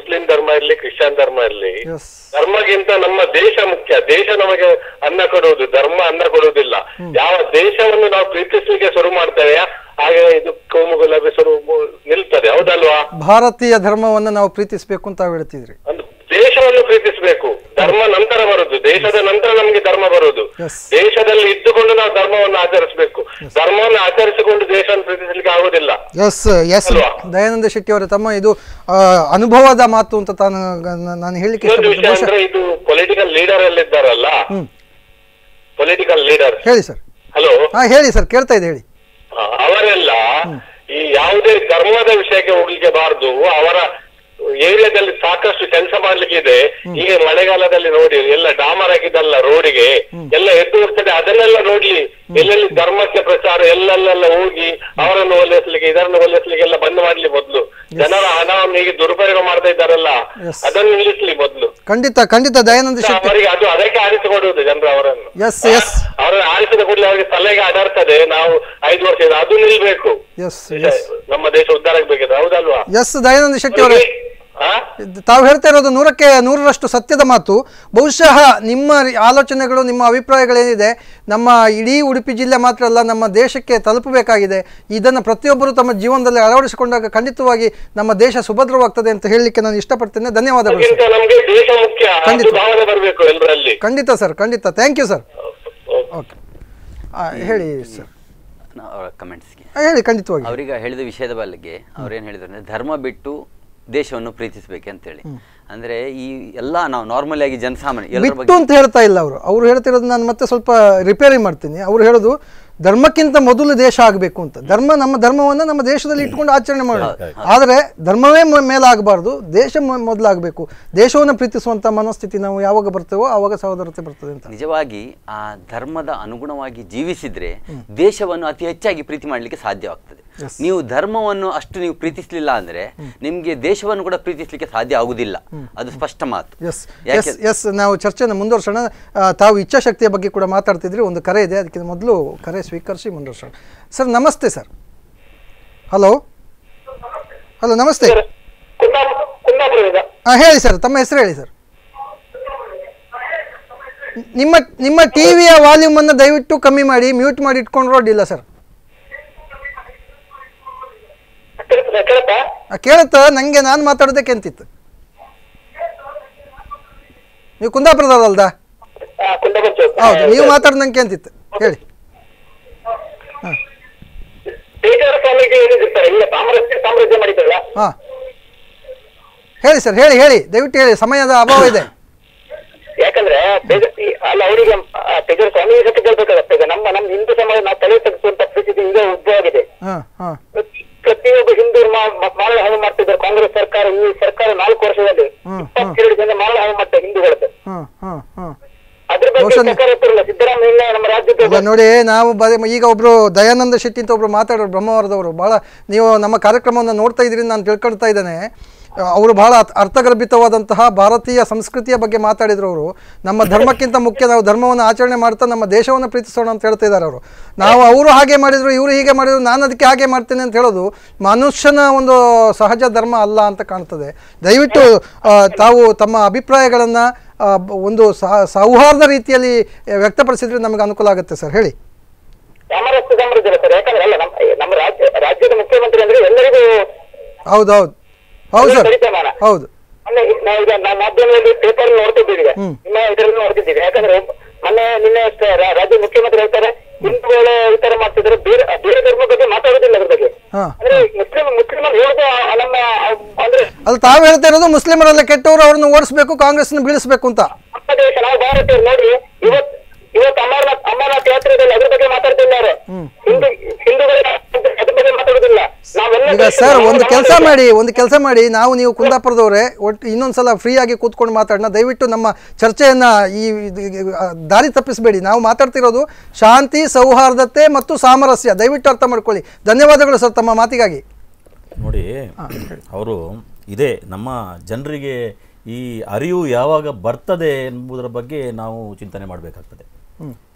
ಧರ್ಮ ಇರ್ಲಿ ಕ್ರಿಶ್ಚಿಯನ್ ಧರ್ಮ ಇರ್ಲಿ ಎಸ್ ಧರ್ಮಗಿಂತ ನಮ್ಮ ದೇಶ ಮುಖ್ಯ ದೇಶ ನಮಗೆ ಅನ್ನ ಕೊಡುವುದು ಧರ್ಮ ಅನ್ನ ಕೊಡುವುದಿಲ್ಲ ಯಾವ ದೇಶವನ್ನು ನಾವು ಪ್ರೀತಿಸ್ಲಿಕ್ಕೆ ಶುರು ಮಾಡ್ತೇವೆ ಹಾಗೆ ಇದು ಕೋಮು ಗುಲಾಬಿ ಶುರು ನಿಲ್ತದೆ ಹೌದಲ್ವಾ ಭಾರತೀಯ ಧರ್ಮವನ್ನು ನಾವು ಪ್ರೀತಿಸಬೇಕು ಅಂತ ತಾವು ಹೇಳ್ತಿದ್ರಿ ಒಂದು ದೇಶವನ್ನು ಪ್ರೀತಿಸಬೇಕು ಧರ್ಮ ನಂತರ ಬರುದು ದೇಶದ ನಂತರ ನಮ್ಗೆ ಧರ್ಮ ಬರುದು Yes. ದೇಶದಲ್ಲಿ ಇದ್ದುಕೊಂಡು ನಾವು ಧರ್ಮವನ್ನು ಆಚರಿಸಬೇಕು ಧರ್ಮವನ್ನು ಆಚರಿಸಿಕೊಂಡು ದೇಶವನ್ನು ಪ್ರೀತಿಸಲಿಕ್ಕೆ ಆಗುದಿಲ್ಲ ಎಸ್ ಎಸ್ ಅಲ್ವಾ? ದಯಾನಂದ ಶೆಟ್ಟಿ ಅವರೇ ತಮ್ಮ ಇದು ಆ, ಅನುಭವದ ಮಾತು ಅಂತ ತಾನು ನಾನು ಹೇಳಲಿಕ್ಕೆ ಇನ್ನೊಂದು ಇಷ್ಟಪಡ್ತೀನಿ ವಿಷಯ ಬಹುಶಃ ಅಂದ್ರೆ ಇದು ಪೊಲಿಟಿಕಲ್ ಲೀಡರ್ ಎಲ್ಲ ಇದ್ದಾರಲ್ಲ ಹ್ಮ್. ಪೊಲಿಟಿಕಲ್ ಲೀಡರ್ ಹೇಳಿ ಸರ್ ಹಲೋ ಹಾ ಹೇಳಿ ಸರ್ ಕೇಳ್ತಾ ಇದೆ ಹೇಳಿ ಅವರೆಲ್ಲ ಈ ಯಾವುದೇ ಧರ್ಮದ ವಿಷಯಕ್ಕೆ ಹೋಗ್ಲಿಕ್ಕೆ ಬಾರದು ಅವರ ಏರಿಯಾದಲ್ಲಿ ಸಾಕಷ್ಟು ಕೆಲಸ ಮಾಡ್ಲಿಕ್ಕೆ ಇದೆ ಈಗ ಮಳೆಗಾಲದಲ್ಲಿ ನೋಡಿ ಎಲ್ಲ ಡಾಮರ್ ಹಾಕಿದಲ್ಲ ರೋಡಿಗೆ ಎಲ್ಲ ಎದ್ದು ಹೋಗ್ತದೆ ಅದನ್ನೆಲ್ಲ ನೋಡ್ಲಿ ಎಲ್ಲೆಲ್ಲಿ ಧರ್ಮಕ್ಕೆ ಪ್ರಚಾರ ಎಲ್ಲೆಲ್ಲೆಲ್ಲ ಹೋಗಿ ಅವರನ್ನು ಒಲಿಸ್ಲಿಕ್ಕೆ ಇದರನ್ನು ಒಲಿಸ್ಲಿಕ್ಕೆ ಎಲ್ಲ ಬಂದ್ ಮಾಡ್ಲಿ ಮೊದ್ಲು ಜನರ ಹಣವನ್ನು ಈಗ ದುರುಪಯೋಗ ಮಾಡ್ತಾ ಇದ್ದಾರಲ್ಲ Yes. ಅದನ್ನು ನಿಲ್ಲಿಸ್ಲಿ ಮೊದ್ಲು ಖಂಡಿತ ಖಂಡಿತ ದಯಾನಂದ ಶೆಟ್ಟಿ ಅವರಿಗೆ ಅದು ಅದಕ್ಕೆ ಆರಿಸಿಕೊಡುವುದು ಜನರು ಅವರನ್ನು ಎಸ್ ಎಸ್ ಅವರನ್ನು ಆರಿಸಿದ ಕೂಡಲೇ ಅವರಿಗೆ ತಲೆಗೆ ಅಡರ್ತದೆ ನಾವು ಐದು ವರ್ಷ ಇದೆ ಅದು ನಿಲ್ಬೇಕು ಎಸ್ ಎಸ್ ನಮ್ಮ ದೇಶ ಉದ್ಧಾರ ಆಗ್ಬೇಕಿದೆ ಹೌದಲ್ವಾ ಎಸ್ ದಯಾನಂದ ಶೆಟ್ಟಿ ಅವರೇ ಆ? ಇದು ತಾವು ಹೇಳ್ತಾ ಇರೋದು ನೂರಕ್ಕೆ ನೂರರಷ್ಟು ಸತ್ಯದ ಮಾತು ಬಹುಶಃ ನಿಮ್ಮ ರಿ- ಆಲೋಚನೆಗಳು ನಿಮ್ಮ ಅಭಿಪ್ರಾಯಗಳೇನಿದೆ ನಮ್ಮ ಇಡೀ ಉಡುಪಿ ಜಿಲ್ಲೆ ಮಾತ್ರ ಅಲ್ಲ ನಮ್ಮ ದೇಶಕ್ಕೆ ತಲುಪಬೇಕಾಗಿದೆ ಇದನ್ನು ಪ್ರತಿಯೊಬ್ಬರು ತಮ್ಮ ಜೀವನದಲ್ಲಿ ಅಳವಡಿಸಿಕೊಂಡಾಗ ಖಂಡಿತವಾಗಿ ನಮ್ಮ ದೇಶ ಸುಭದ್ರವಾಗ್ತದೆ ಅಂತ ಹೇಳಲಿಕ್ಕೆ ನಾನು ಇಷ್ಟಪಡ್ತೇನೆ ಧನ್ಯವಾದಗಳು ಸರ್ ಅದಕ್ಕಿಂತ ನಮ್ಗೆ ದೇಶ ಮುಖ್ಯ ಅದು ಖಂಡಿತ. ಭಾವನೆ ಬರಬೇಕು ಎಲ್ಲರಲ್ಲಿ ಖಂಡಿತ ಸರ್ ಖಂಡಿತ ಥ್ಯಾಂಕ್ ಯು ಸರ್ ಓಕೆ ಹೇಳಿ ಸರ್ ಅವರ ಕಮೆಂಟ್ಸ್ಗೆ ಹೇಳಿ ಖಂಡಿತವಾಗಿ ಅವರೀಗ ಹೇಳಿದ ವಿಷಯದ ಬಗ್ಗೆ ಅವ್ರೇನು ಹೇಳಿದ್ರು ಅಂದರೆ ಧರ್ಮ ಬಿಟ್ಟು ದೇಶವನ್ನು ಪ್ರೀತಿಸಬೇಕು ಅಂತೇಳಿ ಅಂದರೆ ಈ ಎಲ್ಲ ನಾವು ನಾರ್ಮಲ್ ಆಗಿ ಜನಸಾಮಾನ್ಯ ಎಲ್ಲರ ಬಿಟ್ಟು ಬಗ್ಗೆ ಅಂತ ಹೇಳ್ತಾ ಇಲ್ಲ ಅವರು ಅವ್ರು ಹೇಳ್ತಿರೋದು ನಾನು ಮತ್ತೆ ಸ್ವಲ್ಪ ರಿಪೇರಿ ಮಾಡ್ತೀನಿ ಅವ್ರು ಹೇಳೋದು ಧರ್ಮಕ್ಕಿಂತ ಮೊದಲು ದೇಶ ಆಗಬೇಕು ಅಂತ ಧರ್ಮ ನಮ್ಮ ಧರ್ಮವನ್ನು ನಮ್ಮ ದೇಶದಲ್ಲಿ ಇಟ್ಕೊಂಡು ಆಚರಣೆ ಮಾಡೋಣ ಆದರೆ ಧರ್ಮವೇ ಮ- ಮೇಲಾಗಬಾರ್ದು ದೇಶ ಮ- ಮೊದಲಾಗಬೇಕು ದೇಶವನ್ನು ಪ್ರೀತಿಸುವಂಥ ಮನಸ್ಥಿತಿ ನಾವು ಯಾವಾಗ ಬರ್ತೇವೋ ಆವಾಗ ಸಹೋದರತೆ ಬರ್ತದೆ ಅಂತ ನಿಜವಾಗಿ ಆ ಧರ್ಮದ ಅನುಗುಣವಾಗಿ ಜೀವಿಸಿದ್ರೆ ದೇಶವನ್ನು ಅತಿ ಹೆಚ್ಚಾಗಿ ಪ್ರೀತಿ ಮಾಡಲಿಕ್ಕೆ ಸಾಧ್ಯವಾಗ್ತದೆ ನೀವು ಧರ್ಮವನ್ನು ಅಷ್ಟು ನೀವು ಪ್ರೀತಿಸಲಿಲ್ಲ ಅಂದ್ರೆ ನಿಮ್ಗೆ ದೇಶವನ್ನು ಕೂಡ ಪ್ರೀತಿಸಲಿಕ್ಕೆ ಸಾಧ್ಯ ಆಗುದಿಲ್ಲ ಅದು ಸ್ಪಷ್ಟ ಮಾತು ಎಸ್ ಯಾಕೆ ಎಸ್ ಎಸ್ ನಾವು ಚರ್ಚೆನ ಮುಂದುವರ್ಸೋಣ ಆ, ತಾವು ಇಚ್ಛಾಶಕ್ತಿಯ ಬಗ್ಗೆ ಕೂಡ ಮಾತಾಡ್ತಿದ್ರಿ ಒಂದು ಕರೆ ಇದೆ ಅದಕ್ಕೆ ಮೊದಲು ಕರೆ ಸ್ವೀಕರಿಸಿ ಮುಂದುವರ್ಸೋಣ ಸರ್ ನಮಸ್ತೆ ಸರ್ ಹಲೋ ಹಲೋ ನಮಸ್ತೆ ಕುಂದಾಪುರ ಕುಂದಾಪುರದಿಂದ ಹಾಂ ಹೇಳಿ ಸರ್ ತಮ್ಮ ಹೆಸರು ಹೇಳಿ ಸರ್ ನಿಮ್ಮ ನಿಮ್ಮ ಟಿವಿಯ ವಾಲ್ಯೂಮನ್ನು ದಯವಿಟ್ಟು ಕಮ್ಮಿ ಮಾಡಿ ಮ್ಯೂಟ್ ಮಾಡಿ ಇಟ್ಕೊಂಡ್ರು ಅಡ್ಡಿಲ್ಲ ಸರ್ ಕೇಳ್ತದಾ? ಕೇಳತ್ತಾ ಆ, ಕೇಳುತ್ತಾ ನನಗೆ ನಾನು ಮಾತಾಡೋದಕ್ಕೆ ಅಂತಿತ್ತು ನೀವು ಕುಂದಾಪುರದವರಲ್ದಾ ಆ, ಕುಂದಾಪುರ ಚೌಕ. ಹೌದು ನೀವು ಮಾತಾಡೋದಂಗೆ ಅಂತಿತ್ತು ಹೇಳಿ ಬೇಜಾರ ಸ್ವಾಮಿಗೆ ಏನಿರ್ತಾರೆ ಇಲ್ಲ ಸಾಮ್ರಾಜ್ಯ ಸಾಮ್ರಾಜ್ಯ ಮಾಡಿದ್ರಲ್ಲ ಹಾಂ ಹೇಳಿ ಸರ್ ಹೇಳಿ ಹೇಳಿ ದಯವಿಟ್ಟು ಹೇಳಿ ಸಮಯದ ಅಭಾವ ಇದೆ ಯಾಕಂದ್ರೆ ಬೇಜ- ಈ- ಅಲ್ಲ ಅವರಿಗೆ ಬೇಜಾರ ಸ್ವಾಮಿ ಸತ್ಯ ಕೇಳ್ಬೇಕಾಗತ್ತೆ ಈಗ ನಮ್ಮ ನಮ್ಮ ಹಿಂದೂ ಸಮಾಜ ನಾವು ತಲೆ ತೆಗೆಸುವಂತ ಪರಿಸ್ಥಿತಿ ಈಗ ಉದ್ಭವ ಆಗಿದೆ ಹಾಂ ಹಾಂ ಪ್ರತಿ- ಪ್ರತಿಯೊಬ್ಬ ಹಿಂದೂ ಮಾರಳ ಹಾವು ಮಾಡ್ತಿದ್ದಾರೆ ಕಾಂಗ್ರೆಸ್ ಸರ್ಕಾರ ಈ ಸರ್ಕಾರ ನಾಲ್ಕು ವರ್ಷದಲ್ಲಿ ಹ್ಮ್, ಇಪ್ಪತ್ತೆರಡು ಜನ ಮಾರಳ ಹಾವು ಮಾಡ್ತಾರೆ ಹಿಂದೂಗಳದ್ದು ಹಾಂ ಹಾಂ ಹಾಂ ಅದ್ರ ಬಗ್ಗೆ ಬಹುಶಃ- ಸರ್ಕಾರ ಇರ್ತಿರಲ್ಲ ಸಿದ್ದರಾಮಯ್ಯ ನಮ್ಮ ರಾಜ್ಯದ ಅಲ್ಲ ನೋಡಿ ನಾವು ಬರೀ ಈಗ ಒಬ್ರು ದಯಾನಂದ ಶೆಟ್ಟಿ ಅಂತ ಒಬ್ರು ಮಾತಾಡೋರು ಬ್ರಹ್ಮವರದವರು ಬಹಳ ನೀವು ನಮ್ಮ ಕಾರ್ಯಕ್ರಮವನ್ನು ನೋಡ್ತಾ ಇದ್ದೀರಿ ನಾನು ತಿಳ್ಕೊಳ್ತಾ ಇದ್ದೇನೆ ಅವರು ಬಹಳ ಅರ್ಥ- ಅರ್ಥಗರ್ಭಿತವಾದಂತಹ ಭಾರತೀಯ ಸಂಸ್ಕೃತಿಯ ಬಗ್ಗೆ ಮಾತಾಡಿದ್ರು ಅವರು ನಮ್ಮ ಧರ್ಮಕ್ಕಿಂತ ಮುಖ್ಯ ನಾವು ಧರ್ಮವನ್ನು ಆಚರಣೆ ಮಾಡ್ತಾ ನಮ್ಮ ದೇಶವನ್ನು ಪ್ರೀತಿಸೋಣ ಅಂತ ಹೇಳ್ತಾ ಇದ್ದಾರೆ ಅವರು ನಾವು ಅವರು ಹಾಗೆ ಮಾಡಿದ್ರು ಇವರು ಹೀಗೆ ಮಾಡಿದ್ರು ನಾನು ಅದಕ್ಕೆ ಹಾಗೆ ಮಾಡ್ತೇನೆ ಅಂತ ಹೇಳೋದು ಮನುಷ್ಯನ ಒಂದು ಸಹಜ ಧರ್ಮ ಅಲ್ಲ ಅಂತ ಕಾಣ್ತದೆ ದಯವಿಟ್ಟು ಆ, ತಾವು ತಮ್ಮ ಅಭಿಪ್ರಾಯಗಳನ್ನು ಒಂದು ಸಹ- ಸೌಹಾರ್ದ ರೀತಿಯಲ್ಲಿ ವ್ಯಕ್ತಪಡಿಸಿದ್ರೆ ನಮಗೆ ಅನುಕೂಲ ಆಗುತ್ತೆ ಸರ್ ಹೇಳಿ ಸಾಮರಸ್ಯ ಸಾಮ್ರಾಜ್ಯ ಅಲ್ಲ ಸರ್ ಯಾಕಂದ್ರೆ ಅಲ್ಲ ನಮ್ಮ ನಮ್ಮ ರಾಜ್ಯ ರಾಜ್ಯದ ಮುಖ್ಯಮಂತ್ರಿ ಅಂದ್ರೆ ಎಲ್ಲರಿಗೂ ಹೌದೌದು ಹೌದು ಸರ್ ಕಡಿತಮಾನ ಹೌದು ಮೊನ್ನೆ ನಾವು ಈಗ ನಾವು ಮಾಧ್ಯಮದಲ್ಲಿ ಪೇಪರ್ ನೋಡ್ತಿದ್ದೀವಿ ಈಗ ನಿಮ್ಮ ಇದರಲ್ಲಿ ನೋಡ್ತಿದ್ದೀವಿ ಯಾಕಂದ್ರೆ ಮೊನ್ನೆ ನಿನ್ನೆ ಅಷ್ಟೇ ರಾ- ರಾಜ್ಯ ಮುಖ್ಯಮಂತ್ರಿ ಹೇಳ್ತಾರೆ ಹಿಂದೂಗಳು ಈ ತರ ಮಾಡ್ತಿದ್ರೆ ಬೇರೆ ಬೇರೆ ಧರ್ಮ ಬಗ್ಗೆ ಮಾತಾಡೋದಿಲ್ಲ ಅದ್ರ ಬಗ್ಗೆ ಹಾ ಅಂದ್ರೆ ಮುಸ್ಲಿಂ ಮುಸ್ಲಿಮರು ಹೇಳುದು ಆ- ನಮ್ಮ ಅಂದ್ರೆ ಅಲ್ಲಿ ತಾವು ಹೇಳ್ತಾ ಇರೋದು ಮುಸ್ಲಿಮರೆಲ್ಲ ಕೆಟ್ಟವರು ಅವ್ರನ್ನ ಓಡಿಸ್ಬೇಕು ಕಾಂಗ್ರೆಸ್ನ ಬೀಳಿಸ್ಬೇಕು ಅಂತ ನಮ್ಮ ದೇಶ ನಾವು ಭಾರತೀಯರು ನೋಡಿ ಇವತ್ ಇವತ್ತು ಅಮರನಾಥ್ ಅಮರನಾಥ್ ಯಾತ್ರೆದಲ್ಲಿ ಅದ್ರ ಬಗ್ಗೆ ಮಾತಾಡ್ತಿದ್ದಾರೆ ಹಿಂದೂ ಹಿಂದೂಗಳ ಅದ್ರ ಬಗ್ಗೆ ಮಾತಾಡೋದಿಲ್ಲ ನಾವೆಲ್ಲ ಈಗ ಸರ್ ಒಂದು ಕೆಲಸ ಮಾಡಿ ಒಂದು ಕೆಲಸ ಮಾಡಿ ನಾವು ನೀವು ಕುಂದಾಪುರದವರೇ ಒಟ್ಟು ಇನ್ನೊಂದ್ಸಲ ಫ್ರೀ ಆಗಿ ಕೂತ್ಕೊಂಡು ಮಾತಾಡೋಣ ದಯವಿಟ್ಟು ನಮ್ಮ ಚರ್ಚೆಯನ್ನ ಈ ಇದು- ಇದು- ಆ, ದಾರಿ ತಪ್ಪಿಸಬೇಡಿ ನಾವು ಮಾತಾಡ್ತಿರೋದು ಶಾಂತಿ ಸೌಹಾರ್ದತೆ ಮತ್ತು ಸಾಮರಸ್ಯ ದಯವಿಟ್ಟು ಅರ್ಥ ಮಾಡ್ಕೊಳ್ಳಿ ಧನ್ಯವಾದಗಳು ಸರ್ ತಮ್ಮ ಮಾತಿಗಾಗಿ ನೋಡಿ ಅವರು ಇದೇ ನಮ್ಮ ಜನರಿಗೆ ಈ ಅರಿವು ಯಾವಾಗ ಬರ್ತದೆ ಎಂಬುದರ ಬಗ್ಗೆ ನಾವು ಚಿಂತನೆ ಮಾಡಬೇಕಾಗ್ತದೆ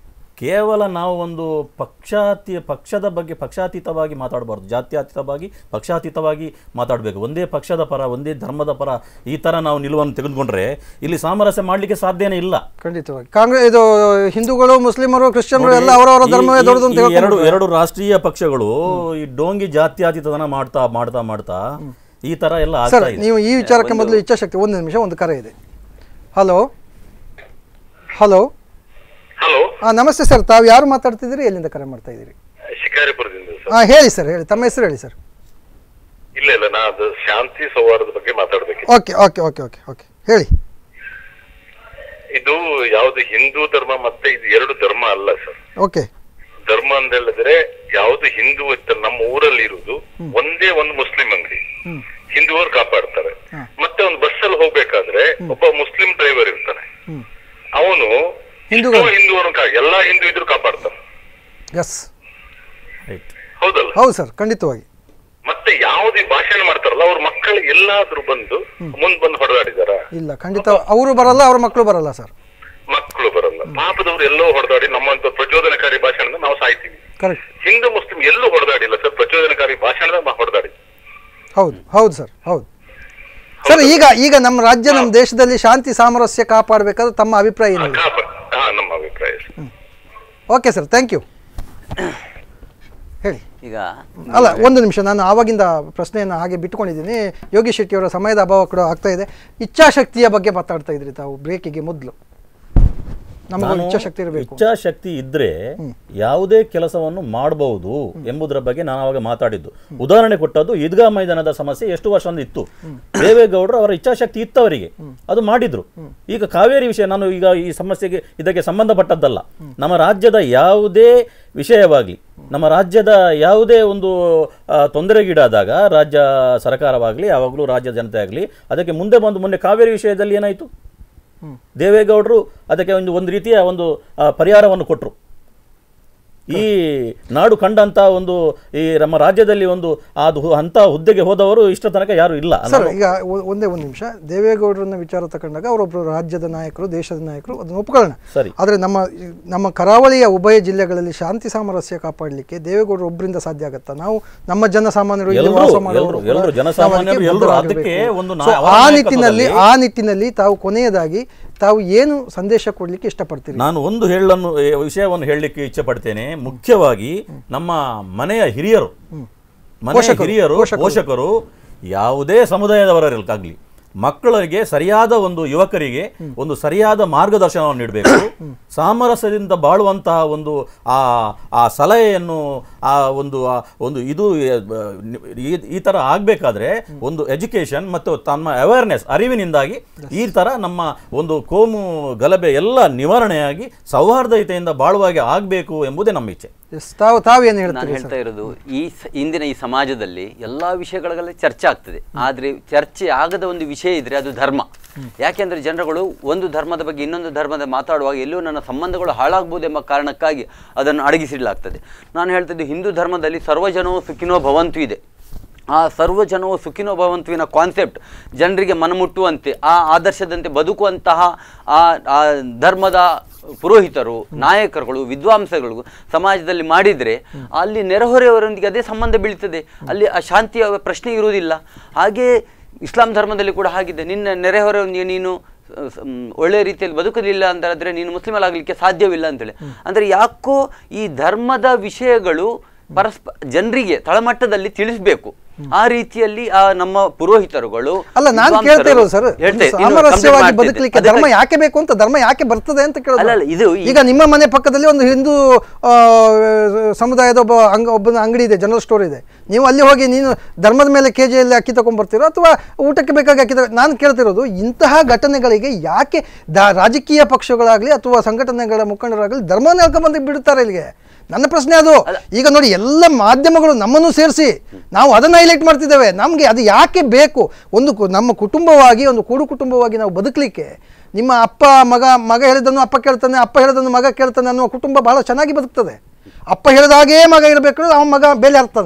ಕೇವಲ ನಾವು ಒಂದು ಪಕ್ಷಾತಿ ಪಕ್ಷದ ಬಗ್ಗೆ ಪಕ್ಷಾತೀತವಾಗಿ ಮಾತಾಡಬಾರ್ದು ಜಾತ್ಯತೀತವಾಗಿ ಪಕ್ಷಾತೀತವಾಗಿ ಮಾತಾಡಬೇಕು ಒಂದೇ ಪಕ್ಷದ ಪರ ಒಂದೇ ಧರ್ಮದ ಪರ ಈ ಥರ ನಾವು ನಿಲುವನ್ನು ತೆಗೆದುಕೊಂಡ್ರೆ ಇಲ್ಲಿ ಸಾಮರಸ್ಯ ಮಾಡಲಿಕ್ಕೆ ಸಾಧ್ಯನೇ ಇಲ್ಲ ಖಂಡಿತವಾಗಿ ಕಾಂಗ್ರೆಸ್ ಇದು ಹಿಂದೂಗಳು ಮುಸ್ಲಿಮರು ಕ್ರಿಶ್ಚಿಯನ್ರು ಎಲ್ಲ ಅವರವರ ಈ- ಧರ್ಮವೇ ಈ- ದೊಡ್ಡದು ಅಂತ ಈ ಎರಡು ಹೇಳ್ಕೊಂಡು ಎರಡು ರಾಷ್ಟ್ರೀಯ ಪಕ್ಷಗಳು ಈ ಡೋಂಗಿ ಜಾತ್ಯತೀತನ ಮಾಡ್ತಾ ಮಾಡ್ತಾ ಮಾಡ್ತಾ ಈ ತರ ಎಲ್ಲ ಸರ್ ಆಗ್ತಾ ಇದೆ ನೀವು ಈ ವಿಚಾರಕ್ಕೆ ಮೊದಲು ಇಚ್ಛಾಶಕ್ತಿ ಒಂದು ನಿಮಿಷ ಒಂದು ಕರೆ ಇದೆ ಹಲೋ ಹಲೋ ಹಲೋ ಹಾಂ ನಮಸ್ತೆ ಸರ್ ತಾವು ಯಾರು ಮಾತಾಡ್ತಿದ್ದೀರಿ ಎಲ್ಲಿಂದ ಕರೆ ಮಾಡ್ತಾ ಇದ್ದೀರಿ ಶಿಕಾರಿಪುರದಿಂದ ಸರ್ ಹಾಂ ಹೇಳಿ ಸರ್ ಹೇಳಿ ತಮ್ಮ ಹೆಸರು ಹೇಳಿ ಸರ್ ಇಲ್ಲ ಇಲ್ಲ ನಾ ಅದು ಶಾಂತಿ ಸೌಹಾರ್ದದ ಬಗ್ಗೆ ಮಾತಾಡ್ಬೇಕು okay okay okay okay okay ಹೇಳಿ ಇದು ಯಾವ್ದು ಹಿಂದೂ ಧರ್ಮ ಮತ್ತೆ ಇದು ಎರಡು ಧರ್ಮ ಅಲ್ಲ ಸರ್ ಓಕೆ ಧರ್ಮ ಅಂತ ಹೇಳಿದ್ರೆ ಯಾವ್ದು ಹಿಂದೂ ಇತ್ತು ನಮ್ಮ ಊರಲ್ಲಿ ಇರುವುದು ಒಂದೇ ಒಂದು ಮುಸ್ಲಿಂ ಅಂಗಡಿ ಹಿಂದೂವರು ಕಾಪಾಡ್ತಾರೆ ಮತ್ತೆ ಒಂದು ಬಸ್ ಅಲ್ಲಿ ಹೋಗ್ಬೇಕಾದ್ರೆ ಒಬ್ಬ ಮುಸ್ಲಿಂ ಡ್ರೈವರ್ ಇರ್ತಾನೆ ಅವನು ಹಿಂದೂಗಳು. ಹಿಂದೂವನ್ನು ಎಲ್ಲಾ ಹಿಂದೂ ಇದ್ರು ಕಾಪಾಡ್ತಾನೆ ಎಸ್ Right. ಹೌದಲ್ಲ ಹೌದು ಸರ್ ಖಂಡಿತವಾಗಿ ಮತ್ತೆ ಯಾವುದೇ ಭಾಷಣ ಮಾಡ್ತಾರಲ್ಲ ಅವ್ರ ಮಕ್ಕಳು ಎಲ್ಲಾದ್ರೂ ಬಂದು ಮುಂದ್ ಬಂದು ಹೊಡೆದಾಡಿದಾರ ಇಲ್ಲ ಖಂಡಿತ ಅವರು ಬರಲ್ಲ ಅವ್ರ ಮಕ್ಕಳು ಬರಲ್ಲ ಸರ್ ಮಕ್ಕಳು ಬರಲ್ಲ ಪಾಪದವ್ರು ಎಲ್ಲೋ ಹೊಡೆದಾಡಿ ನಮ್ಮಂತ ಪ್ರಚೋದನಕಾರಿ ಭಾಷಣದಿಂದ ನಾವು ಸಾಯ್ತೀವಿ ಕರೆಕ್ಟ್ ಹಿಂದೂ ಮುಸ್ಲಿಂ ಎಲ್ಲೂ ಹೊಡೆದಾಡಿಲ್ಲ ಸರ್ ಪ್ರಚೋದನಕಾರಿ ಭಾಷಣದ ನಾವು ಹೊಡೆದಾಡಿ ಹೌದು ಹೌದು ಸರ್ ಹೌದು ಸರ್ ಈಗ ಈಗ ನಮ್ಮ ರಾಜ್ಯ ನಮ್ಮ ದೇಶದಲ್ಲಿ ಶಾಂತಿ ಸಾಮರಸ್ಯ ಕಾಪಾಡಬೇಕಾದ್ರೆ ತಮ್ಮ ಅಭಿಪ್ರಾಯ ಏನಿದೆ ಕಾಪ- ಹಾ ನಮ್ಮ ಅಭಿಪ್ರಾಯ sir. Okay sir thank you ಹೇಳಿ ಈಗ ಅಲ್ಲ ಒಂದು ನಿಮಿಷ ನಾನು ಆವಾಗಿಂದ ಪ್ರಶ್ನೆಯನ್ನು ಹಾಗೆ ಬಿಟ್ಟುಕೊಂಡಿದ್ದೀನಿ ಯೋಗಿ ಶೆಟ್ಟಿಯವರ ಸಮಯದ ಅಭಾವ ಕೂಡ ಆಗ್ತಾ ಇದೆ ಇಚ್ಛಾಶಕ್ತಿಯ ಬಗ್ಗೆ ಮಾತಾಡ್ತಾ ಇದ್ರಿ ತಾವು ಬ್ರೇಕಿಗೆ ಮೊದಲು ನಮಗೊಂದು ನಾನು ಇಚ್ಛಾಶಕ್ತಿ ಇರಬೇಕು ಇಚ್ಛಾಶಕ್ತಿ ಇದ್ರೆ ಯಾವುದೇ ಕೆಲಸವನ್ನು ಮಾಡಬಹುದು ಎಂಬುದರ ಬಗ್ಗೆ ನಾನು ಅವಾಗ ಮಾತಾಡಿದ್ದು ಉದಾಹರಣೆ ಕೊಟ್ಟದ್ದು ಈದ್ಗಾ ಮೈದಾನದ ಸಮಸ್ಯೆ ಎಷ್ಟು ವರ್ಷದಿಂದ ಇತ್ತು ದೇವೇಗೌಡರು ಅವರ ಇಚ್ಛಾಶಕ್ತಿ ಇತ್ತು ಅವರಿಗೆ ಅದು ಮಾಡಿದ್ರು ಈಗ ಕಾವೇರಿ ವಿಷಯ ನಾನು ಈಗ ಈ ಸಮಸ್ಯೆಗೆ ಇದಕ್ಕೆ ಸಂಬಂಧಪಟ್ಟದ್ದಲ್ಲ ನಮ್ಮ ರಾಜ್ಯದ ಯಾವುದೇ ವಿಷಯವಾಗಲಿ ನಮ್ಮ ರಾಜ್ಯದ ಯಾವುದೇ ಒಂದು ಆ, ತೊಂದರೆಗೀಡಾದಾಗ ರಾಜ್ಯ ಸರ್ಕಾರವಾಗಲಿ ಯಾವಾಗಲೂ ರಾಜ್ಯ ಜನತೆ ಆಗಲಿ ಅದಕ್ಕೆ ಮುಂದೆ ಬಂದು ಮೊನ್ನೆ ಕಾವೇರಿ ವಿಷಯದಲ್ಲಿ ಏನಾಯಿತು ದೇವೇಗೌಡರು ಅದಕ್ಕೆ ಒಂದು ಒಂದು ರೀತಿಯ ಒಂದು ಆ, ಪರಿಹಾರವನ್ನು ಕೊಟ್ಟರು ಈ ನಾಡು ಕಂಡಂತ ಒಂದು ಈ ನಮ್ಮ ರಾಜ್ಯದಲ್ಲಿ ಒಂದು ಅದು ಅಂತ ಹುದ್ದೆಗೆ ಹೋದವರು ಇಷ್ಟ ತನಕ ಯಾರು ಇಲ್ಲ ಸರ್ ಈಗ ಒ- ಒಂದೇ ಒಂದು ನಿಮಿಷ ದೇವೇಗೌಡರನ್ನ ವಿಚಾರ ತಗೊಂಡಾಗ ಅವರೊಬ್ಬರು ರಾಜ್ಯದ ನಾಯಕರು ದೇಶದ ನಾಯಕರು ಅದನ್ನು ಒಪ್ಕೊಳ್ಳೋಣ ಸರಿ. ಆದರೆ ನಮ್ಮ ನಮ್ಮ ಕರಾವಳಿಯ ಉಭಯ ಜಿಲ್ಲೆಗಳಲ್ಲಿ ಶಾಂತಿ ಸಾಮರಸ್ಯ ಕಾಪಾಡಲಿಕ್ಕೆ ದೇವೇಗೌಡರು ಒಬ್ಬರಿಂದ ಸಾಧ್ಯ ಆಗತ್ತಾ ನಾವು ನಮ್ಮ ಜನಸಾಮಾನ್ಯರು ಇಲ್ಲಿ ಎಲ್ರೂ, ವಾಸ ಮಾಡೋರು ಎಲ್ರೂ, ಎಲ್ರೂ, ಕೂಡ ಜನಸಾಮಾನ್ಯರು ನಾವು ಅದಕ್ಕೆ ಎಲ್ರೂ ಬದ್ಧರಾಗಿರ್ಬೇಕು. ಅದಕ್ಕೆ ಒಂದು ನಾ- So, ಅವರ ಆ ನಾಯಕತ್ವದಲ್ಲಿ- ನಿಟ್ಟಿನಲ್ಲಿ ಆ ನಿಟ್ಟಿನಲ್ಲಿ ತಾವು ಕೊನೆಯದಾಗಿ ತಾವು ಏನು ಸಂದೇಶ ಕೊಡ್ಲಿಕ್ಕೆ ಇಷ್ಟಪಡ್ತೀರಿ ನಾನು ಒಂದು ಹೇಳನ್ನು ಏ, ವಿಷಯವನ್ನು ಹೇಳಲಿಕ್ಕೆ ಇಚ್ಛೆ ಪಡ್ತೇನೆ ಮುಖ್ಯವಾಗಿ ನಮ್ಮ ಮನೆಯ ಹಿರಿಯರು ಮನೆಯ ಪೋಷಕರು, ಹಿರಿಯರು ಪೋಷಕರು. ಪೋಷಕರು ಯಾವುದೇ ಸಮುದಾಯದವರಿರಲಿಕ್ಕಾಗಲಿ ಮಕ್ಕಳಿಗೆ ಸರಿಯಾದ ಒಂದು ಯುವಕರಿಗೆ ಒಂದು ಸರಿಯಾದ ಮಾರ್ಗದರ್ಶನವನ್ನು ನೀಡಬೇಕು ಸಾಮರಸ್ಯದಿಂದ ಬಾಳುವಂತಹ ಒಂದು ಆ ಆ ಸಲಹೆಯನ್ನು ಆ ಒಂದು ಆ ಒಂದು ಇದು ಎ, ಬ, ಈ- ಈ ಥರ ಆಗಬೇಕಾದ್ರೆ ಒಂದು ಎಜುಕೇಷನ್ ಮತ್ತು ತಮ್ಮ ಅವೇರ್ನೆಸ್ ಅರಿವಿನಿಂದಾಗಿ ಈ ಥರ ನಮ್ಮ ಒಂದು ಕೋಮು ಗಲಭೆ ಎಲ್ಲ ನಿವಾರಣೆಯಾಗಿ ಸೌಹಾರ್ದತೆಯಿಂದ ಬಾಳುವಾಗೆ ಆಗಬೇಕು ಎಂಬುದೇ ನಮ್ಮ ಇಚ್ಛೆ ಎಸ್ ತಾವು ತಾವೇನು ನಾನು ಹೇಳ್ತೀರಿ ಹೇಳ್ತಾ ಇರೋದು ಈ ಸ- ಇಂದಿನ ಈ ಸಮಾಜದಲ್ಲಿ ಎಲ್ಲ ವಿಷಯಗಳಲ್ಲಿ ಚರ್ಚೆ ಆಗ್ತದೆ ಆದರೆ ಚರ್ಚೆ ಆಗದ ಒಂದು ವಿಷಯ ಇದ್ರೆ ಅದು ಧರ್ಮ ಯಾಕೆಂದ್ರೆ ಜನರುಗಳು ಒಂದು ಧರ್ಮದ ಬಗ್ಗೆ ಇನ್ನೊಂದು ಧರ್ಮದ ಮಾತಾಡುವಾಗ ಎಲ್ಲೋ ನನ್ನ ಸಂಬಂಧಗಳು ಹಾಳಾಗ್ಬೋದು ಎಂಬ ಕಾರಣಕ್ಕಾಗಿ ಅದನ್ನು ಅಡಗಿಸಿಡಲಾಗ್ತದೆ ನಾನು ಹೇಳ್ತಿದ್ದು ಹಿಂದೂ ಧರ್ಮದಲ್ಲಿ ಸರ್ವಜನೋ ಸುಖಿನೋ ಭವಂತು ಇದೆ ಆ ಸರ್ವಜನೋ ಸುಖಿನೋ ಭವಂತುವಿನ ಕಾನ್ಸೆಪ್ಟ್ ಜನರಿಗೆ ಮನಮುಟ್ಟುವಂತೆ ಆ ಆದರ್ಶದಂತೆ ಬದುಕುವಂತಹ ಆ ಆ ಧರ್ಮದ ಪುರೋಹಿತರು ನಾಯಕರುಗಳು ವಿದ್ವಾಂಸಗಳು ಸಮಾಜದಲ್ಲಿ ಮಾಡಿದರೆ ಅಲ್ಲಿ ನೆರೆಹೊರೆಯವರೊಂದಿಗೆ ಅದೇ ಸಂಬಂಧ ಬೀಳ್ತದೆ ಅಲ್ಲಿ ಆ ಶಾಂತಿಯ ಪ್ರಶ್ನೆ ಇರುವುದಿಲ್ಲ ಹಾಗೆ ಇಸ್ಲಾಂ ಧರ್ಮದಲ್ಲಿ ಕೂಡ ಹಾಗಿದೆ ನಿನ್ನ ನೆರೆಹೊರೆಯೊಂದಿಗೆ ನೀನು ಸ- ಸ- ಮ್, ಒಳ್ಳೆ ರೀತಿಯಲ್ಲಿ ಬದುಕಲಿಲ್ಲ ಅಂತಂದ್ರೆ ನೀನು ಮುಸ್ಲಿಮಲಾಗಲಿಕ್ಕೆ ಸಾಧ್ಯವಿಲ್ಲ ಅಂತೇಳಿ ಅಂದರೆ ಯಾಕೋ ಈ ಧರ್ಮದ ವಿಷಯಗಳು ಪರಸ್ಪ ಜನರಿಗೆ ತಳಮಟ್ಟದಲ್ಲಿ ತಿಳಿಸಬೇಕು ಆ ರೀತಿಯಲ್ಲಿ ಆ ನಮ್ಮ ಪುರೋಹಿತರುಗಳು ಅಲ್ಲ ನಾನು ವಿದ್ವಾಂಸರು- ಕೇಳ್ತಾ ಇರೋದು ಸರ್ ಹೇಳ್ತೆ, ಇನ್ನು ಸಾಮರಸ್ಯವಾಗಿ complete ಮಾಡ್ತಿದ್ದೆ. ಬದುಕಲಿಕ್ಕೆ ಅದಕ್ಕೆ- ಧರ್ಮ ಯಾಕೆ ಬೇಕು ಅಂತ ಧರ್ಮ ಯಾಕೆ ಬರ್ತದೆ ಅಂತ ಕೇಳೋದು ಅಲ್ಲ, ಅಲ್ಲ, ಇದು ಈ- ಈಗ ನಿಮ್ಮ ಮನೆ ಪಕ್ಕದಲ್ಲಿ ಒಂದು ಹಿಂದೂ ಆ, ಸಮುದಾಯದ ಒಬ್ಬ ಅಂಗ ಒಬ್ಬನ ಅಂಗಡಿ ಇದೆ ಜನರಲ್ ಸ್ಟೋರ್ ಇದೆ ನೀವು ಅಲ್ಲಿ ಹೋಗಿ ನೀನು ಧರ್ಮದ ಮೇಲೆ ಕೆ ಜಿಯಲ್ಲಿ ಅಕ್ಕಿ ತಗೊಂಡ್ಬರ್ತೀರೋ ಅಥವಾ ಊಟಕ್ಕೆ ಬೇಕಾಗಿ ಅಕ್ಕಿ ತಗೊ ನಾನು ಕೇಳ್ತಿರೋದು ಇಂತಹ ಘಟನೆಗಳಿಗೆ ಯಾಕೆ ದ ರಾಜಕೀಯ ಪಕ್ಷಗಳಾಗಲಿ ಅಥವಾ ಸಂಘಟನೆಗಳ ಮುಖಂಡರಾಗಲಿ ಧರ್ಮವನ್ನು ಹೇಳ್ಕೊಂಡ್ಬಂದು ಬಿಡುತ್ತಾರೆ ಇಲ್ಲಿಗೆ ನನ್ನ ಪ್ರಶ್ನೆ ಅದು ಈಗ ನೋಡಿ ಎಲ್ಲ ಮಾಧ್ಯಮಗಳು ನಮ್ಮನ್ನು ಸೇರಿಸಿ ನಾವು ಅದನ್ನು ಹೈಲೈಟ್ ಮಾಡ್ತಿದ್ದೇವೆ ನಮಗೆ ಅದು ಯಾಕೆ ಬೇಕು ಒಂದು ಕು- ನಮ್ಮ ಕುಟುಂಬವಾಗಿ ಒಂದು ಕೂಡು ಕುಟುಂಬವಾಗಿ ನಾವು ಬದುಕಲಿಕ್ಕೆ ನಿಮ್ಮ ಅಪ್ಪ ಮಗ ಮಗ ಹೇಳಿದನ್ನು ಅಪ್ಪ ಕೇಳ್ತಾನೆ ಅಪ್ಪ ಹೇಳಿದನ್ನು ಮಗ ಕೇಳ್ತಾನೆ ಅನ್ನುವ ಕುಟುಂಬ ಬಹಳ ಚೆನ್ನಾಗಿ ಬದುಕ್ತದೆ ಅಪ್ಪ ಹೇಳಿದಾಗೇ ಮಗ ಇರಬೇಕು ಅವನ ಮಗ ಬೆಲೆ ಹರ್ತಾನೆ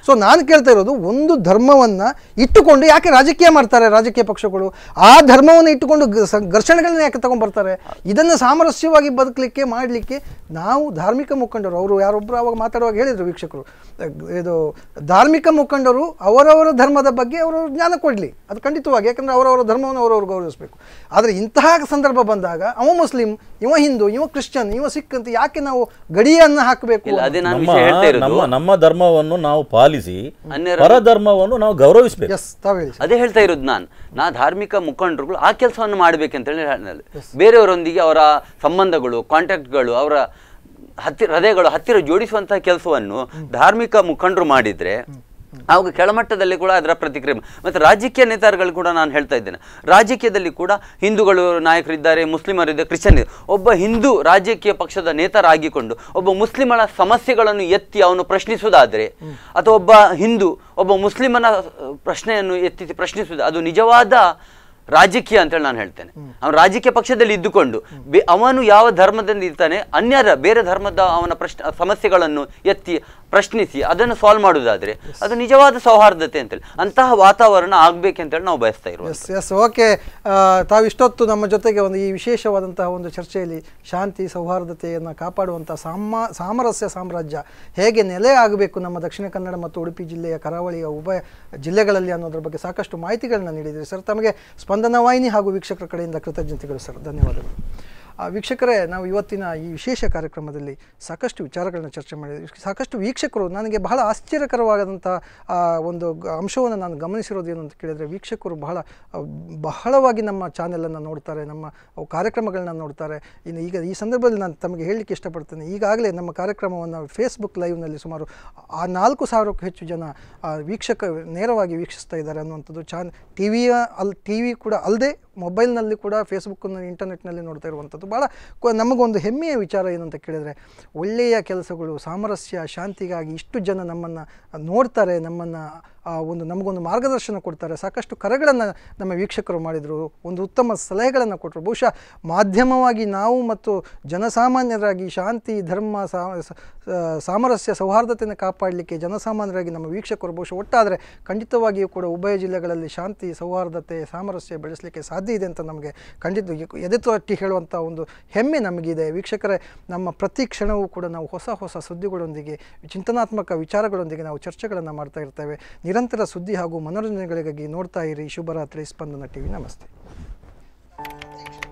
ಸೊ ನಾನು ಕೇಳ್ತಾ ಇರೋದು ಒಂದು ಧರ್ಮವನ್ನು ಇಟ್ಟುಕೊಂಡು ಯಾಕೆ ರಾಜಕೀಯ ಮಾಡ್ತಾರೆ ರಾಜಕೀಯ ಪಕ್ಷಗಳು ಆ ಧರ್ಮವನ್ನು ಇಟ್ಟುಕೊಂಡು ಗ- ಸ- ಘರ್ಷಣೆಗಳನ್ನ ಯಾಕೆ ತಗೊಂಡ್ಬರ್ತಾರೆ ಇದನ್ನು ಸಾಮರಸ್ಯವಾಗಿ ಬದುಕಲಿಕ್ಕೆ ಮಾಡಲಿಕ್ಕೆ ನಾವು ಧಾರ್ಮಿಕ ಮುಖಂಡರು ಅವರು ಯಾರೊಬ್ಬರು ಅವಾಗ ಮಾತಾಡುವಾಗ ಹೇಳಿದರು ವೀಕ್ಷಕರು ಅಹ್, ಇದು ಧಾರ್ಮಿಕ ಮುಖಂಡರು ಅವರವರ ಧರ್ಮದ ಬಗ್ಗೆ ಅವರು ಜ್ಞಾನ ಕೊಡಲಿ ಅದು ಖಂಡಿತವಾಗಿ ಯಾಕಂದರೆ ಅವರವರ ಧರ್ಮವನ್ನು ಅವರವರು ಗೌರವಿಸಬೇಕು ಆದರೆ ಇಂತಹ ಸಂದರ್ಭ ಬಂದಾಗ ಅವ ಮುಸ್ಲಿಂ ಇವ ಹಿಂದೂ ಇವ ಕ್ರಿಶ್ಚಿಯನ್ ಇವ ಸಿಖ್ ಅಂತ ಯಾಕೆ ನಾವು ಗಡಿಯನ್ನು ಹಾಕಬೇಕು ಇಲ್ಲ ಅದೇ ನಾನು ನಮ್ಮ ವಿಷಯ ಹೇಳ್ತಾ ಇರೋದು ನಮ್ಮ ನಮ್ಮ ಧರ್ಮವನ್ನು ನಾವು ಪಾಲಿಸಿ ಅನ್ಯರ ಪರ ಧರ್ಮವನ್ನು ನಾವು ಗೌರವಿಸಬೇಕು ಎಸ್ ತಾವು ಹೇಳಿ ಅದೇ ಹೇಳ್ತಾ ಇರೋದು ನಾನು ನಾ ಧಾರ್ಮಿಕ ಮುಖಂಡರುಗಳು ಆ ಕೆಲಸವನ್ನು ಮಾಡಬೇಕಂತೇಳಿ ಹೇಳಿದೆ ಬೇರೆಯವರೊಂದಿಗೆ ಅವರ ಸಂಬಂಧಗಳು ಕಾಂಟ್ಯಾಕ್ಟ್ಗಳು ಅವರ ಹತ್ತಿರ ಹೃದಯಗಳು ಹತ್ತಿರ ಜೋಡಿಸುವಂತಹ ಕೆಲಸವನ್ನು ಧಾರ್ಮಿಕ ಮುಖಂಡರು ಮಾಡಿದ್ರೆ ಆವಾಗ ಕೆಳಮಟ್ಟದಲ್ಲಿ ಕೂಡ ಅದರ ಪ್ರತಿಕ್ರಿಯೆ ಮತ್ತು ರಾಜಕೀಯ ನೇತಾರಗಳು ಕೂಡ ನಾನು ಹೇಳ್ತಾ ಇದ್ದೇನೆ ರಾಜಕೀಯದಲ್ಲಿ ಕೂಡ ಹಿಂದೂಗಳು ನಾಯಕರಿದ್ದಾರೆ ಮುಸ್ಲಿಮರಿದ್ದಾರೆ ಕ್ರಿಶ್ಚಿಯನ್ ಇದೆ. ಒಬ್ಬ ಹಿಂದೂ ರಾಜಕೀಯ ಪಕ್ಷದ ನೇತಾರಾಗಿಕೊಂಡು ಒಬ್ಬ ಮುಸ್ಲಿಮನ ಸಮಸ್ಯೆಗಳನ್ನು ಎತ್ತಿ ಅವನು ಪ್ರಶ್ನಿಸುವುದಾದರೆ ಅಥವಾ ಒಬ್ಬ ಹಿಂದೂ ಒಬ್ಬ ಮುಸ್ಲಿಮನ ಅಹ್, ಪ್ರಶ್ನೆಯನ್ನು ಎತ್ತಿ ಪ್ರಶ್ನಿಸುವುದು ಅದು ನಿಜವಾದ ರಾಜಕೀಯ ಅಂತೇಳಿ ನಾನು ಹೇಳ್ತೇನೆ ಅವನು ರಾಜಕೀಯ ಪಕ್ಷದಲ್ಲಿ ಇದ್ದುಕೊಂಡು ಬೆ- ಅವನು ಯಾವ ಧರ್ಮದಿಂದ ಇರ್ತಾನೆ ಅನ್ಯರ ಬೇರೆ ಧರ್ಮದ ಅವನ ಪ್ರಶ್ನೆ ಸಮಸ್ಯೆಗಳನ್ನು ಎತ್ತಿ ಪ್ರಶ್ನಿಸಿ ಅದನ್ನು ಸಾಲ್ವ್ ಮಾಡುವುದಾದ್ರೆ ಅದು ನಿಜವಾದ ಸೌಹಾರ್ದತೆ ಅಂತೇಳಿ ಅಂತಹ ವಾತಾವರಣ ಆಗ್ಬೇಕಂತೇಳಿ ನಾವು ಬಯಸ್ತಾ ಇರುವುದು ಎಸ್ ಎಸ್ ಓಕೆ ತಾವು ಇಷ್ಟೊತ್ತು ನಮ್ಮ ಜೊತೆಗೆ ಒಂದು ಈ ವಿಶೇಷವಾದಂತಹ ಒಂದು ಚರ್ಚೆಯಲ್ಲಿ ಶಾಂತಿ ಸೌಹಾರ್ದತೆಯನ್ನು ಕಾಪಾಡುವಂಥ ಸಾಮ ಸಾಮರಸ್ಯ ಸಾಮ್ರಾಜ್ಯ ಹೇಗೆ ನೆಲೆ ಆಗಬೇಕು ನಮ್ಮ ದಕ್ಷಿಣ ಕನ್ನಡ ಮತ್ತು ಉಡುಪಿ ಜಿಲ್ಲೆಯ ಕರಾವಳಿಯ ಉಭಯ ಜಿಲ್ಲೆಗಳಲ್ಲಿ ಅನ್ನೋದ್ರ ಬಗ್ಗೆ ಸಾಕಷ್ಟು ಮಾಹಿತಿಗಳನ್ನ ನೀಡಿದ್ದೀರಿ ಸರ್ ತಮಗೆ ಸ್ಪಂದನ ವಾಹಿನಿ ಹಾಗೂ ವೀಕ್ಷಕರ ಕಡೆಯಿಂದ ಕೃತಜ್ಞತೆಗಳು ಸರ್ ಧನ್ಯವಾದಗಳು ಆ, ವೀಕ್ಷಕರೇ ನಾವು ಇವತ್ತಿನ ಈ ವಿಶೇಷ ಕಾರ್ಯಕ್ರಮದಲ್ಲಿ ಸಾಕಷ್ಟು ವಿಚಾರಗಳನ್ನ ಚರ್ಚೆ ಮಾಡಿದ್ವಿ ಸಾಕಷ್ಟು ವೀಕ್ಷಕರು ನನಗೆ ಬಹಳ ಆಶ್ಚರ್ಯಕರವಾದಂಥ ಆ, ಒಂದು ಗ- ಅಂಶವನ್ನು ನಾನು ಗಮನಿಸಿರೋದು ಏನು ಅಂತ ಕೇಳಿದರೆ ವೀಕ್ಷಕರು ಬಹಳ ಆ, ಬಹಳವಾಗಿ ನಮ್ಮ ಚಾನೆಲನ್ನು ನೋಡ್ತಾರೆ ನಮ್ಮ ಅವು ಕಾರ್ಯಕ್ರಮಗಳನ್ನ ನೋಡ್ತಾರೆ ಇನ್ನು ಈಗ ಈ ಸಂದರ್ಭದಲ್ಲಿ ನಾನು ತಮಗೆ ಹೇಳಲಿಕ್ಕೆ ಇಷ್ಟಪಡ್ತೇನೆ ಈಗಾಗಲೇ ನಮ್ಮ ಕಾರ್ಯಕ್ರಮವನ್ನು ಫೇಸ್ಬುಕ್ ಲೈವ್ನಲ್ಲಿ ಸುಮಾರು ಆ ನಾಲ್ಕು ಸಾವಿರಕ್ಕೂ ಹೆಚ್ಚು ಜನ ಆ, ವೀಕ್ಷಕ ನೇರವಾಗಿ ವೀಕ್ಷಿಸ್ತಾ ಇದ್ದಾರೆ ಅನ್ನುವಂಥದ್ದು ಚಾನ್ ಟಿ ವಿಯ ಅಲ್ಲಿ ಟಿ ವಿ ಕೂಡ ಅಲ್ಲದೆ ಮೊಬೈಲ್ನಲ್ಲಿ ಕೂಡ ಫೇಸ್ಬುಕ್ಕನ್ನು ಇಂಟರ್ನೆಟ್ನಲ್ಲಿ ನೋಡ್ತಾ ಇರುವಂಥದ್ದು ಭಾಳ ಕ- ನಮಗೊಂದು ಹೆಮ್ಮೆಯ ವಿಚಾರ ಏನು ಅಂತ ಕೇಳಿದರೆ ಒಳ್ಳೆಯ ಕೆಲಸಗಳು ಸಾಮರಸ್ಯ ಶಾಂತಿಗಾಗಿ ಇಷ್ಟು ಜನ ನಮ್ಮನ್ನು ನೋಡ್ತಾರೆ ನಮ್ಮನ್ನು ಒಂದು ನಮಗೊಂದು ಮಾರ್ಗದರ್ಶನ ಕೊಡ್ತಾರೆ ಸಾಕಷ್ಟು ಕರೆಗಳನ್ನು ನಮ್ಮ ವೀಕ್ಷಕರು ಮಾಡಿದರು ಒಂದು ಉತ್ತಮ ಸಲಹೆಗಳನ್ನು ಕೊಟ್ಟರು ಬಹುಶಃ ಮಾಧ್ಯಮವಾಗಿ ನಾವು ಮತ್ತು ಜನಸಾಮಾನ್ಯರಾಗಿ ಶಾಂತಿ ಧರ್ಮ ಸಾ- ಸ- ಸಾಮರಸ್ಯ ಸೌಹಾರ್ದತೆಯನ್ನು ಕಾಪಾಡಲಿಕ್ಕೆ ಜನಸಾಮಾನ್ಯರಾಗಿ ನಮ್ಮ ವೀಕ್ಷಕರು ಬಹುಶಃ ಒಟ್ಟಾದರೆ ಖಂಡಿತವಾಗಿಯೂ ಕೂಡ ಉಭಯ ಜಿಲ್ಲೆಗಳಲ್ಲಿ ಶಾಂತಿ ಸೌಹಾರ್ದತೆ ಸಾಮರಸ್ಯ ಬೆಳೆಸಲಿಕ್ಕೆ ಸಾಧ್ಯ ಇದೆ ಅಂತ ನಮಗೆ ಖಂಡಿತ ಎದೆ ತಟ್ಟಿ ಹೇಳುವಂಥ ಒಂದು ಹೆಮ್ಮೆ ನಮಗಿದೆ ವೀಕ್ಷಕರೇ ನಮ್ಮ ಪ್ರತಿ ಕ್ಷಣವೂ ಕೂಡ ನಾವು ಹೊಸ ಹೊಸ ಸುದ್ದಿಗಳೊಂದಿಗೆ ಚಿಂತನಾತ್ಮಕ ವಿಚಾರಗಳೊಂದಿಗೆ ನಾವು ಚರ್ಚೆಗಳನ್ನು ಮಾಡ್ತಾ ಇರ್ತೇವೆ ನಿರಂತರ ಸುದ್ದಿ ಹಾಗೂ ಮನೋರಂಜನೆಗಳಿಗಾಗಿ ನೋಡ್ತಾ ಇರಿ ಶುಭರಾತ್ರಿ ಸ್ಪಂದನ ಟಿವಿ ನಮಸ್ತೆ